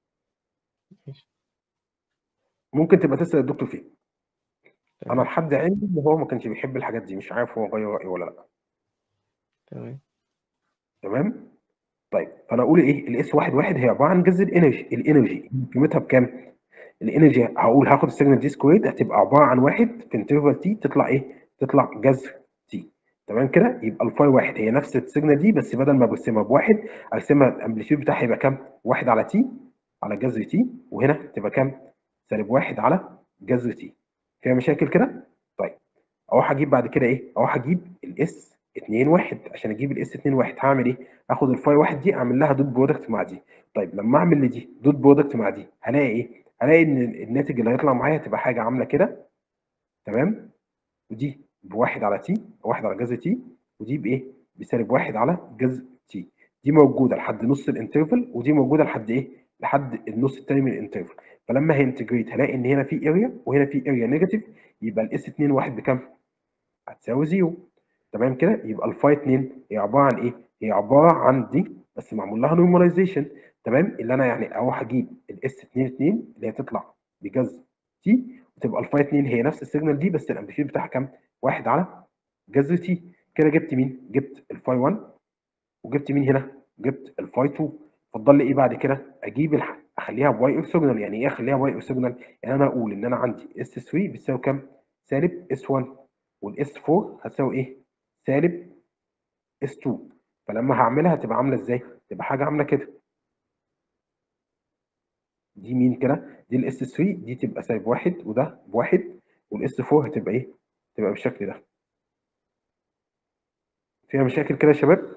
[SPEAKER 1] ممكن تبقى تسال الدكتور فيه انا
[SPEAKER 5] تمام
[SPEAKER 1] لحد علمي ان هو ما كانش بيحب الحاجات دي مش عارف هو غير رايه ولا لا
[SPEAKER 5] تمام
[SPEAKER 1] تمام طيب فانا اقول ايه الاس واحد واحد هي عباره عن جذر الانرجي الانرجي قيمتها بكام الانرجي هقول هاخد السيجنال دي سكويرد هتبقى عباره عن واحد في انترفال تي تطلع ايه تطلع جذر تي تمام كده يبقى الفاي واحد هي نفس السيجنال دي بس بدل ما برسمها بواحد ارسمها الامبليتيود بتاعها يبقى كام واحد على تي على جذر تي وهنا تبقى كام سالب واحد على جذر تي فيها مشاكل كده طيب اروح اجيب بعد كده ايه اروح اجيب الاس 2 1 عشان اجيب الاس 2 1 هعمل ايه اخد الفاي واحد دي اعمل لها دوت برودكت مع دي طيب لما اعمل لدي دوت برودكت مع دي هلاقي ايه هلاقي ان الناتج اللي هيطلع معايا هتبقى حاجه عامله كده تمام ودي بواحد على تي واحد على جذر تي ودي بايه بسالب واحد على جذر تي دي موجوده لحد نص الانترفال ودي موجوده لحد ايه لحد النص الثاني من الانترفال فلما هينتجريت هلاقي ان هنا في اريا وهنا في اريا نيجاتيف يبقى الاس 2 1 بكام هتساوي زيرو تمام كده يبقى الفاي 2 هي عباره عن ايه هي عباره عن دي بس معمول لها نورماليزيشن تمام اللي انا يعني اروح اجيب الاس 2 2 اللي هي تطلع بجذر تي وتبقى الفاي 2 هي نفس السيجنال دي بس الامبليتيود بتاعها كام واحد على جذر تي كده جبت مين جبت الفاي 1 وجبت مين هنا جبت الفاي 2 فضل لي ايه بعد كده اجيب الح... اخليها باي اورثوجونال يعني ايه اخليها باي اورثوجونال يعني انا اقول ان انا عندي اس 3 بتساوي كام سالب اس 1 والاس 4 هتساوي ايه سالب اس 2 فلما هعملها هتبقى عامله ازاي تبقى حاجه عامله كده دي مين كده دي الاس 3 دي تبقى سالب واحد وده بواحد والاس 4 هتبقى ايه تبقى بالشكل ده فيها مشاكل كده يا شباب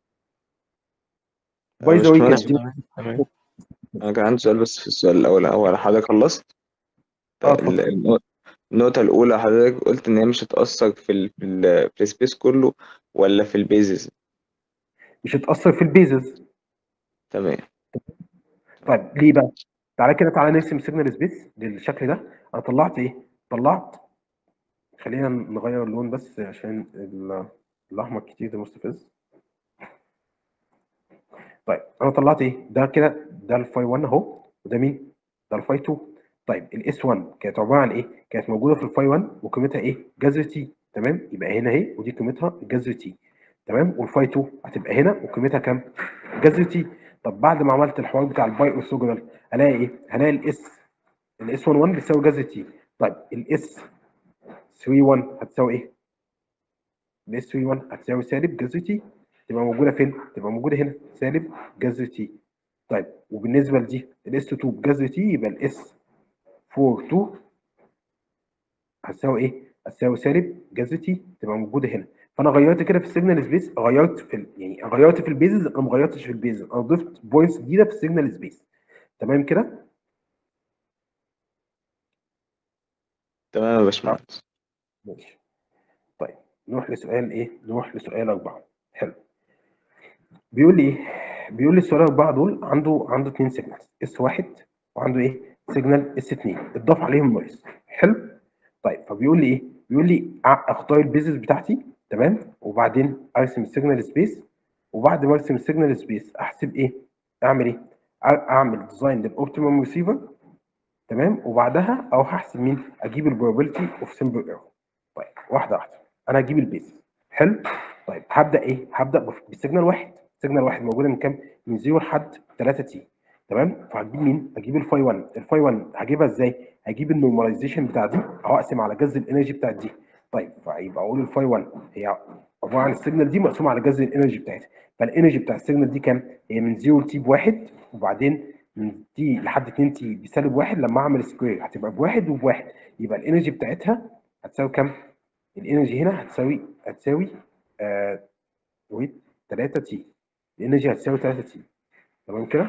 [SPEAKER 1] باي ذا واي
[SPEAKER 7] باشمهندس
[SPEAKER 1] كانت دي
[SPEAKER 5] تمام تمام
[SPEAKER 7] انا كان عندي سؤال بس في السؤال الاول هو حضرتك خلصت
[SPEAKER 1] اه اتفضل
[SPEAKER 7] ال- النقطة الأولى حضرتك قلت إن هي مش هتأثر في ال في, ال في السبيس كله ولا في البيزز
[SPEAKER 1] مش هتاثر في البيزز
[SPEAKER 7] تمام
[SPEAKER 1] طيب ليه بقى تعالى كده تعالى نرسم سيجنال سبيس بالشكل ده انا طلعت ايه طلعت خلينا نغير اللون بس عشان ال- الاحمر كتير ده مستفز طيب انا طلعت ايه ده كده ده الفاي 1 اهو وده مين ده الفاي 2 طيب الاس 1 كانت عباره عن ايه كانت موجوده في الفاي 1 وقيمتها ايه جذر تي تمام يبقى هنا اهي ودي قيمتها جذر تي تمام والفاي 2 هتبقى هنا وقيمتها كام جذر تي طب بعد ما عملت الحوار بتاع الباي اورثوجونال هلاقي ايه هلاقي الاس الاس 1 1 بتساوي جذر تي طيب الاس 3 1 هتساوي ايه الاس 3 1 هتساوي سالب جذر تي تبقى موجوده فين تبقى موجوده هنا سالب جذر تي طيب وبالنسبه لدي الاس 2 بجذر تي يبقى الاس 4 2 هتساوي ايه هتساوي سالب جذر تي تبقى موجوده هنا فانا غيرت كده في السيجنال سبيس غيرت في ال... يعني غيرت في البيزز انا ما غيرتش في البيزز انا ضفت بوينتس جديده في السيجنال سبيس تمام كده
[SPEAKER 7] تمام يا باشمهندس
[SPEAKER 1] ماشي طيب نروح لسؤال ايه نروح لسؤال اربعه حلو بيقول لي ايه بيقول لي السؤال الاربعه دول عنده عنده اثنين سيجنالز اس واحد وعنده ايه سيجنال اس 2 اتضاف عليهم نويز حلو طيب فبيقول لي ايه بيقول لي أ- اختار البيزز بتاعتي تمام وبعدين ارسم السيجنال سبيس وبعد ما ارسم السيجنال سبيس احسب ايه اعمل ايه أ- اعمل ديزاين للاوبتيمم ريسيفر تمام وبعدها او هحسب مين اجيب البروبابيلتي اوف سمبل ايرور طيب واحده واحده انا هجيب البيز حلو طيب هبدا ايه هبدا بف- بسيجنال واحد سيجنال واحد موجوده من كام من 0 لحد 3 تي تمام فهجيب مين هجيب الفاي 1 الفاي 1 هجيبها ازاي هجيب النورماليزيشن بتاع دي او اقسم على جذر الانرجي بتاع دي طيب فيبقى اقول الفاي 1 هي عباره عن السيجنال دي مقسومه على جذر الانرجي بتاعتها فالانرجي بتاع السيجنال دي كام هي من 0 لتي بواحد وبعدين من تي لحد 2 تي بسالب واحد لما اعمل سكوير هتبقى بواحد وبواحد يبقى الانرجي بتاعتها هتساوي كام الانرجي هنا هتساوي هتساوي آه ويت 3 تي الانرجي هتساوي 3 تي تمام كده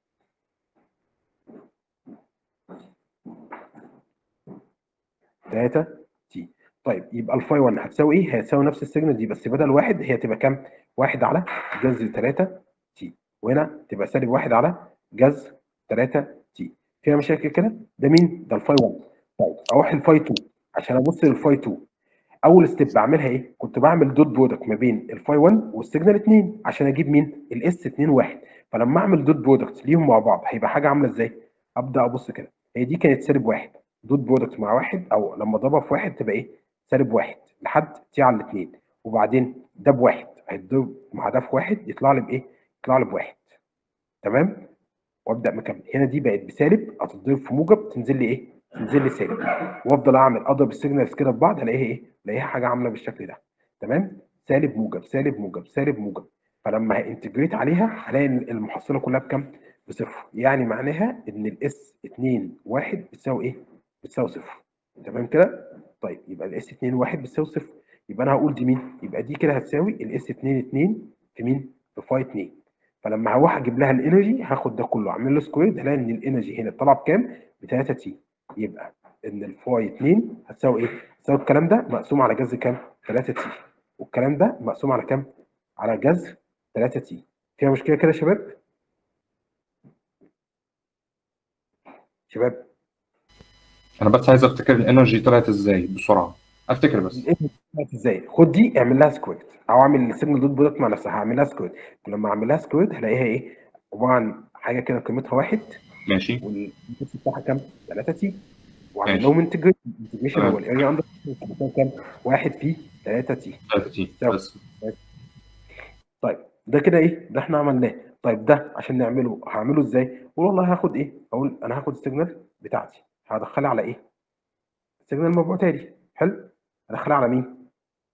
[SPEAKER 1] 3 تي طيب يبقى الفاي 1 هتساوي ايه؟ هتساوي نفس السيجنال دي بس بدل واحد هي تبقى كام؟ واحد على جذر 3 تي وهنا تبقى سالب واحد على جذر 3 تي فيها مشاكل كده؟ ده مين؟ ده الفاي 1 طيب اروح الفاي 2 عشان ابص للفاي 2 اول ستيب بعملها ايه؟ كنت بعمل دوت برودكت ما بين الفاي 1 والسيجنال 2 عشان اجيب مين؟ الاس 2 1 فلما اعمل دوت برودكت ليهم مع بعض هيبقى حاجه عامله ازاي؟ ابدا ابص كده هي دي كانت سالب واحد دوت برودكت مع واحد او لما اضربها في واحد تبقى ايه؟ سالب واحد لحد تي على الاثنين وبعدين ده بواحد هيتضرب مع ده في واحد يطلع لي بايه؟ يطلع لي بواحد تمام؟ وابدا مكمل هنا دي بقت بسالب هتتضرب في موجب تنزل لي ايه؟ تنزل لي سالب وافضل اعمل اضرب السيجنالز كده في بعض الاقيها ايه؟ الاقيها حاجه عامله بالشكل ده تمام؟ سالب موجب سالب موجب سالب موجب فلما هانتجريت عليها هلاقي إن المحصله كلها بكام؟ بصفر يعني معناها ان الاس 2 1 بتساوي ايه؟ بتساوي صفر تمام كده؟ طيب يبقى الاس 2 1 بتساوي صفر يبقى انا هقول دي مين؟ يبقى دي كده هتساوي الاس 2 2 في مين؟ في فاي 2 فلما هروح اجيب لها الانرجي هاخد ده كله اعمل له سكوير هلاقي ان الانرجي هنا طالعه بكام؟ ب 3 تي يبقى ان الفاي 2 هتساوي ايه؟ هتساوي الكلام ده مقسوم على جذر كام؟ 3 تي والكلام ده مقسوم على كام؟ على جذر 3 تي فيها مشكله كده يا شباب؟ شباب
[SPEAKER 3] انا بس عايز افتكر الانرجي طلعت ازاي بسرعه افتكر بس
[SPEAKER 1] الانرجي طلعت ازاي؟ خد دي اعمل لها سكويرت او اعمل السيجنال دوت برودكت مع نفسها هعمل لها سكويرت ولما اعمل لها سكويرت هلاقيها ايه؟ عباره عن حاجه كده قيمتها واحد
[SPEAKER 3] ماشي
[SPEAKER 1] والانتجريشن بتاعها كام؟ 3 تي وعامل
[SPEAKER 3] ماشي.
[SPEAKER 1] لهم انتجريشن الانتجريشن
[SPEAKER 3] تمام.
[SPEAKER 1] هو الاريا اندر كام؟ واحد في 3 تي
[SPEAKER 3] 3 تي
[SPEAKER 1] تساوي.
[SPEAKER 3] بس
[SPEAKER 1] طيب ده كده ايه؟ ده احنا عملناه طيب ده عشان نعمله هعمله ازاي؟ اقول والله هاخد ايه؟ اقول انا هاخد السيجنال بتاعتي هدخلها على ايه؟ السيجنال المبعوثه لي حلو؟ هدخلها على مين؟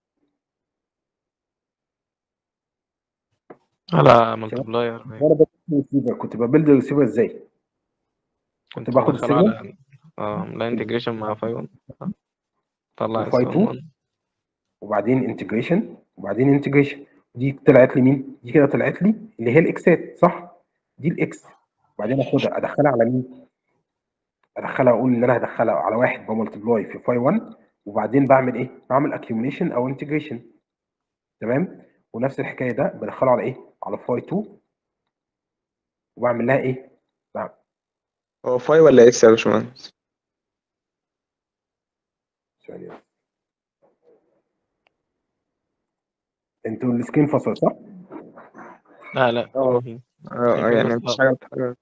[SPEAKER 5] على ملتبلاير
[SPEAKER 1] وانا ببيلد الريسيفر كنت ببيلد الريسيفر ازاي؟
[SPEAKER 5] كنت
[SPEAKER 1] باخد
[SPEAKER 5] بدخله
[SPEAKER 1] السيجنال
[SPEAKER 5] على اه لا انتجريشن مع فاي 1 طلع
[SPEAKER 1] وفاي 2 وبعدين انتجريشن وبعدين انتجريشن دي طلعت لي مين؟ دي كده طلعت لي اللي هي الاكسات صح؟ دي الاكس وبعدين اخدها ادخلها على مين؟ ادخلها اقول ان انا هدخلها على واحد بملتبلاي في فاي 1 وبعدين بعمل ايه؟ بعمل اكيوميشن او انتجريشن تمام؟ ونفس الحكايه ده بدخله على ايه؟ على فاي 2 وبعمل لها ايه؟ بعمل
[SPEAKER 7] هو فاي ولا اكس يا باشمهندس؟
[SPEAKER 1] ثانية انتوا السكرين فصل صح؟
[SPEAKER 5] لا لا
[SPEAKER 7] اه.
[SPEAKER 5] في-
[SPEAKER 7] اه
[SPEAKER 5] شايفين
[SPEAKER 7] يعني
[SPEAKER 5] بس
[SPEAKER 7] مفيش
[SPEAKER 5] اه.
[SPEAKER 7] حاجة بتتحرك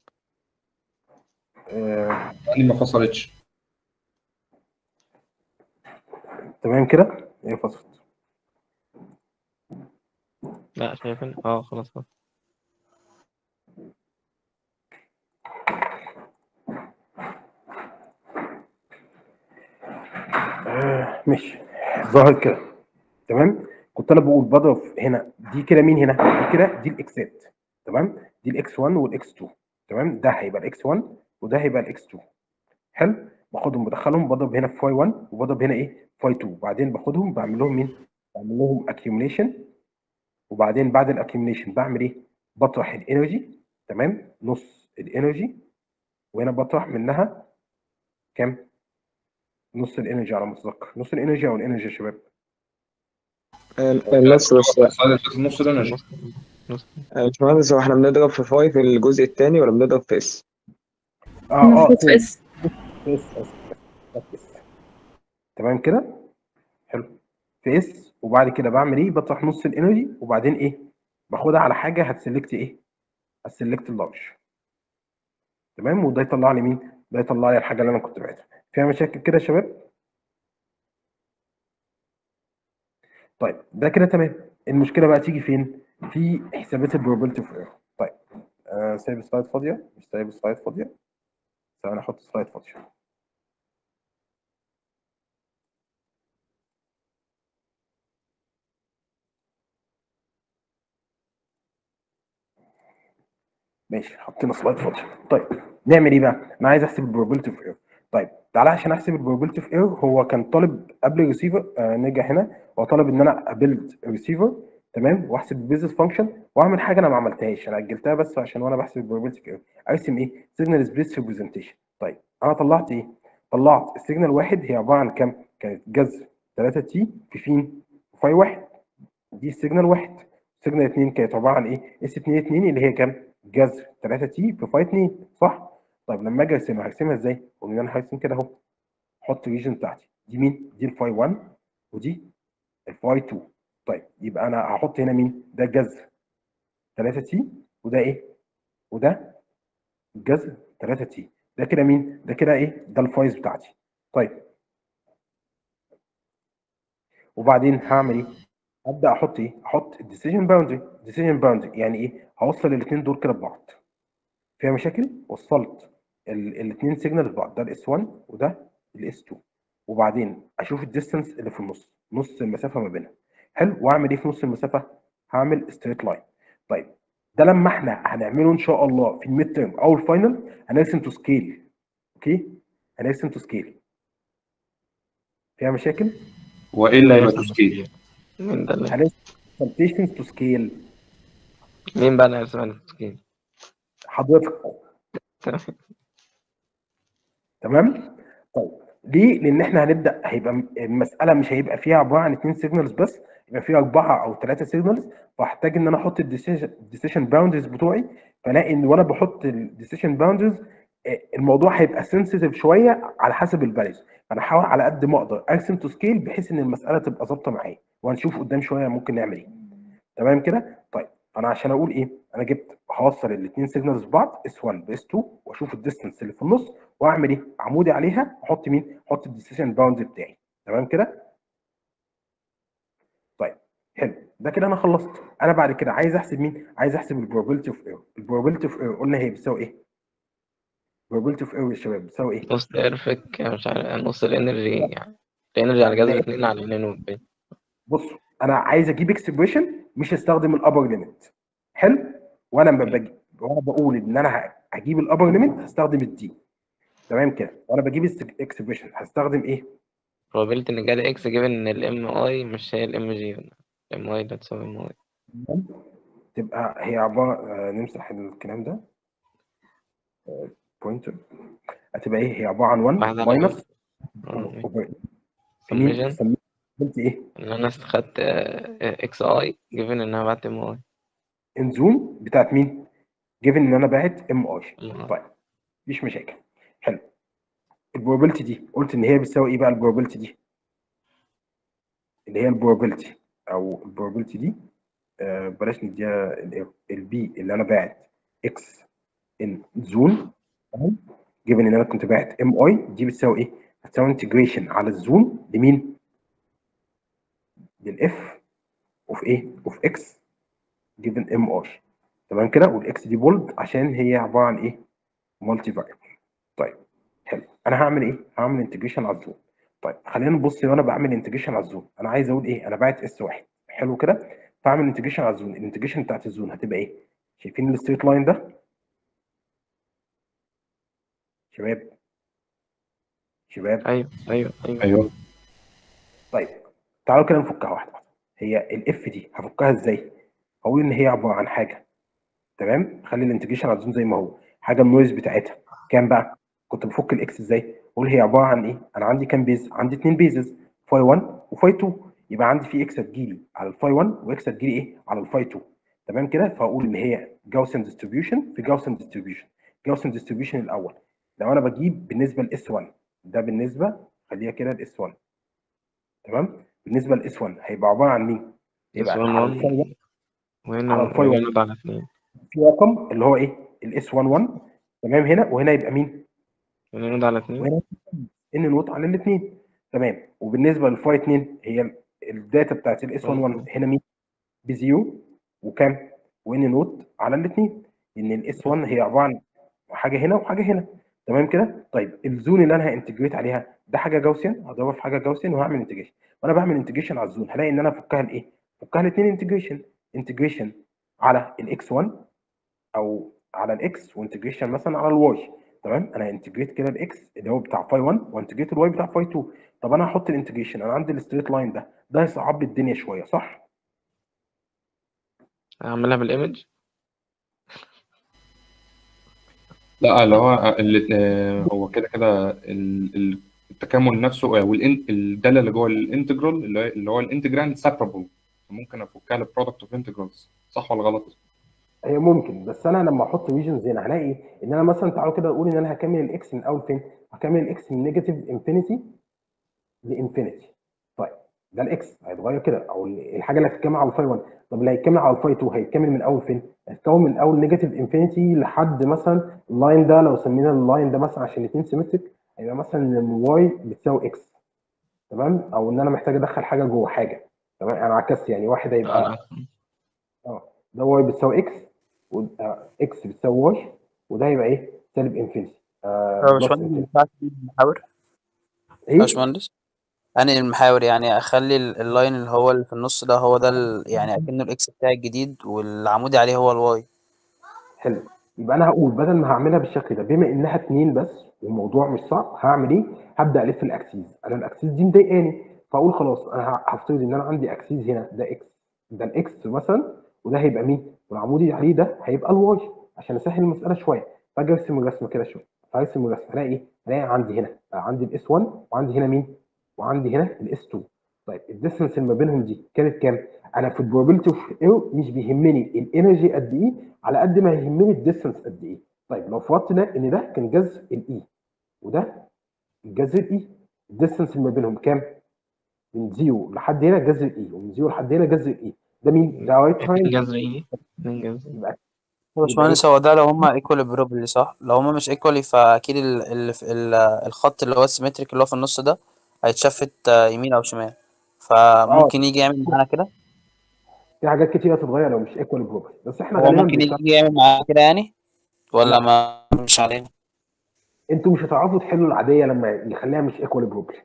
[SPEAKER 1] آه،
[SPEAKER 3] دي ما فصلتش
[SPEAKER 1] تمام كده؟ هي فصلت
[SPEAKER 5] لا شايفين اه خلاص خلاص
[SPEAKER 1] آه، ماشي ظاهر كده تمام كنت انا بقول بضرب هنا دي كده مين هنا دي كده دي الاكسات تمام دي الاكس 1 والاكس 2 تمام ده هيبقى الاكس 1 وده هيبقى الاكس 2 حلو باخدهم بدخلهم بضرب هنا في فاي 1 وبضرب هنا ايه فاي 2 وبعدين باخدهم بعمل لهم مين بعمل لهم اكيوميليشن وبعدين بعد الاكيوميليشن بعمل ايه بطرح الانرجي تمام نص الانرجي وهنا بطرح منها كام نص الانرجي على ما اتذكر نص الانرجي او الانرجي يا شباب
[SPEAKER 7] النص بس
[SPEAKER 3] السلايد اللي فات النص ده نجي
[SPEAKER 7] يا باشمهندس هو احنا بنضرب في فاي في الجزء الثاني ولا بنضرب في اس؟
[SPEAKER 1] اه اه
[SPEAKER 9] المفروض في اس
[SPEAKER 1] اس اس اس اس تمام كده حلو في اس وبعد كده بعمل ايه بطرح نص الانرجي وبعدين ايه باخدها على حاجه هتسلكت ايه هتسلكت اللارج تمام وده يطلع لي مين ده يطلع لي الحاجه اللي انا كنت بعتها فيها مشاكل كده يا شباب طيب ده كده تمام المشكله بقى تيجي فين في حسابات البروبابيلتي اوف ايرور طيب آه سايب سلايد فاضيه مش سايب سلايد فاضيه ثواني احط سلايد فاضيه ماشي حطينا سلايد فاضي طيب نعمل ايه بقى انا عايز احسب البروبابيلتي اوف ايرور طيب تعالى عشان احسب البروبابيلتي اوف ايرور هو كان طالب قبل الريسيفر آه نرجع هنا هو طالب ان انا ابيلد ريسيفر تمام واحسب البيزنس فانكشن واعمل حاجه انا ما عملتهاش انا اجلتها بس عشان وانا بحسب البروبابيلتي اوف ايرور ارسم ايه سيجنال سبليت ريبريزنتيشن طيب انا طلعت ايه طلعت السيجنال واحد هي عباره عن كام كانت جذر 3 تي في فين فاي واحد دي السيجنال واحد سيجنال 2 كانت عباره عن ايه اس 2 2 اللي هي كام جذر 3 تي في فاي 2 صح طيب لما اجي ارسمها هرسمها ازاي قلنا انا هرسم كده اهو احط الريجن بتاعتي دي مين دي الفاي 1 ودي الفاي 2 طيب يبقى انا هحط هنا مين ده جذر 3 تي وده ايه وده جذر 3 تي ده كده مين ده كده ايه ده الفايز بتاعتي طيب وبعدين هعمل ايه ابدا احط ايه احط الديسيجن باوندري ديسيجن باوندري يعني ايه هوصل الاثنين دول كده ببعض فيها مشاكل وصلت الاثنين سيجنال ببعض ده الاس 1 وده الاس 2 وبعدين اشوف الديستانس اللي في النص نص المسافه ما بينهم حلو واعمل ايه في نص المسافه هعمل ستريت لاين طيب ده لما احنا هنعمله ان شاء الله في الميد تيرم او الفاينل هنرسم تو سكيل اوكي هنرسم تو سكيل فيها مشاكل
[SPEAKER 3] وايه اللي هيبقى تسكيل
[SPEAKER 5] مين ده اللي
[SPEAKER 1] هنرسم سمتيشنز تو سكيل
[SPEAKER 5] مين بقى اللي هيرسم التسكيل
[SPEAKER 1] حضرتك تمام طيب ليه لان احنا هنبدا هيبقى المساله مش هيبقى فيها عباره عن اثنين سيجنالز بس يبقى فيها اربعه او ثلاثه سيجنالز فاحتاج ان انا احط الديسيشن باوندرز بتوعي فلاقي ان وانا بحط الديسيشن باوندرز الموضوع هيبقى سنسيتيف شويه على حسب الفاليوز فانا هحاول على قد ما اقدر ارسم تو سكيل بحيث ان المساله تبقى ظابطه معايا وهنشوف قدام شويه ممكن نعمل ايه تمام كده طيب انا عشان اقول ايه انا جبت هوصل الاثنين سيجنالز ببعض اس 1 باس 2 واشوف الديستنس اللي في النص واعمل ايه عمودي عليها احط مين احط الديسيشن باوند بتاعي تمام كده طيب حلو ده كده انا خلصت انا بعد كده عايز احسب مين عايز احسب البروبابيلتي اوف ايرور البروبابيلتي اوف ايرور قلنا هي بتساوي ايه البروبابيلتي اوف ايرور يا شباب بتساوي ايه
[SPEAKER 5] نص ايرفك مش عارف نص الانرجي يعني الانرجي على جذر 2 على 2 والبي
[SPEAKER 1] بص انا عايز اجيب اكسبريشن مش هستخدم الابر ليميت حلو وانا لما باجي وانا بقول ان انا هجيب الابر ليميت هستخدم الدي تمام كده وانا بجيب الاكسبريشن هستخدم ايه
[SPEAKER 5] probability ان جالي اكس جيفن ان الام اي مش هي الام جي الام اي لا تساوي ام اي
[SPEAKER 1] تبقى هي عباره آه، نمسح الكلام ده بوينتر هتبقى ايه هي عباره عن 1
[SPEAKER 5] واحد على
[SPEAKER 1] ماينس
[SPEAKER 5] سميشن
[SPEAKER 1] سميت ايه
[SPEAKER 5] ان انا خدت اكس اي جيفن ان انا بعت ام اي
[SPEAKER 1] انزوم بتاعت مين جيفن ان انا باعت ام اي
[SPEAKER 5] آه.
[SPEAKER 1] طيب مفيش مشاكل حلو البروبابيلتي دي قلت ان هي بتساوي ايه بقى البروبابيلتي دي اللي هي البروبابيلتي او البروبابيلتي دي آه بلاش نديها البي اللي انا باعت اكس ان زون تمام جيفن ان انا كنت باعت ام اي دي بتساوي ايه؟ بتساوي انتجريشن على الزون لمين؟ للاف اوف ايه؟ اوف اكس جيفن ام اي تمام كده والاكس دي بولد عشان هي عباره عن ايه؟ مالتي فاريبل طيب حلو انا هعمل ايه؟ هعمل انتجريشن على الزون طيب خلينا نبص وانا بعمل انتجريشن على الزون انا عايز اقول ايه؟ انا باعت اس واحد حلو كده فاعمل انتجريشن على الزون الانتجريشن بتاعت الزون هتبقى ايه؟ شايفين الستريت لاين ده؟ شباب شباب
[SPEAKER 5] ايوه ايوه ايوه
[SPEAKER 3] ايوه
[SPEAKER 1] طيب تعالوا كده نفكها واحده واحده هي الاف دي هفكها ازاي هقول ان هي عباره عن حاجه تمام خلي الانتجريشن على الزوم زي ما هو حاجه النويز بتاعتها كام بقى كنت بفك الاكس ازاي اقول هي عباره عن ايه انا عندي كام بيز عندي اتنين بيزز فاي 1 وفاي 2 يبقى عندي في اكس هتجيلي على الفاي 1 واكس هتجيلي ايه على الفاي 2 تمام كده فاقول ان هي جاوسن ديستريبيوشن في جاوسن ديستريبيوشن جاوسن ديستريبيوشن الاول لو انا بجيب بالنسبه لاس 1 ده بالنسبه خليها كده لاس 1 تمام بالنسبه لاس 1 هيبقى عباره عن مين يبقى
[SPEAKER 5] S1
[SPEAKER 1] على الفاي 1
[SPEAKER 5] وهنا
[SPEAKER 1] على الفاي 1
[SPEAKER 5] ونود على اتنين
[SPEAKER 1] في رقم اللي هو ايه الاس 11 تمام هنا وهنا يبقى مين
[SPEAKER 5] ونود على اتنين
[SPEAKER 1] وهنا ان نوت على الاثنين تمام وبالنسبه للفاي 2 هي الداتا بتاعت الاس 11 هنا مين بزيرو وكام وان نوت على الاثنين ان الاس 1 هي عباره عن حاجه هنا وحاجه هنا تمام كده طيب الزون اللي انا هانتجريت عليها ده حاجه جاوسيان هضربها في حاجه جاوسيان وهعمل انتجريشن وانا بعمل انتجريشن على الزون هلاقي ان انا افكها لايه افكها لاثنين انتجريشن انتجريشن على الاكس 1 او على الاكس وانتجريشن مثلا على الواي تمام انا انتجريت كده الاكس اللي هو بتاع فاي 1 وانتجريت الواي بتاع فاي 2 طب انا هحط الانتجريشن انا عندي الستريت لاين ده ده هيصعب لي الدنيا شويه صح
[SPEAKER 5] اعملها بالايمج
[SPEAKER 3] لا اللي هو اللي آه، هو كده كده ال- ال- التكامل نفسه او الإن- الداله اللي جوه الانتجرال اللي هي- اللي هو الانتجراند سيبرابل ممكن افكها لبرودكت اوف انتجرالز صح ولا غلط؟
[SPEAKER 1] هي ممكن بس انا لما احط ريجنز هنا هلاقي ايه ان انا مثلا تعالوا كده نقول ان انا هكمل الاكس من اول فين هكمل الاكس من نيجاتيف انفينيتي لانفينيتي طيب ده الاكس هيتغير كده او الحاجه اللي هتتكمل على الفاي 1 طب اللي هيتكمل على الفاي 2 هيتكمل من اول فين هيتكون من اول نيجاتيف انفينيتي لحد مثلا اللاين ده لو سمينا اللاين ده مثلا عشان الاثنين سيمتريك هيبقى مثلا ان الواي بتساوي اكس تمام او ان انا محتاج ادخل حاجه جوه حاجه تمام انا عكست يعني واحد هيبقى اه ده واي بتساوي اكس واكس بتساوي واي وده هيبقى ايه سالب انفينيتي آه
[SPEAKER 6] يا
[SPEAKER 1] بلس
[SPEAKER 6] باشمهندس
[SPEAKER 1] انفينيتي
[SPEAKER 6] ينفع تجيب المحاور يا
[SPEAKER 1] ايه
[SPEAKER 6] باشمهندس أنهي المحاور يعني أخلي ال- اللاين اللي هو اللي في النص ده هو ده ال- يعني أكنه الإكس بتاعي الجديد والعمودي عليه هو الواي
[SPEAKER 1] حلو يبقى انا هقول بدل ما هعملها بالشكل ده بما انها اتنين بس والموضوع مش صعب هعمل ايه؟ هبدا الف الاكسيز انا الاكسيز دي مضايقاني فاقول خلاص انا ه- هفترض ان انا عندي اكسيز هنا ده اكس ده الاكس مثلا وده هيبقى مين؟ والعمودي عليه ده هيبقى الواي عشان اسهل المساله شويه فاجي ارسم الرسمه كده شويه فارسم الرسمه الاقي ايه؟ الاقي عندي هنا عندي الاس 1 وعندي هنا مين؟ وعندي هنا الاس 2 طيب الديستنس اللي ما بينهم دي كانت كام؟ انا في البروبابيلتي اوف ايرور مش بيهمني الانرجي قد ايه على قد ما يهمني الديستنس قد ايه طيب لو فرضنا ان ده كان جذر الاي وده جذر الاي الديستنس اللي ما بينهم كام؟ من زيرو لحد هنا جذر الاي ومن زيرو لحد هنا جذر الاي ده مين؟ ده رايت
[SPEAKER 5] اتنين
[SPEAKER 1] تراينجل
[SPEAKER 5] جذر ايه اتنين جذر
[SPEAKER 1] يبقى
[SPEAKER 6] يا
[SPEAKER 1] يبقى
[SPEAKER 6] باشمهندس
[SPEAKER 1] ايه؟
[SPEAKER 6] هو ده لو هما ايكوال بروبلي صح لو هما مش ايكوالي فاكيد ال ال ال الخط اللي هو السيمتريك اللي هو في النص ده هيتشفت آه، يمين او شمال
[SPEAKER 1] اه
[SPEAKER 6] فممكن يجي يعمل معانا كده
[SPEAKER 1] في حاجات كتير هتتغير لو مش ايكوال بروبرتي بس احنا
[SPEAKER 6] هو
[SPEAKER 1] غالبا
[SPEAKER 6] ممكن
[SPEAKER 1] بنشتغل
[SPEAKER 6] يجي يعمل معانا كده يعني ولا
[SPEAKER 1] لا
[SPEAKER 6] ما مش علينا
[SPEAKER 1] انتوا مش هتعرفوا تحلوا العاديه لما يخليها مش ايكوال بروبرتي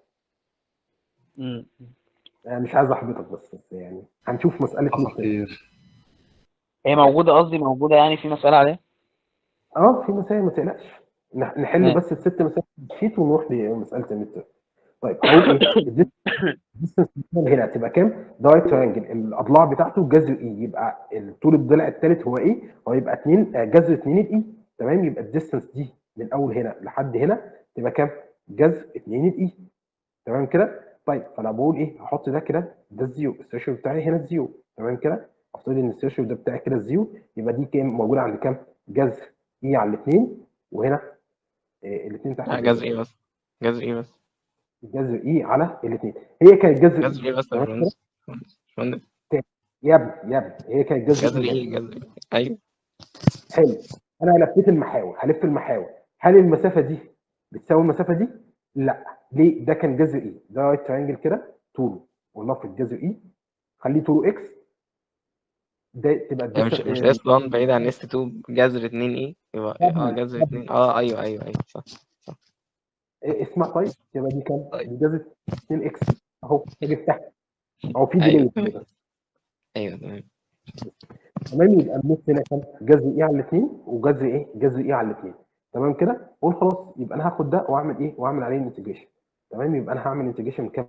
[SPEAKER 6] مم.
[SPEAKER 1] انا مش عايز احبطك بس بس يعني هنشوف مساله
[SPEAKER 3] حصل
[SPEAKER 1] ميد ترم
[SPEAKER 3] خير
[SPEAKER 6] هي موجودة قصدي موجودة يعني في مسألة عليها
[SPEAKER 1] اه في مسائل ما تقلقش نح- نحل
[SPEAKER 6] ماشي
[SPEAKER 1] بس الست مسائل في الشيت ونروح لمساله الميد ترم طيب هقول ايه الديستنس هنا هتبقى كام؟ ده رايت ترينجل الاضلاع بتاعته جذر اي يبقى طول الضلع الثالث هو ايه؟ هو يبقى 2 جذر 2 الاي تمام يبقى الديستنس دي من اول هنا لحد هنا تبقى كام؟ جذر 2 الاي تمام كده؟ طيب فانا بقول ايه؟ هحط ده كده ده الزيرو الثريشولد بتاعي هنا الزيرو تمام كده؟ افترض ان الثريشولد ده بتاعي كده الزيرو يبقى دي كام موجوده عند كام؟ جذر اي على الاثنين وهنا الاثنين تحت
[SPEAKER 5] لا
[SPEAKER 1] كده
[SPEAKER 5] جذر ايه بس جذر ايه بس
[SPEAKER 1] جذر اي على الاثنين هي كانت جذر
[SPEAKER 5] جذر
[SPEAKER 1] اي
[SPEAKER 5] ايه بس يا
[SPEAKER 1] تمام كده؟
[SPEAKER 5] باشمهندس باشمهندس
[SPEAKER 1] يا ابني يا ابني هي كانت جذر
[SPEAKER 5] جذر
[SPEAKER 1] اي
[SPEAKER 5] ايه جذر ايه ايوه
[SPEAKER 1] حلو انا لفيت المحاور هلف المحاور هل المسافه دي بتساوي المسافه دي؟ لا ليه؟ ده كان جذر اي ده رايت ترينجل كده طوله ونفرض جذر اي خليه طوله اكس ده تبقى
[SPEAKER 5] يعني مش
[SPEAKER 1] الديستنس
[SPEAKER 5] مش اس 1 بعيد عن اس 2 جذر 2 ايه يبقى
[SPEAKER 1] يا
[SPEAKER 5] اه
[SPEAKER 1] ابني
[SPEAKER 5] جذر
[SPEAKER 1] يا
[SPEAKER 5] 2
[SPEAKER 1] ابني
[SPEAKER 5] اه ايوه ايوه ايوه صح صح
[SPEAKER 1] اسمع طيب يبقى دي كام؟
[SPEAKER 5] طيب
[SPEAKER 1] دي جذر 2 اكس اهو جبتها اهو في
[SPEAKER 5] ايوه
[SPEAKER 1] ديلي
[SPEAKER 5] تمام
[SPEAKER 1] كده
[SPEAKER 5] ايوه تمام
[SPEAKER 1] تمام يبقى النص هنا كام؟ جذر ايه على الاثنين وجذر ايه؟ جذر ايه على الاثنين تمام كده؟ قول خلاص يبقى انا هاخد ده واعمل ايه؟ واعمل عليه الانتجريشن تمام يبقى انا هعمل انتجريشن كام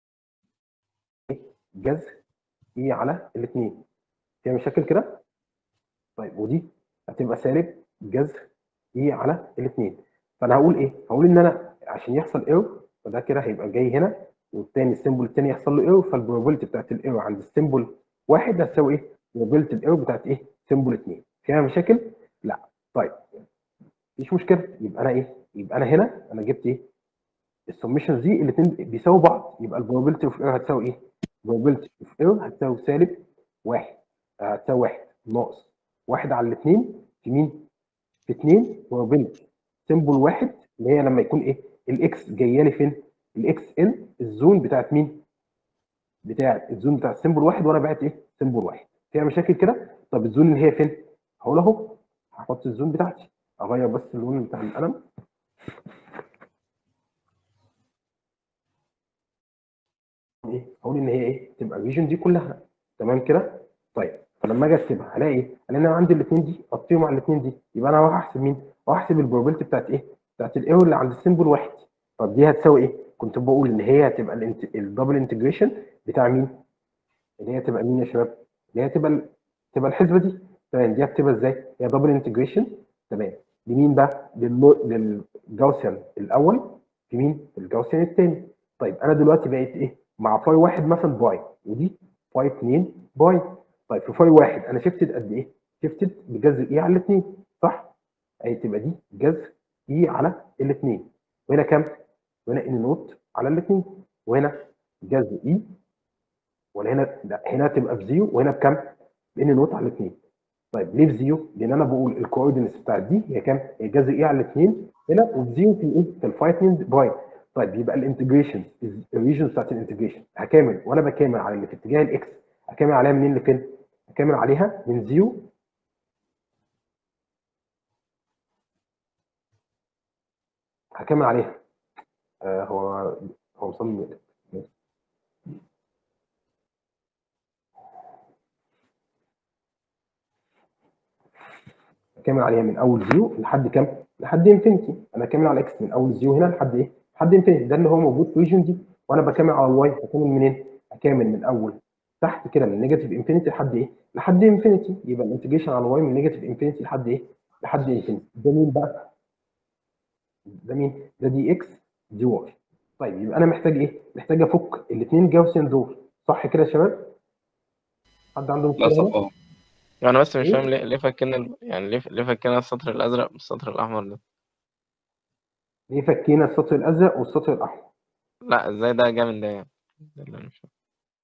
[SPEAKER 1] جذر اي على الاثنين فيها مشاكل كده طيب ودي هتبقى سالب جذر اي على الاثنين فانا هقول ايه هقول ان انا عشان يحصل ايرور فده كده هيبقى جاي هنا والتاني السيمبل التاني يحصل له ايرور فالبروبابيلتي بتاعت الايرور عند السيمبل واحد هتساوي ايه بروبابيلتي الايرور بتاعت ايه سيمبل اثنين فيها مشاكل لا طيب مفيش مشكله يبقى انا ايه يبقى انا هنا انا جبت ايه السمشنز دي الاثنين بيساووا بعض يبقى البروبابيلتي اوف ايرور هتساوي ايه probability of error هتساوي سالب واحد آه، هتساوي واحد ناقص واحد على الاثنين في مين؟ في اثنين probability سيمبل واحد اللي هي لما يكون ايه؟ الاكس جايه لي فين؟ الاكس ان الزون بتاعت مين؟ بتاعت الزون بتاعت سيمبل واحد وانا بعت ايه؟ سيمبل واحد فيها مشاكل كده؟ طب الزون اللي هي فين؟ هقول اهو هحط الزون بتاعتي اغير بس اللون بتاع القلم ايه هقول ان هي ايه تبقى الريجن دي كلها تمام كده طيب فلما اجي اكتبها هلاقي ايه هلاقي انا عندي الاثنين دي احطيهم على الاثنين دي يبقى انا هروح احسب مين هروح احسب البروبابيلتي بتاعت ايه بتاعت الايرور اللي عند السيمبل واحد طب دي هتساوي ايه كنت بقول ان هي هتبقى الدبل انتجريشن بتاع مين اللي هي تبقى مين يا شباب اللي هي تبقى ال- تبقى الحسبه دي تمام دي هتبقى ازاي هي دبل انتجريشن تمام لمين بقى للو- للجاوسيان الاول في مين في الجاوسيان الثاني طيب انا دلوقتي بقيت ايه مع فاي واحد مثلا باي ودي فاي 2 باي طيب في فاي واحد انا شفتت قد ايه؟ شفتت بجذر ايه على الاثنين صح؟ اهي تبقى دي جذر ايه على الاثنين وهنا كام؟ وهنا ان نوت على الاثنين وهنا جذر اي ولا هنا لا هنا تبقى بزيرو وهنا بكام؟ بان نوت على الاثنين طيب ليه بزيرو؟ لان انا بقول الكوردينتس بتاعت دي هي كام؟ هي جذر ايه على الاثنين هنا وبزيرو في ايه؟ في الفاي 2 باي طيب يبقى الانتجريشن الريجن بتاعت الانتجريشن هكامل وانا بكامل على اللي في اتجاه الاكس هكامل عليها منين لفين؟ هكامل عليها من زيرو هكمل عليها آه هو هو مصمم يقلب. هكمل عليها من اول زيرو لحد كام؟ لحد انفينيتي انا كامل على اكس من اول زيرو هنا لحد ايه؟ لحد انفينيتي ده اللي هو موجود في الريجن دي وانا بكمل على الواي هكمل منين؟ هكمل من اول تحت كده من نيجاتيف انفينيتي لحد ايه؟ لحد انفينيتي يبقى الانتجريشن على الواي من نيجاتيف انفينيتي لحد ايه؟ لحد انفينيتي ده مين بقى؟ ده مين؟ ده دي اكس دي واي طيب يبقى انا محتاج ايه؟ محتاج افك الاثنين جاوسين دول صح كده يا شباب؟ حد عنده مشكله
[SPEAKER 3] للاسف
[SPEAKER 1] هنا؟
[SPEAKER 3] اه
[SPEAKER 5] انا بس مش
[SPEAKER 1] إيه؟
[SPEAKER 5] فاهم ليه ليه فكنا ال- يعني ليه ليه فكنا السطر الازرق بالسطر الاحمر ده
[SPEAKER 1] ليه فكينا السطر الازرق والسطر الاحمر؟
[SPEAKER 5] لا ازاي ده جه من ده يعني ده اللي انا مش فاهم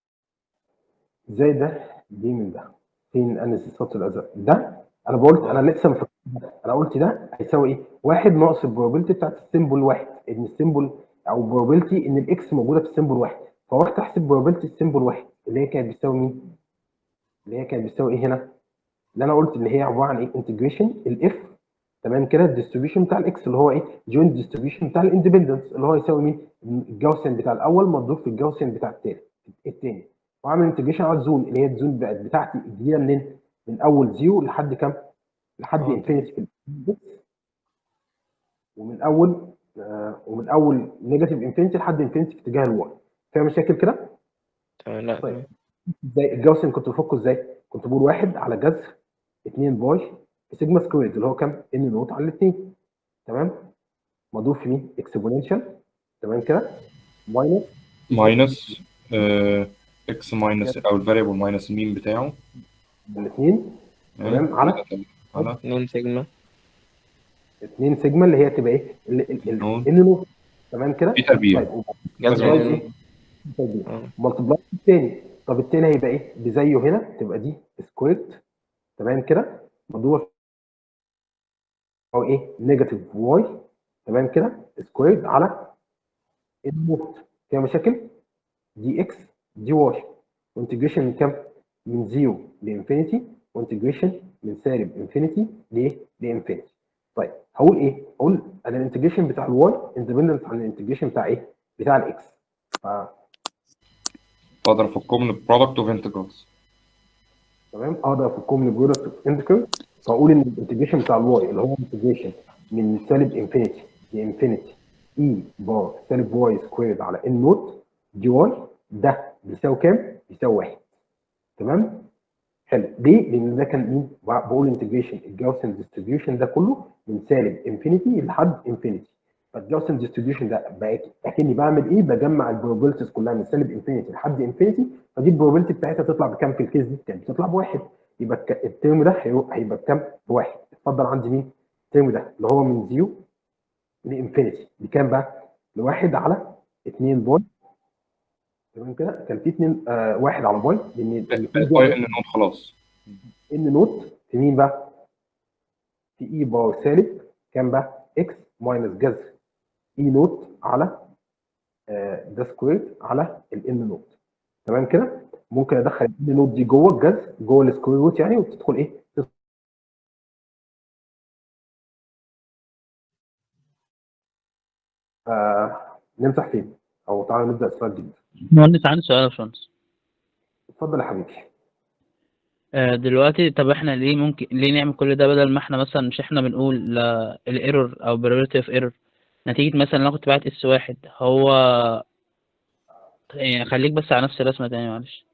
[SPEAKER 1] ازاي ده دي من ده فين انس السطر الازرق ده انا بقولت انا لسه مفكر انا قلت ده هيساوي ايه واحد ناقص البروبابيلتي بتاعت السيمبل واحد ان السيمبل او بروبابيلتي ان الاكس موجوده في السيمبل واحد فرحت احسب بروبابيلتي السيمبل واحد اللي هي كانت بتساوي مين اللي هي كانت بتساوي ايه هنا اللي انا قلت ان هي عباره عن ايه انتجريشن الاف تمام كده الديستريبيوشن بتاع الاكس اللي هو ايه جوينت ديستريبيوشن بتاع الاندبندنس اللي هو يساوي مين الجاوسين بتاع الاول مضروب في الجاوسين بتاع الثاني الثاني واعمل انتجريشن على الزون اللي هي الزون بقت بتاعتي الجديده منين من اول زيرو لحد كام لحد
[SPEAKER 5] آه.
[SPEAKER 1] انفينيتي في البوكس ومن اول آه ومن اول نيجاتيف انفينيتي لحد انفينيتي في اتجاه الواي فيها مشاكل كده
[SPEAKER 5] تمام لا
[SPEAKER 1] طيب.
[SPEAKER 5] تمام.
[SPEAKER 1] ازاي الجاوسن كنت بفكه ازاي كنت بقول واحد على جذر 2 باي في سيجما سكويرد اللي هو كام ان نوت على الاثنين تمام مضروب في مين اكسبوننشال تمام كده ماينس
[SPEAKER 3] ماينس اكس ماينس او الفاريبل ماينس المين بتاعه
[SPEAKER 1] الاثنين تمام على
[SPEAKER 3] على
[SPEAKER 5] 2 سيجما
[SPEAKER 1] 2 سيجما اللي هي تبقى ايه ال- ال- ال-
[SPEAKER 3] نوت.
[SPEAKER 1] ان نوت تمام كده
[SPEAKER 3] في تربيع
[SPEAKER 1] طيب
[SPEAKER 5] جذر
[SPEAKER 3] جذر
[SPEAKER 5] ال-
[SPEAKER 1] تربيع
[SPEAKER 5] اه
[SPEAKER 1] ملتبلاي الثاني طب الثاني هيبقى ايه بزيه هنا تبقى دي سكويرد تمام كده مضروبه او ايه نيجاتيف واي تمام كده سكويرد على النوت فيها مشاكل دي اكس دي واي وانتجريشن من كام من زيرو لانفينيتي وانتجريشن من سالب انفينيتي لايه لانفينيتي طيب هقول ايه هقول انا الانتجريشن بتاع الواي اندبندنت عن الانتجريشن بتاع ايه بتاع الاكس ف
[SPEAKER 3] اقدر افكهم من البرودكت اوف انتجرالز
[SPEAKER 1] تمام اقدر افكهم من البرودكت اوف انتجر فاقول ان الانتجريشن بتاع الواي اللي هو انتجريشن من سالب انفينيتي لانفينيتي اي بار سالب واي سكويرد على ان نوت دي واي ده بيساوي كام؟ بيساوي واحد تمام؟ حلو ليه؟ لان ده كان مين؟ بقول انتجريشن الجاوسن ديستريبيوشن ده كله من سالب انفينيتي لحد انفينيتي فالجاوسن ديستريبيوشن ده بقى اكني بعمل ايه؟ بجمع البروبابيلتيز كلها من سالب انفينيتي لحد انفينيتي فدي البروبابيلتي بتاعتها تطلع بكام في الكيس دي؟ كانت بتطلع بواحد يبقى الك- الترم ده هيرو- هيبقى بكام؟ بواحد اتفضل عندي مين؟ الترم ده اللي هو من زيرو لانفينيتي بكام بقى؟ لواحد على 2 باي تمام كده كان في 2 آه واحد على باي لان
[SPEAKER 3] بقت باي ان نوت خلاص
[SPEAKER 1] ان نوت في مين بقى؟ في اي باور سالب كام بقى؟ اكس ماينس جذر اي نوت على آه، ده سكوير على الان نوت تمام كده؟ ممكن ادخل الان نوت دي جوه الجذر جوه السكوير روت يعني وتدخل ايه؟ آه نمسح فين؟ او تعالى نبدا السؤال الجديد
[SPEAKER 6] مهندس عندي سؤال يا باشمهندس
[SPEAKER 1] اتفضل يا حبيبي
[SPEAKER 6] آه، دلوقتي طب احنا ليه ممكن ليه نعمل كل ده بدل ما احنا مثلا مش احنا بنقول الايرور او probability of error نتيجة مثلا لو كنت باعت اس واحد هو يعني خليك بس على نفس الرسمة تاني معلش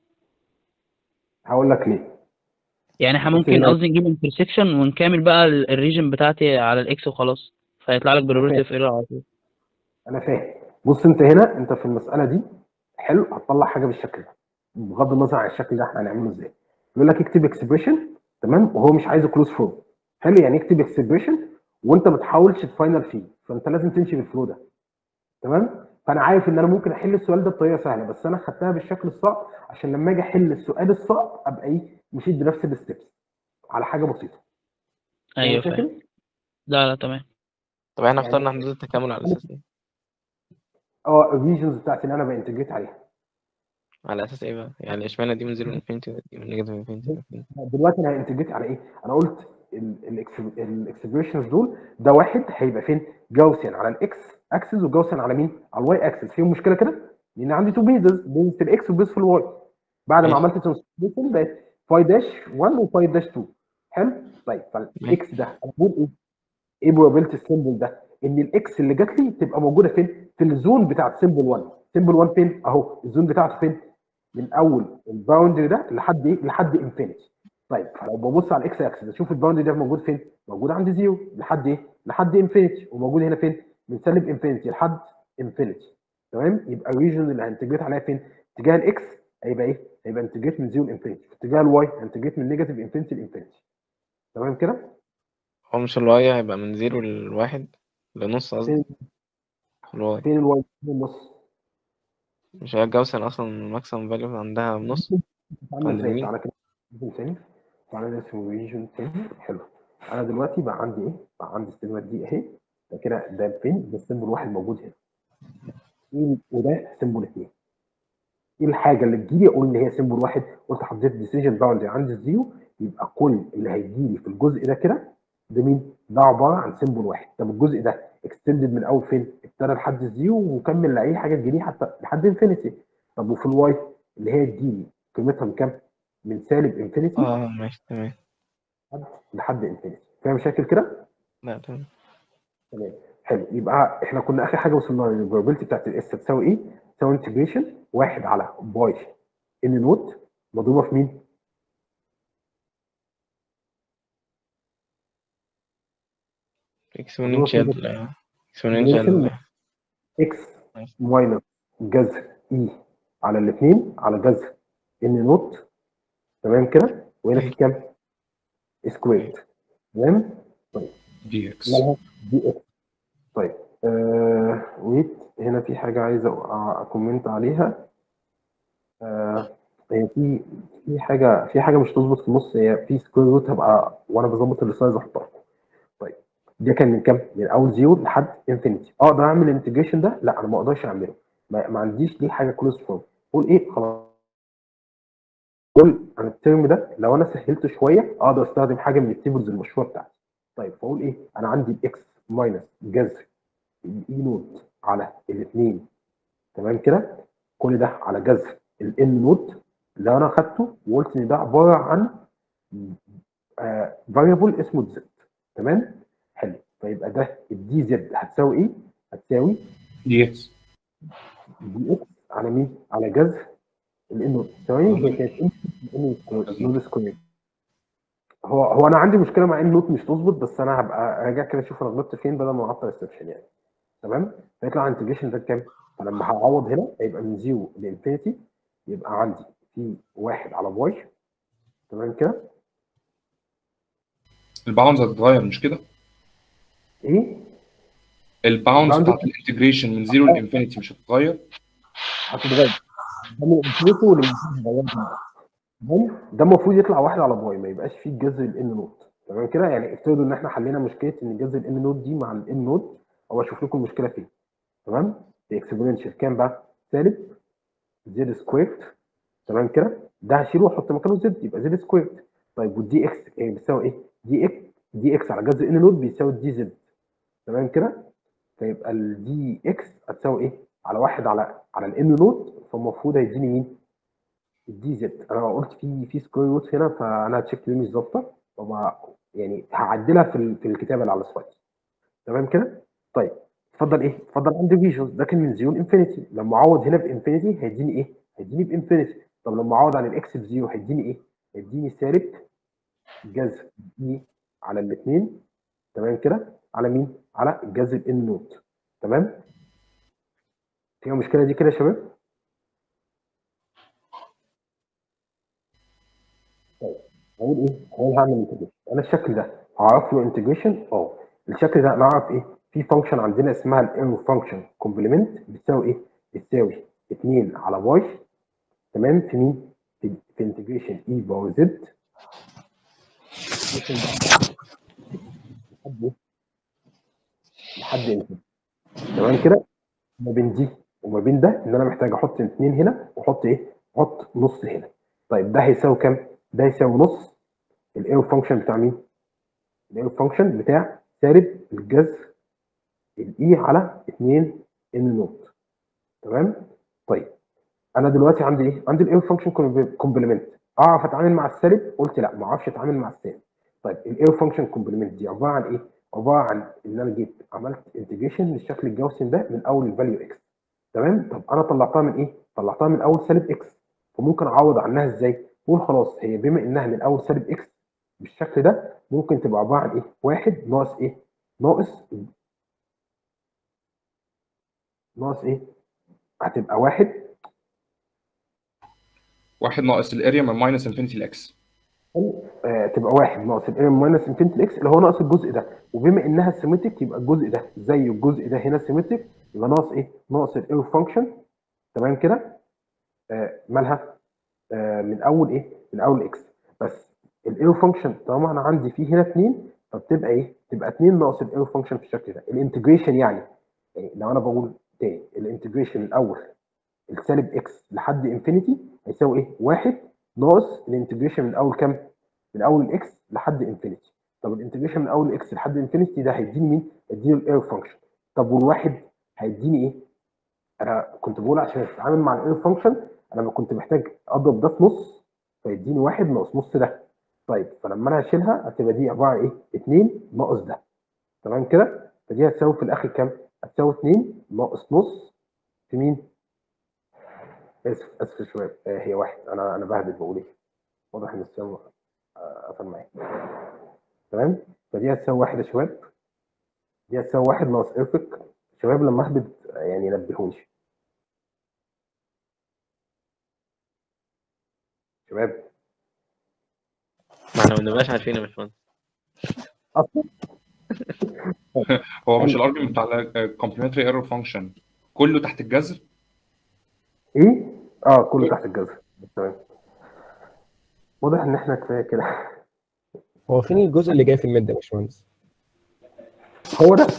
[SPEAKER 1] هقول لك ليه
[SPEAKER 6] يعني احنا
[SPEAKER 1] بص
[SPEAKER 6] ممكن
[SPEAKER 1] هنا-
[SPEAKER 6] قصدي نجيب انترسكشن ونكمل بقى الريجن بتاعتي على الاكس وخلاص فيطلع لك probability of error على طول
[SPEAKER 1] انا فاهم بص انت هنا انت في المساله دي حلو هتطلع حاجه بالشكل ده بغض النظر عن الشكل ده احنا هنعمله ازاي يقول لك اكتب اكسبريشن تمام وهو مش عايز كلوز فورم حلو يعني اكتب اكسبريشن وانت ما تحاولش تفاينل فيه فانت لازم تمشي بالفلو ده تمام فانا عارف ان انا ممكن احل السؤال ده بطريقه سهله بس انا خدتها بالشكل الصعب عشان لما اجي احل السؤال الصعب ابقى ايه مشيت بنفس الستبس على حاجه بسيطه فاهم
[SPEAKER 6] ايوه
[SPEAKER 1] الفكرة؟
[SPEAKER 6] فاهم لا لا تمام
[SPEAKER 5] طب احنا
[SPEAKER 1] يعني-
[SPEAKER 5] اخترنا حدود التكامل على اساس ايه؟
[SPEAKER 1] اه الريجنز بتاعتي اللي انا بانتجريت عليها
[SPEAKER 5] على اساس ايه بقى؟ يعني اشمعنى دي من زيرو لانفينيتي ودي من نيجاتيف انفينيتي
[SPEAKER 1] دلوقتي انا انتجريت على ايه؟ انا قلت الاكسبريشنز دول ده واحد هيبقى فين؟ جاوسيان على الاكس اكسس وجاوسيان على مين؟ على الواي اكسس فيهم مشكله كده؟ لان عندي تو بيزز بيز في الاكس وبيز في الواي بعد ما
[SPEAKER 5] ماشي.
[SPEAKER 1] عملت ترانسفورميشن بقت باي داش 1 وباي داش 2 حلو؟ طيب فالاكس ده انا بقول ايه؟ ايه بروبابيلتي السيمبل ده؟ ان الاكس اللي جات لي تبقى موجوده فين؟ في الزون بتاعت سيمبل 1 سيمبل 1 فين؟ اهو الزون بتاعته فين؟ من اول الباوندري ده لحد ايه؟ لحد انفينيتي طيب فلو ببص على الاكس اكسس اشوف الباوندري ده موجود فين؟ موجود عند زيرو لحد ايه؟ لحد انفينيتي وموجود هنا فين؟ من سالب انفينيتي لحد انفينيتي تمام؟ يبقى الريجن اللي هنتجريت عليها فين؟ اتجاه الاكس هيبقى ايه؟ هيبقى انتجريت من زيرو لانفينيتي اتجاه الواي هنتجريت من نيجاتيف انفينيتي لانفينيتي تمام كده؟
[SPEAKER 5] هو مش الواي هيبقى من زيرو لواحد لنص قصدي
[SPEAKER 1] فين
[SPEAKER 5] الواي
[SPEAKER 1] فين الواي؟ فين النص؟
[SPEAKER 5] مش هي الجوسن اصلا الماكسيمم فاليو عندها بنص
[SPEAKER 1] عامله
[SPEAKER 5] عند
[SPEAKER 1] ازاي؟
[SPEAKER 5] مين؟
[SPEAKER 1] تعالى كده ريجن تاني تعالى نرسم ريجن تاني حلو انا دلوقتي بقى عندي ايه؟ بقى عندي السيجمنت دي اهي ده كده ده فين؟ ده السيمبل واحد موجود هنا ايه وده سيمبل اثنين ايه الحاجه اللي تجيلي اقول ان هي سيمبل واحد قلت حطيت ديسيجن باوندري عند الزيرو يبقى كل اللي هيجيلي في الجزء ده كده ده مين؟ ده عباره عن سيمبل واحد طب الجزء ده اكستندد من اول فين؟ ابتدى لحد الزيرو وكمل لاي حاجه تجيلي حتى لحد انفينيتي طب وفي الواي اللي هي تجيلي قيمتها من كام؟ من سالب انفينيتي
[SPEAKER 5] اه ماشي تمام
[SPEAKER 1] لحد انفينيتي فاهم شكل كده؟
[SPEAKER 5] لا تمام
[SPEAKER 1] تمام حلو يبقى احنا كنا اخر حاجه وصلنا للبروبابيلتي بتاعت الاس تساوي ايه؟ تساوي انتجريشن واحد على باي ان نوت مضروبه في مين؟
[SPEAKER 5] اكسبوننشال اكسبوننشال
[SPEAKER 1] اكس ماينس جذر اي على الاثنين على جذر ان نوت تمام كده؟ وهنا في كام؟ سكويرد تمام؟
[SPEAKER 3] دي اكس
[SPEAKER 1] مالها دي اكس طيب آه ويت هنا في حاجة عايز أ- اكومنت عليها آه هي في في حاجة في حاجة مش تظبط في النص هي في سكوير روت هبقى وانا بظبط السلايز احطها لكم. طيب ده كان من كام؟ من اول زيرو لحد انفينيتي اقدر اعمل الانتجريشن ده؟ لا انا ما اقدرش اعمله ما, ما عنديش دي حاجة كلوز فورم قول ايه خلاص قول انا الترم ده لو انا سهلته شوية اقدر استخدم حاجة من التيبلز المشهورة بتاعتي طيب فاقول ايه؟ انا عندي الاكس ماينس جذر الاي نوت على الاثنين تمام كده؟ كل ده على جذر الان نوت اللي انا خدته وقلت ان ده عباره عن فاريبل اسمه زد تمام؟ حلو فيبقى ده الدي زد هتساوي ايه؟ هتساوي
[SPEAKER 3] دي اكس
[SPEAKER 1] دي اكس على مين؟ على جذر الان نوت ثواني هي كانت ان نوت سكوير هو هو انا عندي مشكله مع ان نوت مش تظبط بس انا هبقى راجع كده اشوف انا غلطت فين بدل ما اعطل السكشن يعني تمام فيطلع انتجريشن ده كام؟ فلما هعوض هنا هيبقى من زيرو لانفينيتي يبقى عندي في واحد على باي تمام كده
[SPEAKER 3] الباوندز هتتغير مش كده؟
[SPEAKER 1] ايه؟
[SPEAKER 3] الباوندز
[SPEAKER 1] الباوندز-
[SPEAKER 3] بتاعت الانتجريشن من زيرو لانفينيتي مش هتتغير
[SPEAKER 1] هتتغير ده من الانفينيتي والانفينيتي هيتغير تمام ده المفروض يطلع واحد على باي ما يبقاش فيه جذر الان نوت تمام كده يعني افترضوا ان احنا حلينا مشكله ان جذر الان نوت دي مع الان نوت او اشوف لكم المشكله فين تمام الاكسبوننشال كام بقى سالب زد سكويرد تمام كده ده هشيله واحط مكانه زد يبقى زد سكويرد طيب والدي اكس ايه بيساوي ايه دي اكس دي اكس على جذر ان نوت بيساوي دي زد تمام كده فيبقى الدي اكس هتساوي ايه على واحد على على الان نوت فالمفروض هيديني مين الدي زد انا قلت في في سكوير روت هنا فانا هتشيك دي مش ظابطه طبعا يعني هعدلها في ال- في الكتابه اللي على السلايد تمام كده طيب اتفضل ايه اتفضل عند فيجوالز ده كان من زيرو لانفينيتي لما اعوض هنا بانفينيتي هيديني ايه هيديني بانفينيتي طب لما اعوض عن الاكس بزيرو هيديني ايه هيديني سالب جذر اي على الاثنين تمام كده على مين على الجذر الان نوت تمام فيها مشكله دي كده يا شباب هقول ايه؟ هقول هعمل انتجريشن انا الشكل ده هعرف له انتجريشن اه الشكل ده انا اعرف ايه؟ في فانكشن عندنا اسمها الايرو فانكشن كومبلمنت بتساوي ايه؟ بتساوي 2 على واي تمام في مين؟ في, في انتجريشن اي باور زد لحد ايه؟ لحد انفينيتي تمام كده؟ ما بين دي وما بين ده ان انا محتاج احط 2 هنا واحط ايه؟ احط نص هنا طيب ده هيساوي كام؟ ده يساوي نص الايرو فانكشن بتاع مين؟ الايرو فانكشن بتاع سالب الجذر الاي على 2 ان نوت تمام؟ طيب انا دلوقتي عندي ايه؟ عندي الايرو فانكشن كومبلمنت اعرف اتعامل مع السالب؟ قلت لا ما اعرفش اتعامل مع السالب طيب الايرو فانكشن كومبلمنت دي عباره عن ايه؟ عباره عن ان انا جيت عملت انتجريشن للشكل الجوسم ده من اول الفاليو اكس تمام؟ طب انا طلعتها من ايه؟ طلعتها من اول سالب اكس فممكن اعوض عنها ازاي؟ قول خلاص هي بما انها من اول سالب اكس بالشكل ده ممكن تبقى عباره عن ايه؟ واحد ناقص ايه؟ ناقص ناقص ايه؟ هتبقى واحد
[SPEAKER 3] واحد ناقص الاريا من ماينس انفينيتي لاكس
[SPEAKER 1] آه تبقى واحد ناقص الاريا ماينس انفينيتي الاكس اللي هو ناقص الجزء ده وبما انها سيمتريك يبقى الجزء ده زي الجزء ده هنا سيمتريك يبقى ناقص ايه؟ ناقص الايرو فانكشن تمام كده؟ آه مالها؟ آه من اول ايه؟ من اول اكس بس الايرو فانكشن طالما انا عندي فيه هنا 2 فبتبقى ايه؟ تبقى 2 ناقص الايرو فانكشن في الشكل ده الانتجريشن يعني يعني لو انا بقول تاني الانتجريشن الاول السالب اكس لحد انفينيتي هيساوي ايه؟ واحد ناقص الانتجريشن من اول كام؟ من اول الاكس لحد انفينيتي طب الانتجريشن من اول الاكس لحد انفينيتي ده هيديني مين؟ هيديني الايرو فانكشن طب والواحد هيديني ايه؟ انا كنت بقول عشان اتعامل مع الايرو فانكشن انا كنت محتاج اضرب ده في نص فيديني واحد ناقص نص ده طيب فلما انا هشيلها هتبقى دي عباره عن ايه؟ 2 ناقص ده تمام كده؟ فدي هتساوي في الاخر كام؟ هتساوي 2 ناقص نص في مين؟ اسف اسف يا شباب آه هي واحد انا انا بهبد بقول ايه؟ واضح ان السيستم آه، قفل معايا تمام؟ فدي هتساوي واحد يا شباب دي هتساوي واحد ناقص ايرفك شباب لما اهبد آه، يعني نبهوني شباب
[SPEAKER 5] ما احنا ما بنبقاش عارفين يا باشمهندس
[SPEAKER 1] اصلا
[SPEAKER 3] هو مش الارجيومنت بتاع الكومبلمنتري ايرور فانكشن كله تحت الجذر
[SPEAKER 1] ايه؟ اه كله تحت الجذر تمام واضح ان احنا كفايه كده
[SPEAKER 4] هو فين الجزء اللي جاي في الميد يا باشمهندس؟
[SPEAKER 1] هو ده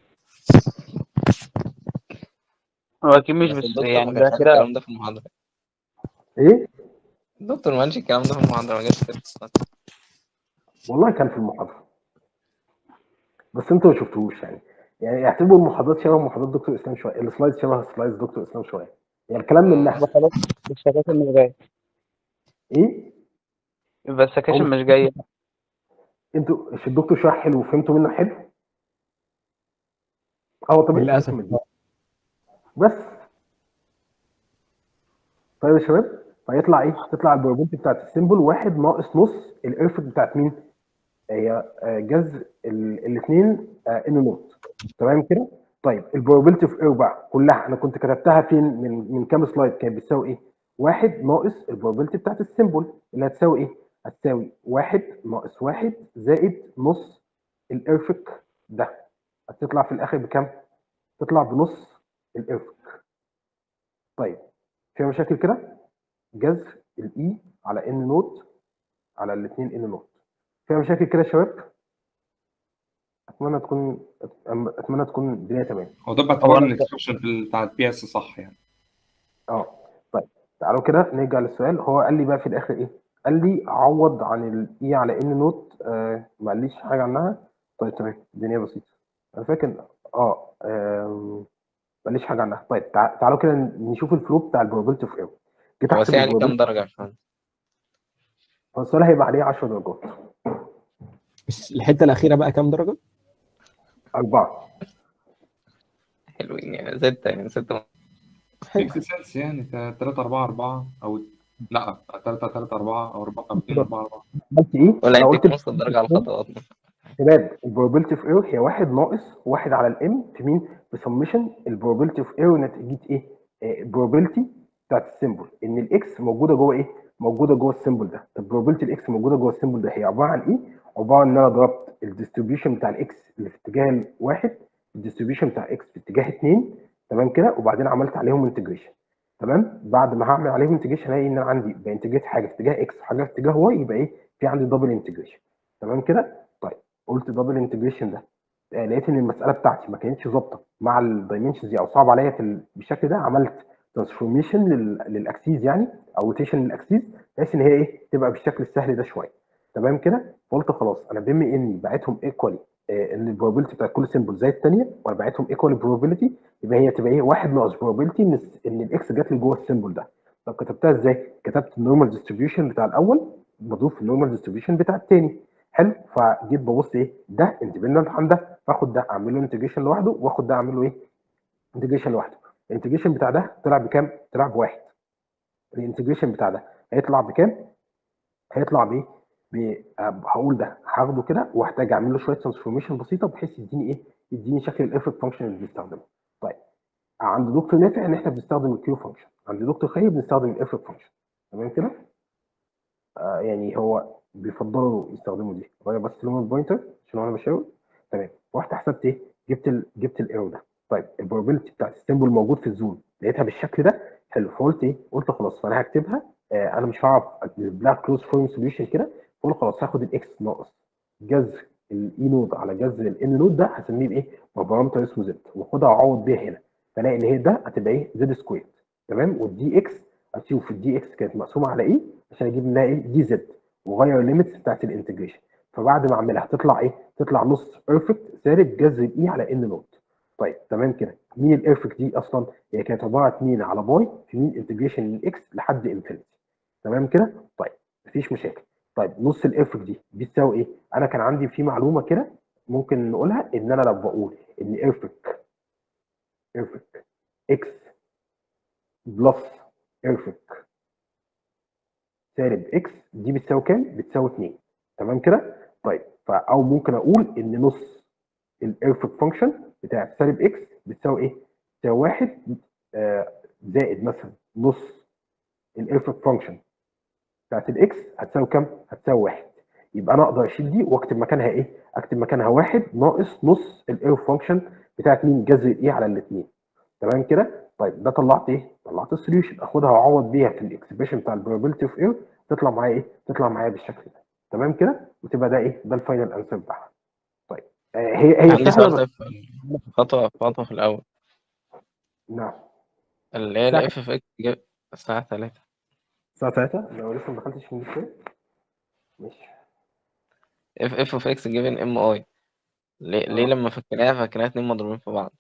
[SPEAKER 2] هو اكيد مش
[SPEAKER 5] بس
[SPEAKER 2] بس
[SPEAKER 5] الدكتور
[SPEAKER 2] يعني
[SPEAKER 5] ما
[SPEAKER 2] ده
[SPEAKER 5] كانش
[SPEAKER 2] كده
[SPEAKER 5] الكلام ده في المحاضرة
[SPEAKER 1] ايه؟
[SPEAKER 5] الدكتور ما قالش الكلام ده في المحاضرة ما جاش في
[SPEAKER 1] والله كان في المحاضره بس انتوا ما شفتوهوش يعني يعني اعتبروا المحاضرات شبه محاضرات دكتور اسلام شويه السلايد شبه سلايد دكتور اسلام شويه يعني الكلام من ناحيه
[SPEAKER 2] يبقى خلاص السكاشن مش جاية
[SPEAKER 1] ايه؟
[SPEAKER 2] يبقى السكاشن مش جاية
[SPEAKER 1] انتوا مش الدكتور شرح حلو وفهمتوا منه حلو هو طبيعي
[SPEAKER 4] للاسف
[SPEAKER 1] القسم دي. بس طيب يا شباب فيطلع ايه؟ تطلع البروبابيلتي بتاعت السيمبل واحد ناقص نص الارفكت بتاعت مين؟ هي آه، جذر الاثنين ان نوت تمام كده؟ طيب البروبابيلتي اوف ايرور بقى كلها انا كنت كتبتها فين من من كام سلايد كانت بتساوي ايه؟ واحد ناقص البروبابيلتي بتاعت السيمبل اللي هتساوي ايه؟ هتساوي واحد ناقص واحد زائد نص الارفك ده هتطلع في الاخر بكام؟ تطلع بنص الارفك طيب فيها مشاكل كده؟ جذر الاي على ان نوت على الاثنين ان نوت فيها مشاكل كده يا شباب؟ اتمنى تكون اتمنى تكون الدنيا تمام
[SPEAKER 3] هو ده باعتبار ان الاكسبشن بتاع البي اس صح يعني
[SPEAKER 1] اه طيب تعالوا كده نرجع للسؤال هو قال لي بقى في الاخر ايه؟ قال لي عوض عن الاي على ان نوت آه ما قاليش حاجه عنها طيب تمام الدنيا بسيطه انا فاكر اه آم، ما قاليش حاجه عنها طيب تع- تعالوا كده نشوف الفلو بتاع البروبابيلتي اوف ايرور جيت
[SPEAKER 5] هو
[SPEAKER 1] احسب
[SPEAKER 5] يعني كام
[SPEAKER 1] البروبابيلتي
[SPEAKER 5] درجة يا فندم؟
[SPEAKER 1] هو السؤال هيبقى عليه 10 درجات
[SPEAKER 4] بس الحته الاخيره بقى كام درجه؟
[SPEAKER 1] اربعه
[SPEAKER 5] حلوين يعني ستة يعني ستة
[SPEAKER 3] ميكس سنس يعني 3 4 4 او لا 3 3 4 او 4 او 2 4 4
[SPEAKER 1] عملت ايه؟
[SPEAKER 5] ولا
[SPEAKER 1] انا
[SPEAKER 5] يديك
[SPEAKER 1] قلت
[SPEAKER 5] نص الدرجة على الخطوات
[SPEAKER 1] شباب البروبابيلتي اوف ايرور هي واحد ناقص واحد على الام في مين؟ بسمشن البروبابيلتي اوف ايرور نتيجه ايه؟ البروبابيلتي بتاعت السيمبل ان الاكس موجوده جوه ايه؟ موجوده جوه السيمبل ده طب بروبابيلتي الاكس موجوده جوه السيمبل ده هي عباره عن ايه؟ عباره عن ان انا ضربت الديستريبيوشن بتاع الاكس اللي في اتجاه الواحد الديستريبيوشن بتاع اكس في اتجاه اثنين تمام كده وبعدين عملت عليهم انتجريشن تمام بعد ما هعمل عليهم انتجريشن هلاقي ان انا عندي بانتجريت حاجه في اتجاه اكس وحاجه في اتجاه واي يبقى ايه؟ في عندي دبل انتجريشن تمام كده؟ طيب قلت دبل انتجريشن ده آه، لقيت ان المساله بتاعتي ما كانتش ظابطه مع الدايمنشنز دي او صعب عليا في ال- بالشكل ده عملت ترانسفورميشن للاكسيز يعني او روتيشن للاكسيز بحيث ان هي ايه تبقى بالشكل السهل ده شويه تمام كده فقلت خلاص انا بما اني بعتهم ايكوالي ان البروبابيلتي بتاعت كل سيمبل زي الثانيه وانا بعتهم ايكوالي بروبابيلتي يبقى هي تبقى ايه واحد ناقص بروبابيلتي ان الس- ان الاكس جات لي جوه السيمبل ده طب كتبتها ازاي؟ كتبت النورمال ديستريبيوشن بتاع الاول بضيف النورمال ديستريبيوشن بتاع الثاني حلو فجيت ببص ايه ده اندبندنت عن ده فاخد ده اعمل له انتجريشن لوحده واخد ده اعمل له ايه انتجريشن لوحده الانتجريشن بتاع ده طلع بكام طلع بواحد الانتجريشن بتاع ده هيطلع بكام هيطلع بايه ب- آه، هقول ده هاخده كده واحتاج اعمل له شويه ترانسفورميشن بسيطه بحيث يديني ايه يديني شكل الافكت فانكشن اللي بنستخدمه طيب عند دكتور نافع ان احنا بنستخدم الكيو فانكشن عند دكتور خيب بنستخدم الافكت فانكشن تمام كده آه يعني هو بيفضلوا يستخدموا دي غير بس لون البوينتر عشان انا بشاور تمام رحت حسبت ايه جبت ال... جبت الايرو ده طيب البروبابيلتي بتاعت السيمبل موجود في الزون لقيتها بالشكل ده حلو فقلت ايه قلت خلاص فانا هكتبها آه انا مش هعرف اجيب لها كلوز فورم سوليوشن كده فقلت خلاص هاخد الاكس ناقص جذر الاي نود على جذر الان نود ده هسميه بايه ببارامتر اسمه زد واخدها واعوض بيها هنا فلاقي ان هي ده هتبقى ايه زد سكوير تمام والدي اكس اشوف الدي اكس كانت مقسومه على ايه عشان اجيب منها ايه دي زد وغير الليميتس بتاعت الانتجريشن فبعد ما اعملها تطلع ايه تطلع نص بيرفكت سالب جذر الاي على ان نوت طيب تمام كده مين البيرفكت دي اصلا هي كانت عباره عن 2 على باي في مين انتجريشن الاكس لحد انفينيتي تمام كده طيب مفيش مشاكل طيب نص البيرفكت دي بتساوي ايه انا كان عندي في معلومه كده ممكن نقولها ان انا لو بقول ان بيرفكت بيرفكت اكس بلس بيرفكت سالب اكس دي بتساوي كام؟ بتساوي 2 تمام كده؟ طيب فا او ممكن اقول ان نص البيرفكت فانكشن بتاعت سالب اكس بتساوي ايه؟ بتساوي 1 آه زائد مثلا نص البيرفكت فانكشن بتاعت الاكس هتساوي كام؟ هتساوي 1 يبقى انا اقدر اشيل دي واكتب مكانها ايه؟ اكتب مكانها 1 ناقص نص الايرف فانكشن بتاعت مين؟ جذر الايه على الاثنين تمام كده؟ طيب ده طلعت ايه؟ طلعت السوليوشن اخدها واعوض بيها في الاكسبريشن بتاع البروبابيلتي اوف اير تطلع معايا ايه؟ تطلع معايا بالشكل ده تمام كده؟ وتبقى ده ايه؟ ده الفاينل انسر بتاعها. طيب آه هي هي
[SPEAKER 5] عندي
[SPEAKER 1] سهله
[SPEAKER 5] سؤال
[SPEAKER 1] بس
[SPEAKER 5] طيب في خطوة خطوة في الأول
[SPEAKER 1] نعم
[SPEAKER 5] اللي هي
[SPEAKER 1] الساعه
[SPEAKER 5] الاف اف اكس الساعة 3
[SPEAKER 1] الساعه 3 لو لسه ما دخلتش في الدكتور ماشي
[SPEAKER 5] اف اف اوف اكس جيفن ام اي ليه ليه
[SPEAKER 1] اه
[SPEAKER 5] لما فكرناها فكرناها اتنين مضروبين في بعض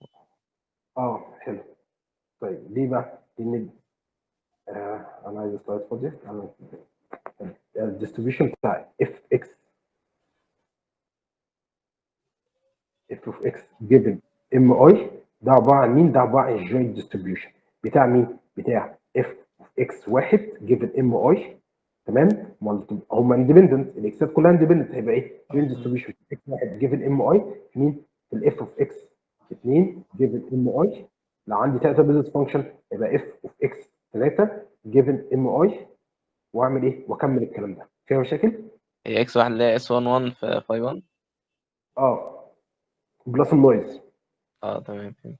[SPEAKER 1] اه حلو طيب ليه بقى؟ لان آه انا عايز سلايد فاضيه انا الديستريبيوشن بتاع اف اكس اف اوف اكس جيفن ام اي ده عباره عن مين؟ ده عباره عن الجوينت ديستريبيوشن بتاع مين؟ بتاع اف اكس واحد جيفن ام اي تمام؟ هم اندبندنت الاكسات كلها اندبندنت هيبقى ايه؟ جوينت ديستريبيوشن اكس واحد جيفن ام اي في مين؟ في الاف اوف اكس 2 جيفن ام اي لو عندي ثلاثه بيزنس فانكشن يبقى اف اوف اكس 3 جيفن ام اي واعمل ايه؟ واكمل الكلام ده فيها مشاكل؟
[SPEAKER 5] هي اكس واحد اللي هي اس 1 1 في فاي 1
[SPEAKER 1] اه بلس النويز
[SPEAKER 5] اه تمام فهمت.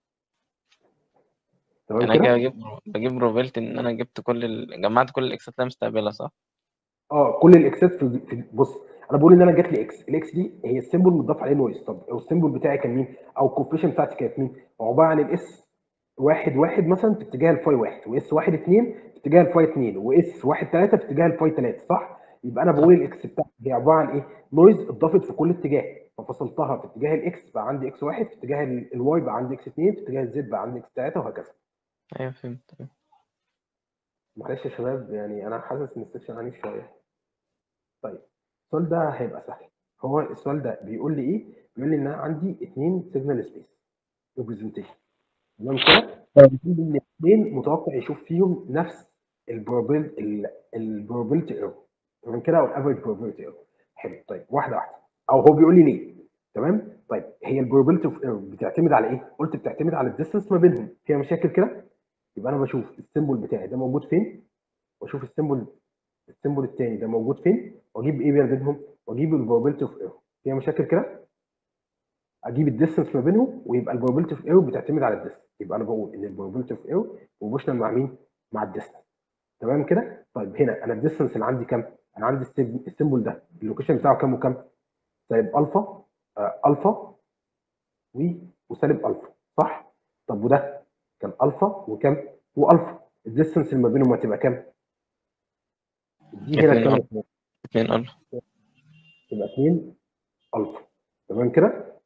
[SPEAKER 1] تمام
[SPEAKER 5] انا كده
[SPEAKER 1] كده؟
[SPEAKER 5] بجيب بجيب بروبابيلتي ان انا جبت كل ال... جمعت كل الاكسات اللي انا مستقبلها صح؟
[SPEAKER 1] اه كل الاكسات في, في بص انا بقول ان انا جات لي اكس الاكس دي هي السيمبل متضاف عليه نويز طب او السيمبل بتاعي كان مين او الكوفيشن بتاعتي كانت مين هو عباره عن الاس واحد واحد مثلا في اتجاه الفاي واحد واس واحد اثنين في اتجاه الفاي اثنين واس واحد ثلاثه في اتجاه الفاي ثلاثه صح؟ يبقى انا بقول الاكس بتاعتي هي عباره عن ايه؟ نويز اتضافت في كل اتجاه ففصلتها في اتجاه الاكس بقى عندي اكس واحد في اتجاه الواي بقى عندي اكس اثنين في اتجاه الزد بقى عندي اكس ثلاثه وهكذا
[SPEAKER 5] ايوه فهمت تمام.
[SPEAKER 1] معلش يا شباب يعني انا حاسس ان السكشن عنيف شويه طيب السؤال ده هيبقى سهل هو السؤال ده بيقول لي ايه؟ بيقول لي ان انا عندي اثنين سيجنال سبيس ريبريزنتيشن تمام كده؟ بيقول لي ان الاثنين متوقع يشوف فيهم نفس البروبابيل البروبابيلتي ايرور تمام كده او الافريج بروبابيلتي ايرور حلو طيب واحده واحده او هو بيقول لي ليه؟ تمام؟ طيب هي البروبابيلتي اوف ايرور بتعتمد على ايه؟ قلت بتعتمد على الديستنس ما بينهم فيها مشاكل كده؟ يبقى انا بشوف السيمبل بتاعي ده موجود فين واشوف السيمبل السيمبل الثاني ده موجود فين واجيب ايه ما بينهم واجيب البروبابيلتي اوف ايرور فيها مشاكل كده اجيب الديستنس ما بينهم ويبقى البروبابيلتي اوف ايرور بتعتمد على الديستنس يبقى انا بقول ان البروبابيلتي اوف ايرور بروبوشنال مع مين مع الديستنس تمام كده طيب هنا انا الديستنس اللي عندي كام انا عندي السيب- السيمبل ده اللوكيشن بتاعه كام وكام سالب الفا آه الفا و وسالب الفا صح طب وده كان الفا وكام والفا الديستنس اللي ما بينهم هتبقى كام دي هنا
[SPEAKER 5] اتنين
[SPEAKER 1] كام
[SPEAKER 5] ألف. اتنين ألف
[SPEAKER 1] يبقى 2 الفا تمام كده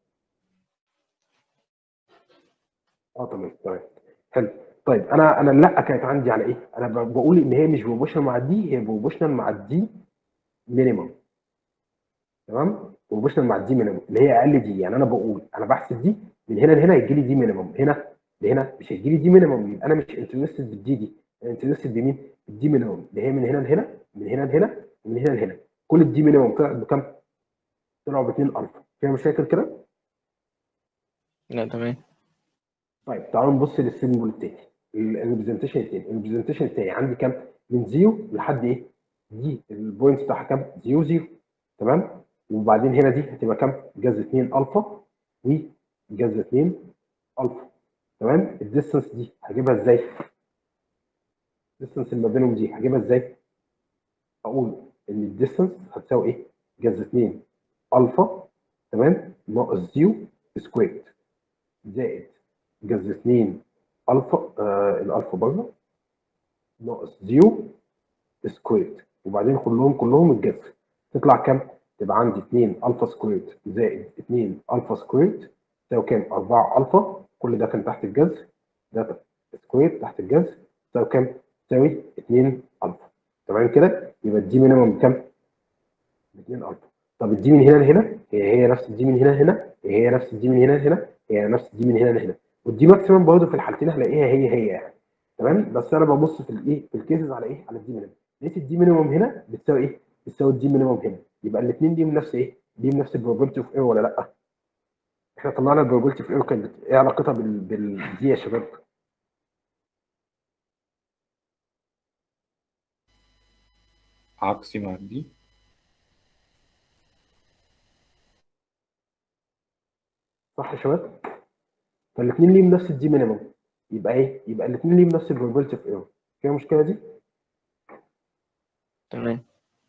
[SPEAKER 1] اه تمام تمام حلو طيب انا انا لا كانت عندي على ايه انا ب- بقول ان هي مش بروبوشنال مع الدي هي بروبوشنال مع الدي مينيمم تمام بروبوشنال مع الدي مينيمم اللي هي اقل دي يعني انا بقول انا بحسب دي من هنا لهنا هيجي لي دي مينيمم هنا لهنا مش هيجي لي دي مينيمم يبقى انا مش انترستد بالدي دي انا انترستد بمين الدي مينيمم اللي هي من هنا لهنا من هنا لهنا ومن هنا لهنا كل الدي مينيمم طلعت بكام طلعوا ب 2 الفا فيها مشاكل كده
[SPEAKER 5] لا تمام
[SPEAKER 1] طيب تعالوا نبص للسيمبل التاني الريبريزنتيشن التاني الريبريزنتيشن التاني عندي كام من زيرو لحد ايه دي البوينت بتاعها كام زيرو زيرو تمام وبعدين هنا دي هتبقى كام جذر 2 الفا وجذر 2 الفا تمام الديستنس دي هجيبها ازاي الديستنس اللي ما بينهم دي هجيبها ازاي اقول ان الديستنس هتساوي ايه جذر 2 الفا تمام ناقص زيرو سكوير زائد جذر 2 الفا آه الالفا بره ناقص زيرو سكوير وبعدين كلهم كلهم الجذر تطلع كام؟ تبقى عندي 2 الفا سكوير زائد 2 الفا سكوير تساوي كام؟ 4 الفا كل ده كان تحت الجذر ده سكوير تحت الجذر تساوي كام؟ تساوي 2 الفا تمام كده؟ يبقى الدي مينيمم بكام؟ 2 الفا طب الدي من هنا لهنا هي هي نفس الدي من هنا لهنا هي هي نفس الدي من هنا لهنا هي نفس الدي من هنا لهنا والدي ماكسيمم برضه في الحالتين هلاقيها هي هي يعني تمام بس انا ببص في الايه في الكيسز على ايه على الدي مينيمم لقيت الدي مينيمم هنا بتساوي ايه بتساوي الدي مينيمم هنا يبقى الاثنين دي من نفس ايه دي من نفس البروبابيلتي اوف اير ولا لا احنا طلعنا البروبابيلتي اوف اير كانت ايه علاقتها بال بالدي يا شباب
[SPEAKER 3] عكسي مع دي
[SPEAKER 1] صح يا شباب فالاثنين ليهم نفس الدي مينيمم يبقى ايه يبقى الاثنين ليهم نفس البروبابيلتي اوف اير فيها مشكله دي
[SPEAKER 5] تمام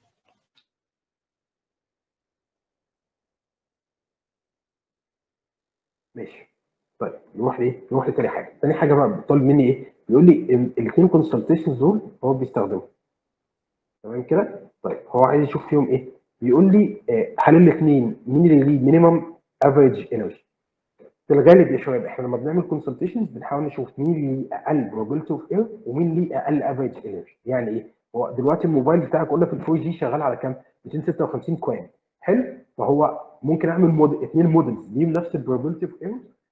[SPEAKER 1] ماشي طيب نروح لايه؟ نروح لتاني حاجه، تاني حاجه بقى طالب مني ايه؟ بيقول لي الاثنين كونسلتيشنز دول هو بيستخدمهم. تمام كده؟ طيب هو عايز يشوف فيهم ايه؟ بيقول لي آه، هل الاثنين مين اللي ليه مينيمم افريج انرجي؟ في الغالب يا شباب احنا لما بنعمل كونسلتيشنز بنحاول نشوف مين اللي ليه اقل probability اوف اير ومين ليه اقل افريج انرجي، يعني ايه؟ هو دلوقتي الموبايل بتاعك قلنا في الفور جي شغال على كام؟ 256 كوان حلو؟ فهو ممكن اعمل مود اثنين مودلز ليهم نفس البروبابيلتي اوف ايرور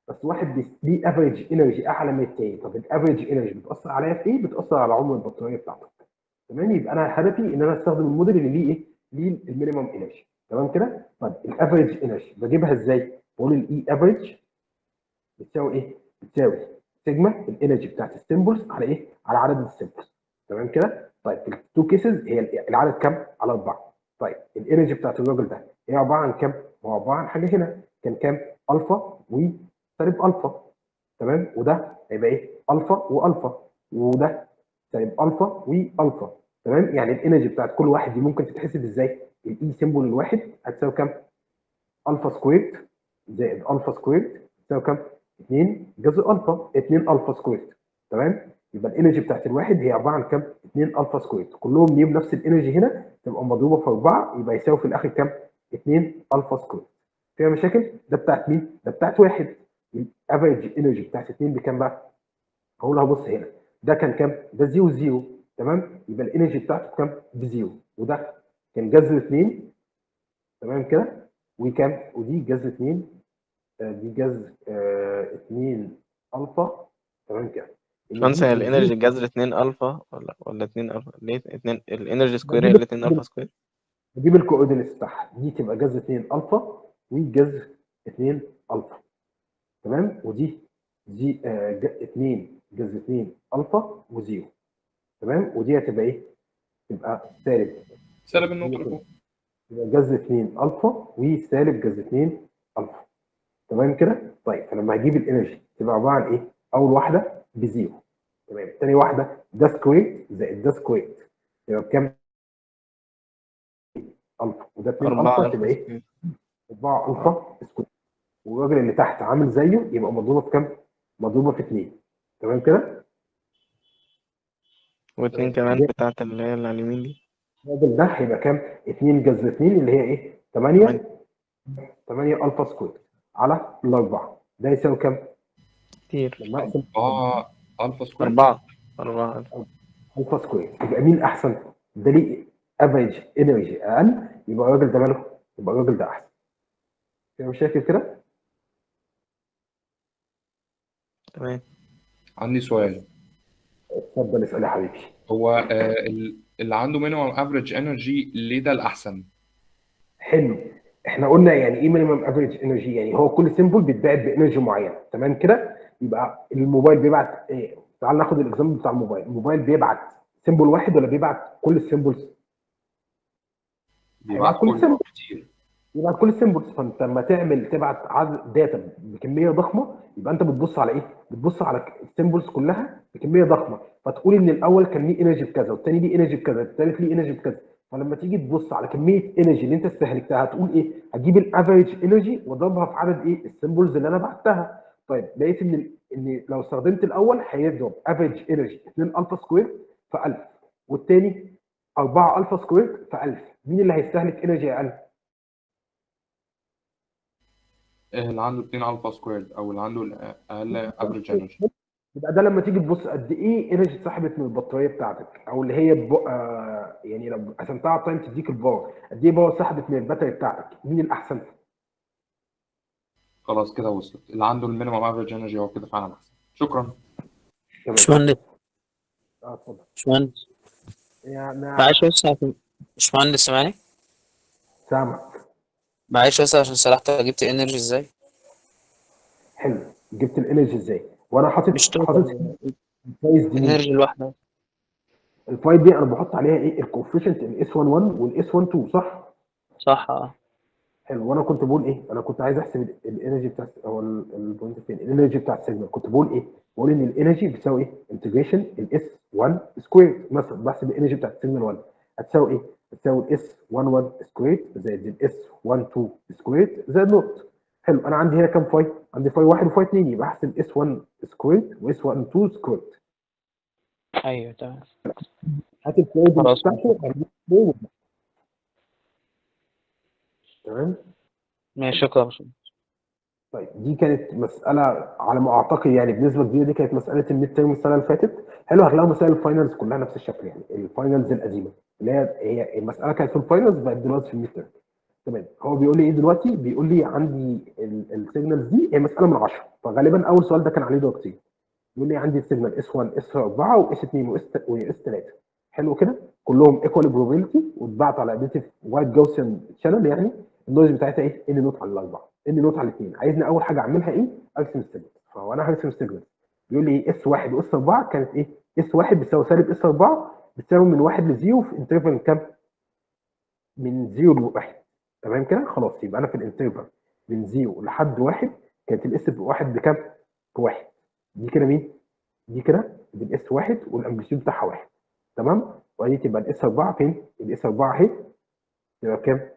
[SPEAKER 1] بس واحد بي- ليه افريج انرجي اعلى من التاني طب الافريج انرجي بتاثر عليا في ايه؟ بتاثر على عمر البطاريه بتاعتك تمام يبقى انا هدفي ان انا استخدم الموديل اللي ليه ايه؟ ليه المينيمم انرجي تمام كده؟ طيب الافريج انرجي بجيبها ازاي؟ بقول الاي افريج بتساوي ايه؟ بتساوي سيجما الانرجي بتاعت السيمبلز على ايه؟ على عدد السيمبلز تمام كده؟ طيب في التو كيسز هي العدد كام؟ على اربعه طيب الانرجي بتاعت الراجل ده هي عباره عن كام؟ هو عباره عن حاجه هنا كان كام؟ الفا وسالب الفا تمام وده هيبقى ايه؟ الفا والفا وده سالب الفا والفا تمام يعني الانرجي بتاعت كل واحد دي ممكن تتحسب ازاي؟ الاي سيمبل الواحد هتساوي كام؟ الفا سكويرد زائد الفا سكويرد تساوي كام؟ 2 جذر الفا 2 الفا سكويرد تمام؟ يبقى الانرجي بتاعت الواحد هي عباره عن كام؟ 2 الفا سكويرد كلهم ليهم نفس الانرجي هنا تبقى مضروبه في 4 يبقى يساوي في الاخر كام؟ 2 الفا سكويرد فيها مشاكل؟ ده بتاعت مين؟ ده بتاعت واحد الافريج انرجي بتاعت 2 بكام بقى؟ هقول هبص هنا ده كان كام؟ ده زيرو زيرو تمام؟ يبقى الانرجي بتاعته كام؟ بزيرو وده كان جذر 2 تمام كده؟ وكام؟ ودي جذر 2 آه، دي جذر 2 الفا تمام كده
[SPEAKER 5] باشمهندس هي الانرجي جذر 2 الفا ولا ولا 2 الفا ليه 2 الانرجي سكوير هي اللي 2 الفا سكوير
[SPEAKER 1] نجيب الكوردينيتس بتاعها دي تبقى جذر 2 الفا وجذر 2 الفا تمام ودي دي 2 جذر 2 الفا وزيرو تمام ودي هتبقى ايه؟ تبقى سالب
[SPEAKER 3] سالب النقطه اللي فوق
[SPEAKER 1] يبقى جذر 2 الفا وسالب جذر 2 الفا تمام كده؟ طيب فلما هجيب الانرجي تبقى عباره عن ايه؟ اول واحده بزيرو تمام تاني واحده ده سكوير زائد ده سكوير يبقى بكام؟ الفا وده 2
[SPEAKER 5] 4
[SPEAKER 1] الفا تبقى ايه؟ 4 الفا سكوير والراجل اللي تحت عامل زيه يبقى مضروبه في كام؟ مضروبه في 2 تمام كده؟
[SPEAKER 5] واثنين كمان بتاعت اللي هي اللي على اليمين دي
[SPEAKER 1] الراجل ده هيبقى كام؟ 2 جذر 2 اللي هي ايه؟ 8 8 الفا سكوير على الاربعه ده يساوي كام؟
[SPEAKER 5] كتير
[SPEAKER 1] لما اقسم
[SPEAKER 3] اه الفا سكوير
[SPEAKER 5] أربعة أربعة
[SPEAKER 1] الفا سكوير يبقى مين احسن؟ ده ليه افريج انرجي اقل يبقى الراجل ده ماله؟ يبقى الراجل ده احسن. فاهم مشاكل كده؟
[SPEAKER 5] تمام
[SPEAKER 3] عندي سؤال
[SPEAKER 1] اتفضل اسال يا حبيبي.
[SPEAKER 3] هو آه ال- اللي عنده مينيمم افريج انرجي ليه ده الاحسن؟
[SPEAKER 1] حلو احنا قلنا يعني ايه مينيمم افريج انرجي يعني هو كل سيمبل بيتبعت بانرجي معينه تمام كده يبقى الموبايل بيبعت ايه تعال ناخد الاكزامبل بتاع الموبايل الموبايل بيبعت سيمبل واحد ولا بيبعت كل السيمبلز
[SPEAKER 3] بيبعت
[SPEAKER 1] كل
[SPEAKER 3] كل
[SPEAKER 1] سيمبل
[SPEAKER 3] كتير
[SPEAKER 1] يبقى كل السيمبلز فانت لما تعمل تبعت عدد داتا بكميه ضخمه يبقى انت بتبص على ايه؟ بتبص على السيمبلز كلها بكميه ضخمه فتقول ان الاول كان ليه انرجي بكذا والثاني ليه انرجي بكذا الثالث ليه انرجي بكذا فلما تيجي تبص على كميه انرجي اللي انت استهلكتها هتقول ايه؟ هجيب الافريج انرجي واضربها في عدد ايه؟ السيمبلز اللي انا بعتها طيب لقيت ان ال- ان لو استخدمت الاول هيضرب افريج انرجي 2 الفا سكوير في 1000 والثاني 4 الفا سكوير في 1000 مين اللي هيستهلك انرجي اقل؟
[SPEAKER 3] آه، اللي عنده 2 الفا سكوير او اللي عنده اقل افريج انرجي
[SPEAKER 1] يبقى ده لما تيجي تبص قد ايه انرجي اتسحبت من البطاريه بتاعتك او اللي هي ب... آه يعني لو قسمتها على التايم تديك الباور قد ايه باور سحبت من الباتري بتاعتك مين الاحسن؟
[SPEAKER 3] خلاص كده وصلت اللي عنده المينيمم افريج انرجي هو كده فعلا احسن شكرا
[SPEAKER 1] تمام
[SPEAKER 6] باشمهندس
[SPEAKER 1] اه اتفضل
[SPEAKER 6] باشمهندس
[SPEAKER 1] يعني
[SPEAKER 6] معلش بس عشان باشمهندس سامعني
[SPEAKER 1] سامع
[SPEAKER 6] معلش بس عشان سرحت جبت انرجي ازاي
[SPEAKER 1] حلو جبت الانرجي ازاي؟ وانا حاطط
[SPEAKER 6] مش
[SPEAKER 1] حاطط الفايز دي مين؟
[SPEAKER 6] انرجي الواحدة
[SPEAKER 1] الفايز دي انا بحط عليها ايه؟ الكوفيشنت الاس 11 والاس 12 صح؟
[SPEAKER 6] صح اه
[SPEAKER 1] حلو وانا كنت بقول ايه؟ انا كنت عايز احسب ال- الانرجي بتاع هو ال- البوينت فين؟ الانرجي بتاع السيجنال كنت بقول ايه؟ بقول ان الانرجي بتساوي ايه؟ انتجريشن الاس 1 سكوير مثلا بحسب الانرجي بتاعت السيجنال 1 هتساوي ايه؟ هتساوي الاس 11 سكوير زائد الاس 12 سكوير زائد نوت حلو انا عندي هنا كام فاي؟ عندي فاي 1 وفاي 2 يبقى احسب اس 1 سكوير واس 12 سكوير
[SPEAKER 6] ايوه تمام
[SPEAKER 1] هات الكوردينيت
[SPEAKER 6] خلاص.
[SPEAKER 1] بتاعته اعمل تمام؟
[SPEAKER 6] ماشي شكرا يا باشمهندس
[SPEAKER 1] طيب دي كانت مسألة على ما أعتقد يعني بنسبة كبيرة دي كانت مسألة الميد تيرم السنة اللي فاتت حلو هتلاقوا مسائل الفاينلز كلها نفس الشكل يعني الفاينلز القديمة اللي هي هي المسألة كانت في الفاينلز بقت دلوقتي في الميد تيرم تمام هو بيقول لي ايه دلوقتي بيقول لي عندي السيجنالز دي هي مساله من 10 فغالبا اول سؤال ده كان عليه درجتين بيقول لي عندي السيجنال اس 1 اس 4 واس 2 واس واس 3 حلو كده كلهم ايكوال بروبابيلتي واتبعتوا على اديتيف وايت جوسن شانل يعني النويز بتاعتها ايه ان نوت على الاربعه ان نوت على الاثنين عايزني اول حاجه اعملها ايه ارسم السيجنال فهو انا هرسم السيجنال بيقول لي اس 1 واس 4 كانت ايه اس 1 بتساوي سالب اس 4 بتساوي من 1 ل 0 في انترفال كام من 0 ل 1 تمام كده خلاص يبقى انا في الانترفال من 0 لحد 1 كانت الاس بواحد بكام بواحد دي كده مين دي كده بالاس 1 والامبليتيود بتاعها 1 تمام ودي تبقى الاس 4 فين الاس 4 اهي تبقى بكام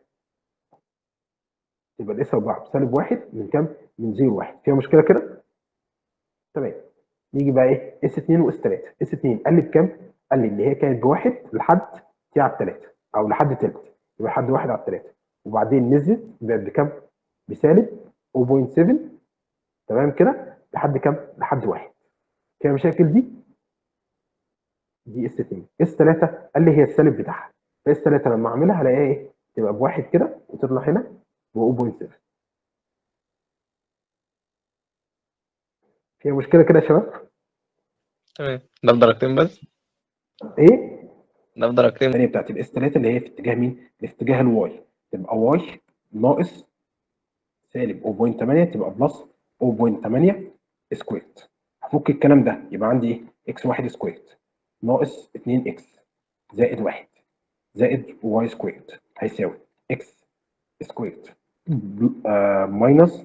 [SPEAKER 1] يبقى الاس 4 بسالب 1 من كام من 0 ل 1 فيها مشكله كده تمام نيجي بقى ايه اس 2 واس 3 اس 2 قال لي بكام قال لي اللي هي كانت بواحد لحد تي على 3 او لحد تلت يبقى لحد 1 على 3 وبعدين نزلت بقت بكام بسالب 0.7 تمام كده لحد كام لحد 1 فيها مشاكل دي دي اس 2 اس 3 قال لي هي السالب بتاعها فاس 3 لما اعملها هلاقيها ايه تبقى بواحد كده وتطلع هنا ب 0.7 فيها مشكله كده يا شباب
[SPEAKER 5] تمام ده بدرجتين بس
[SPEAKER 1] ايه
[SPEAKER 5] ده بدرجتين
[SPEAKER 1] الثانيه بتاعت الاس 3 اللي هي في اتجاه مين في اتجاه الواي تبقى واي ناقص سالب 0.8 تبقى بلس 0.8 سكويرت هفك الكلام ده يبقى عندي ايه اكس 1 سكويرت ناقص 2 اكس زائد 1 زائد واي سكويرت هيساوي اكس سكويرت آه ماينس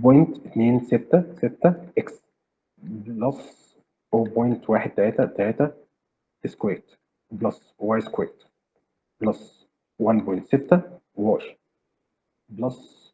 [SPEAKER 1] 0.266 اكس بلس 0.133 سكويرت بلس واي سكويرت بلس 1.6 واي بلس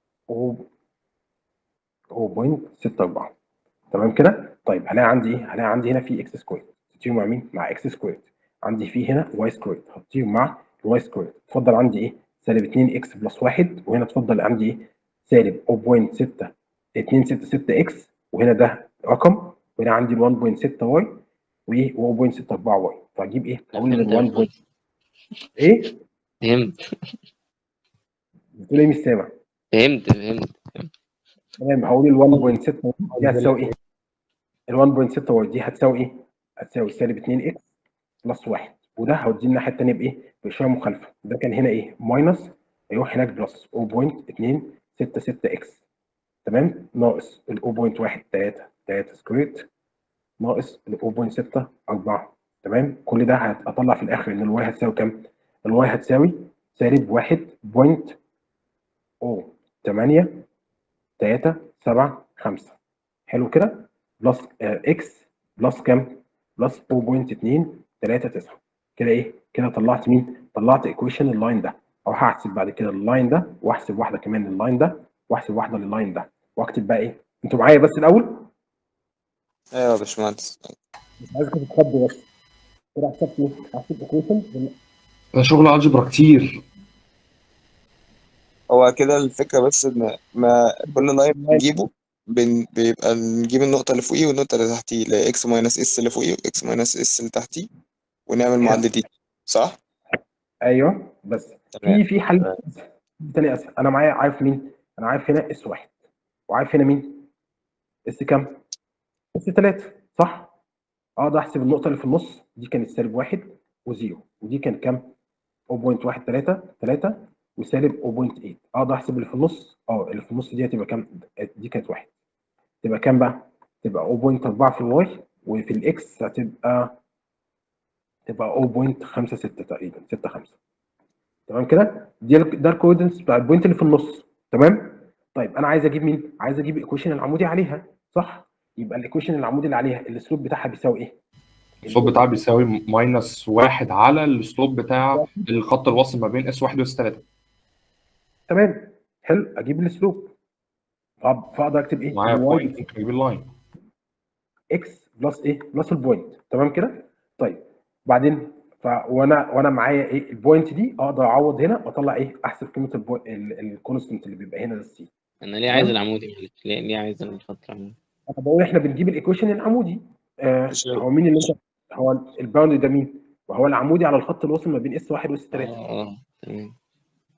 [SPEAKER 1] 0.64 تمام كده طيب هلاقي عندي ايه هلاقي عندي هنا في اكس سكوير تطير مع مين مع اكس سكوير عندي في هنا واي سكوير هتطير مع الواي سكوير اتفضل عندي ايه سالب 2 اكس بلس 1 وهنا اتفضل عندي ايه سالب 0.6 266 اكس وهنا ده رقم وهنا عندي ال 1.6 واي وايه و 0.64 واي فاجيب ايه اقول ان ال 1. ايه
[SPEAKER 5] فهمت
[SPEAKER 1] بتقول ايه مش سامع
[SPEAKER 5] فهمت فهمت
[SPEAKER 1] تمام هقول ال 1.6 دي هتساوي ايه؟ ال 1.6 واي دي هتساوي ايه؟ هتساوي سالب 2 اكس بلس 1 وده هوديه الناحيه الثانيه بايه؟ باشاره مخالفه ده كان هنا ايه؟ ماينس هيروح هناك بلس 0.266 اكس تمام؟ ناقص ال 0.133 سكوير ناقص ال 0.64 تمام؟ كل ده هطلع في الاخر ان الواي هتساوي كام؟ الواي هتساوي سالب 1. او 8 3 7 5 حلو كده بلس اكس بلس كام بلس 0.239 كده ايه كده طلعت مين طلعت ايكويشن اللاين ده او هحسب بعد كده اللاين ده واحسب واحده كمان لللاين ده واحسب واحده لللاين ده واكتب بقى ايه انتوا معايا بس الاول
[SPEAKER 7] ايوه يا باشمهندس
[SPEAKER 1] مش عايزكم تتخضوا بس كده حسبت ايه حسبت ايكويشن
[SPEAKER 3] ده شغل الجبرا كتير
[SPEAKER 7] هو كده الفكرة بس إن ما كل لاين بنجيبه بن... بيبقى نجيب النقطة اللي فوقيه والنقطة اللي تحتيه اللي هي إكس ماينس إس اللي فوقيه وإكس ماينس إس اللي تحتيه ونعمل معادلة دي صح؟
[SPEAKER 1] ايوه بس
[SPEAKER 7] تمام
[SPEAKER 1] في في حل تاني اسهل انا معايا عارف مين انا عارف هنا اس واحد وعارف هنا مين اس كام اس 3 صح اقدر احسب النقطه اللي في النص دي كانت سالب واحد وزيرو ودي كان كام 0.133 وسالب 0.8 اقدر احسب اللي في النص اه اللي في النص دي هتبقى كام دي كانت واحد تبقى كام بقى تبقى 0.4 في الواي وفي الاكس هتبقى تبقى 0.56 تقريبا 65 تمام كده دي ال- ده الكوردينتس بتاع البوينت اللي في النص تمام طيب انا عايز اجيب مين عايز اجيب الايكويشن العمودي عليها صح يبقى الايكويشن العمودي اللي عليها السلوب بتاعها بيساوي ايه
[SPEAKER 3] السلوب بتاعه بيساوي ماينس واحد على السلوب بتاع الخط الوسط ما بين اس واحد واس 3
[SPEAKER 1] تمام حلو اجيب السلوب طب فاقدر اكتب ايه
[SPEAKER 3] معايا
[SPEAKER 1] الواي
[SPEAKER 3] بوينت ممكن اجيب اللاين
[SPEAKER 1] اكس بلس ايه بلس البوينت تمام كده طيب بعدين ف وانا وانا معايا ايه البوينت دي اقدر اعوض هنا واطلع ايه احسب قيمه الكونستنت اللي بيبقى هنا ده السي
[SPEAKER 5] انا ليه عايز العمودي معلش ليه ليه عايز الخط العمودي
[SPEAKER 1] انا بقول احنا بنجيب الايكويشن العمودي آه
[SPEAKER 7] ماشي.
[SPEAKER 1] هو مين اللي انت هو الباوند ده مين وهو العمودي على الخط اللي وصل ما بين اس 1 واس 3
[SPEAKER 5] اه اه تمام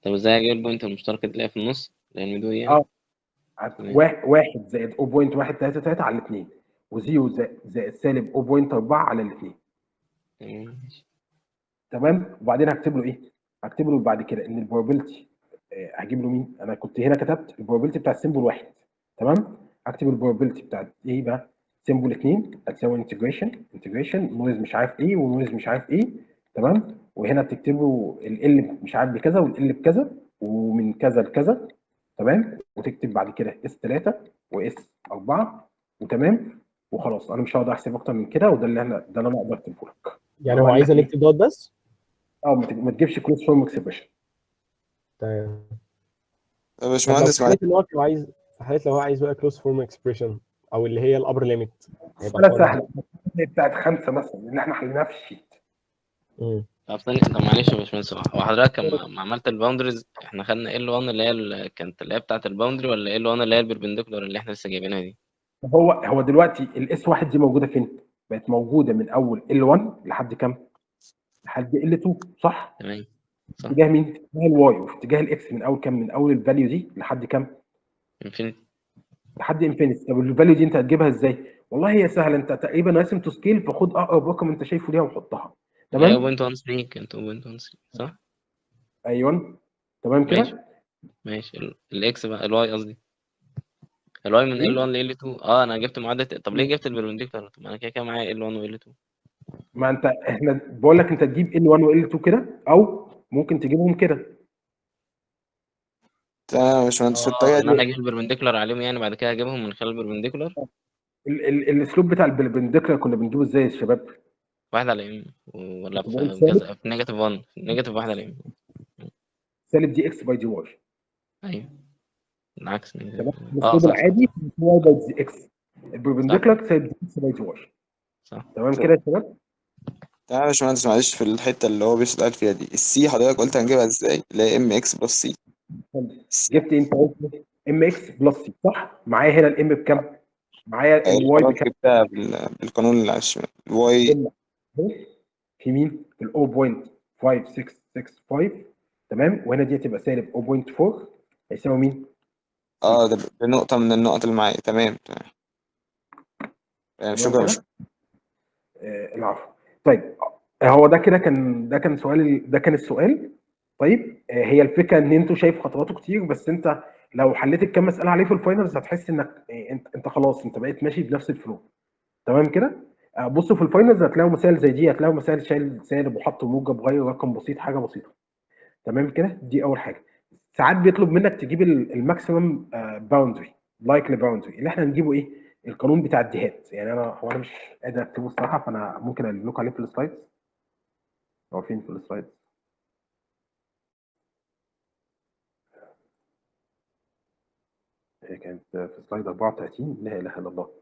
[SPEAKER 5] طب ازاي اجيب البوينت المشتركه دي اللي هي في النص اللي هي الميدو يعني
[SPEAKER 1] اه
[SPEAKER 5] تمام.
[SPEAKER 1] واحد واحد زائد 0.133 على الاثنين وزيرو زائد زائد سالب 0.4 على الاثنين
[SPEAKER 5] تمام ماشي.
[SPEAKER 1] تمام وبعدين هكتب له ايه؟ هكتب له بعد كده ان البروبابيلتي هجيب له مين؟ انا كنت هنا كتبت البروبابيلتي بتاع السيمبل واحد تمام؟ هكتب البروبابيلتي بتاعت ايه بقى؟ سيمبل 2 هتساوي انتجريشن انتجريشن نويز مش عارف ايه ونويز مش عارف ايه تمام؟ وهنا بتكتب له ال مش عارف بكذا والال بكذا ومن كذا لكذا تمام؟ وتكتب بعد كده اس 3 واس 4 وتمام وخلاص انا مش هقدر احسب اكتر من كده وده اللي انا ده اللي انا اقدر اكتبه لك
[SPEAKER 4] يعني هو
[SPEAKER 1] وقال
[SPEAKER 4] عايز
[SPEAKER 1] لك إيه؟
[SPEAKER 4] نكتب دوت بس
[SPEAKER 1] اه ما تج- ما تجيبش كلوز فورم اكسبريشن
[SPEAKER 4] تمام
[SPEAKER 7] طب يا
[SPEAKER 4] طب لو
[SPEAKER 7] باشمهندس
[SPEAKER 4] في
[SPEAKER 7] معلش
[SPEAKER 4] حالة ان هو لو عايز في حالة لو هو عايز بقى كلوز فورم اكسبريشن او اللي هي الابر ليميت هيبقى
[SPEAKER 1] مسألة
[SPEAKER 4] الحوار
[SPEAKER 1] سهلة دي بتاعت خمسة مثلا اللي احنا حليناها في الشيت
[SPEAKER 4] مم.
[SPEAKER 5] طب ثاني طب معلش يا باشمهندس هو هو حضرتك لما لما عملت الباوندريز احنا خدنا ال 1 اللي هي ال- كانت اللي هي بتاعت الباوندري ولا ال 1 اللي هي البربنديكولار اللي احنا لسه جايبينها دي؟
[SPEAKER 1] هو هو دلوقتي الاس واحد دي موجودة فين؟ بقت موجودة من أول ال1 لحد كام؟ لحد ال2 صح؟
[SPEAKER 5] تمام
[SPEAKER 1] في اتجاه مين؟ في اتجاه الواي وفي اتجاه الاكس من أول كام؟ من أول الفاليو دي لحد كام؟
[SPEAKER 5] انفينيتي
[SPEAKER 1] لحد انفينيتي طب الفاليو دي أنت هتجيبها إزاي؟ والله هي سهلة أنت تقريبا راسم تو سكيل فخد أقرب رقم أنت شايفه ليها وحطها
[SPEAKER 5] هي
[SPEAKER 1] تمام؟
[SPEAKER 5] 0.13 كانت 0.13 صح؟
[SPEAKER 1] أيوه تمام
[SPEAKER 5] ماشي
[SPEAKER 1] كده؟
[SPEAKER 5] ماشي ال- الاكس بقى الواي قصدي الواي من
[SPEAKER 1] إيه؟
[SPEAKER 5] ال 1 ل ال 2 اه انا جبت معادله طب ليه جبت البربنديكولار؟ طب ما انا كده كده معايا ال 1 وال 2
[SPEAKER 1] ما أنت احنا بقول لك أنت تجيب ال1 وال2 كده أو ممكن تجيبهم كده
[SPEAKER 7] تمام يا باشمهندس في
[SPEAKER 5] اه
[SPEAKER 7] الطريقة
[SPEAKER 5] ان انا
[SPEAKER 7] دي
[SPEAKER 5] اجيب البربنديكولار عليهم يعني بعد كده اجيبهم من خلال البربنديكولار
[SPEAKER 1] ال- ال- الاسلوب بتاع البربنديكولار كنا بنجيبه ازاي يا شباب؟
[SPEAKER 5] واحد على ام ولا
[SPEAKER 1] كنت بقول
[SPEAKER 5] في
[SPEAKER 1] سالب
[SPEAKER 5] كذا في نيجاتيف 1 نيجاتيف واحد على ام
[SPEAKER 1] سالب دي اكس باي دي واي
[SPEAKER 5] ايوه العكس
[SPEAKER 1] تمام
[SPEAKER 5] اه
[SPEAKER 1] الاسلوب
[SPEAKER 5] صح صح
[SPEAKER 1] العادي واي باي دي اكس
[SPEAKER 5] صح
[SPEAKER 1] البربنديكولار سالب دي اكس باي دي واي
[SPEAKER 5] صح
[SPEAKER 1] تمام كده يا شباب؟
[SPEAKER 7] تمام يا باشمهندس معلش في الحتة اللي هو بيسأل فيها دي السي حضرتك قلت هنجيبها ازاي؟ اللي هي ام اكس بلس سي
[SPEAKER 1] جبت انت قلت ام اكس بلس سي صح؟ معايا هنا الام بكام؟ معايا الواي
[SPEAKER 7] خلاص
[SPEAKER 1] بكام؟
[SPEAKER 7] جبتها بال- بالقانون اللي على الشمال الواي
[SPEAKER 1] ام أهو. في مين؟ في ال 0.5665 تمام وهنا دي هتبقى سالب 0.4 هيساوي مين؟
[SPEAKER 7] اه ده بنقطة من النقط اللي معايا تمام تمام
[SPEAKER 1] تمام
[SPEAKER 7] تمام شكرا يا
[SPEAKER 1] كده؟ آه العفو طيب آه، هو ده كده كان ده كان سؤال ده كان السؤال طيب آه، هي الفكره ان انتوا شايف خطواته كتير بس انت لو حليت الكام مساله عليه في الفاينلز هتحس انك آه، انت انت خلاص انت بقيت ماشي بنفس الفلو تمام كده آه، بصوا في الفاينلز هتلاقوا مسائل زي دي هتلاقوا مسائل شايل سالب وحط موجب غير رقم بسيط حاجه بسيطه تمام كده دي اول حاجه ساعات بيطلب منك تجيب الماكسيمم باوندري لايكلي باوندري اللي احنا نجيبه ايه القانون بتاع الديهات يعني انا هو انا مش قادر اكتبه الصراحه فانا ممكن اقول لكم عليه في السلايدز هو فين في السلايدز هي كانت في سلايد 34 لا اله الا الله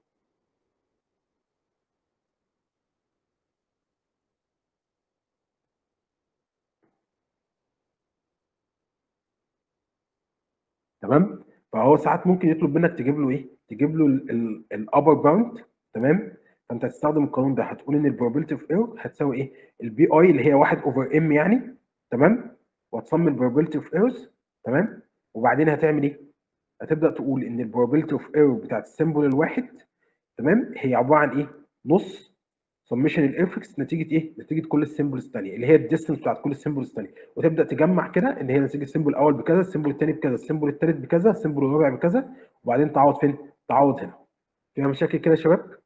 [SPEAKER 1] تمام فهو ساعات ممكن يطلب منك تجيب له ايه تجيب له الابر باوند تمام فانت هتستخدم القانون ده هتقول ان البروبابيلتي اوف ايرور هتساوي ايه البي اي اللي هي 1 اوفر ام يعني تمام وهتصمم البروبابيلتي اوف ايرورز تمام وبعدين هتعمل ايه هتبدا تقول ان البروبابيلتي اوف ايرور بتاعت السيمبل الواحد تمام هي عباره عن ايه نص سميشن الافكس نتيجه ايه نتيجه كل السيمبلز الثانيه اللي هي الديستنس بتاعت كل السيمبلز الثانيه وتبدا تجمع كده ان هي نتيجه السيمبل الاول بكذا السيمبل الثاني بكذا السيمبل الثالث بكذا السيمبل الرابع بكذا وبعدين تعوض فين تعوض هنا فيها مشاكل كده يا شباب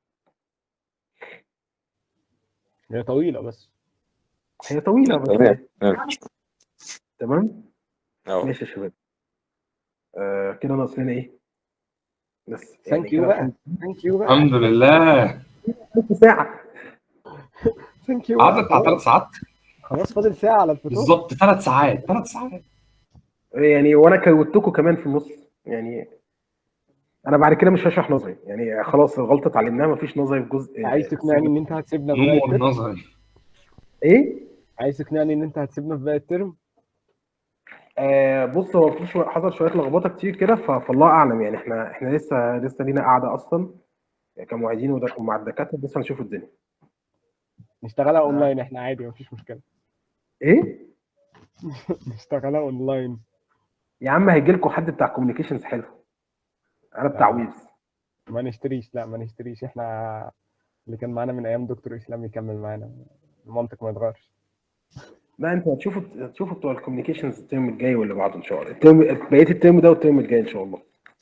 [SPEAKER 4] هي طويلة بس
[SPEAKER 1] هي طويله بس
[SPEAKER 7] تمام تمام
[SPEAKER 1] تمام
[SPEAKER 7] أهو.
[SPEAKER 1] ماشي يا شباب آه كده ناقص لنا ايه بس
[SPEAKER 4] ثانك يو
[SPEAKER 1] كده
[SPEAKER 4] بقى ثانك يو بقى
[SPEAKER 3] الحمد لله
[SPEAKER 1] نص ساعه
[SPEAKER 4] ثانك يو
[SPEAKER 3] قعدت بتاع ثلاث ساعات
[SPEAKER 4] خلاص فاضل ساعة على الفطور
[SPEAKER 3] بالظبط ثلاث ساعات ثلاث ساعات
[SPEAKER 1] يعني وانا كروتكم كمان في النص يعني انا بعد كده مش هشرح نظري يعني خلاص الغلطه اتعلمناها مفيش نظري في جزء
[SPEAKER 4] عايز تقنعني ان انت هتسيبنا في
[SPEAKER 3] نور
[SPEAKER 4] باقي الترم
[SPEAKER 3] نظري
[SPEAKER 1] ايه
[SPEAKER 4] عايز تقنعني ان انت هتسيبنا في باقي الترم
[SPEAKER 1] آه بص هو في شوية حصل شويه لخبطه كتير كده ف- فالله اعلم يعني احنا احنا لسه لسه لينا قاعده اصلا كمعيدين وده- ومع الدكاتره لسه هنشوف الدنيا
[SPEAKER 4] نشتغلها اونلاين احنا عادي مفيش مشكلة
[SPEAKER 1] ايه
[SPEAKER 4] نشتغلها اونلاين
[SPEAKER 1] يا عم هيجي لكم حد بتاع كوميونيكيشنز حلو انا بتاع
[SPEAKER 4] لا.
[SPEAKER 1] ويبز
[SPEAKER 4] ما نشتريش لا ما نشتريش احنا اللي كان معانا من ايام دكتور اسلام يكمل معانا المنطق ما يتغيرش
[SPEAKER 1] لا انت هتشوفوا هتشوفوا بتوع الكوميونيكيشنز الترم الجاي واللي بعده ان شاء الله الترم بقيه الترم ده والترم الجاي ان شاء الله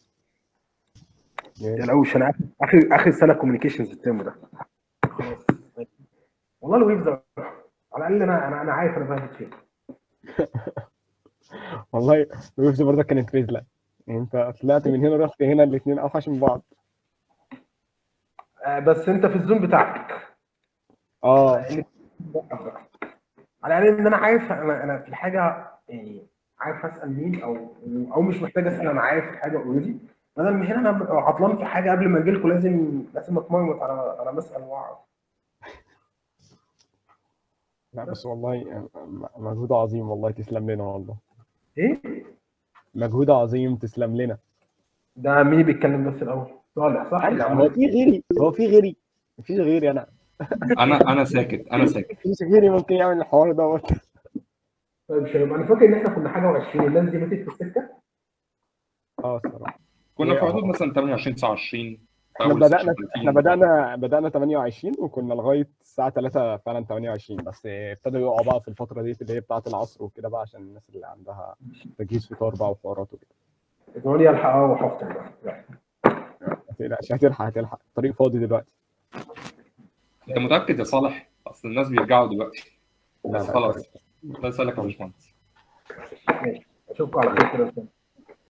[SPEAKER 1] ما تقلقوش انا اخر اخر اخر سنه كوميونيكيشنز الترم ده خلاص والله الويبز على الاقل انا انا انا عارف انا بهبط فين
[SPEAKER 4] والله الويبز برضه كانت رزلة يعني انت طلعت من هنا رحت هنا الاثنين اوحش من بعض
[SPEAKER 1] آه، بس انت في الزون بتاعتك
[SPEAKER 4] اه
[SPEAKER 1] اللي- على الاقل ان انا عارف انا انا في الحاجه يعني عارف اسال مين او او مش محتاج اسال انا عارف الحاجه اوريدي بدل ما هنا انا ببقى عطلان في حاجه قبل ما اجي لكم لازم لازم اتمرمط على على مسال واعرف
[SPEAKER 4] لا بس والله م- مجهود عظيم والله تسلم لنا والله
[SPEAKER 1] ايه
[SPEAKER 4] مجهود عظيم تسلم لنا
[SPEAKER 1] ده مين بيتكلم بس الاول صالح صح اللي
[SPEAKER 4] هو
[SPEAKER 1] عمل
[SPEAKER 4] في غيري هو في غيري مفيش غيري انا
[SPEAKER 3] انا انا ساكت انا ساكت
[SPEAKER 4] مفيش غيري ممكن يعمل الحوار دوت
[SPEAKER 1] طيب شباب انا فاكر ان احنا كنا حاجه و20 الناس دي ماتت في السكه
[SPEAKER 4] اه الصراحه
[SPEAKER 3] كنا في
[SPEAKER 4] إيه،
[SPEAKER 3] حدود مثلا 28 29 في
[SPEAKER 4] احنا
[SPEAKER 3] أول
[SPEAKER 4] بدأنا
[SPEAKER 3] سيشن 30.
[SPEAKER 4] احنا بدأنا بدأنا 28 وكنا لغاية الساعة 3 فعلا 28 بس ابتدوا يقعوا بقى في الفترة دي اللي هي بتاعة العصر وكده بقى عشان الناس اللي عندها تجهيز فطار بقى وحوارات وكده
[SPEAKER 1] ادعوا لي الحق اه وحفظ بقى يلا.
[SPEAKER 4] ما تقلقش هتلحق هتلحق الطريق فاضي دلوقتي
[SPEAKER 3] انت متاكد يا صالح اصل الناس بيرجعوا دلوقتي
[SPEAKER 4] لا
[SPEAKER 3] بس
[SPEAKER 4] لا
[SPEAKER 3] خلاص ده سالك يا باشمهندس
[SPEAKER 1] اشوفكم على خير كده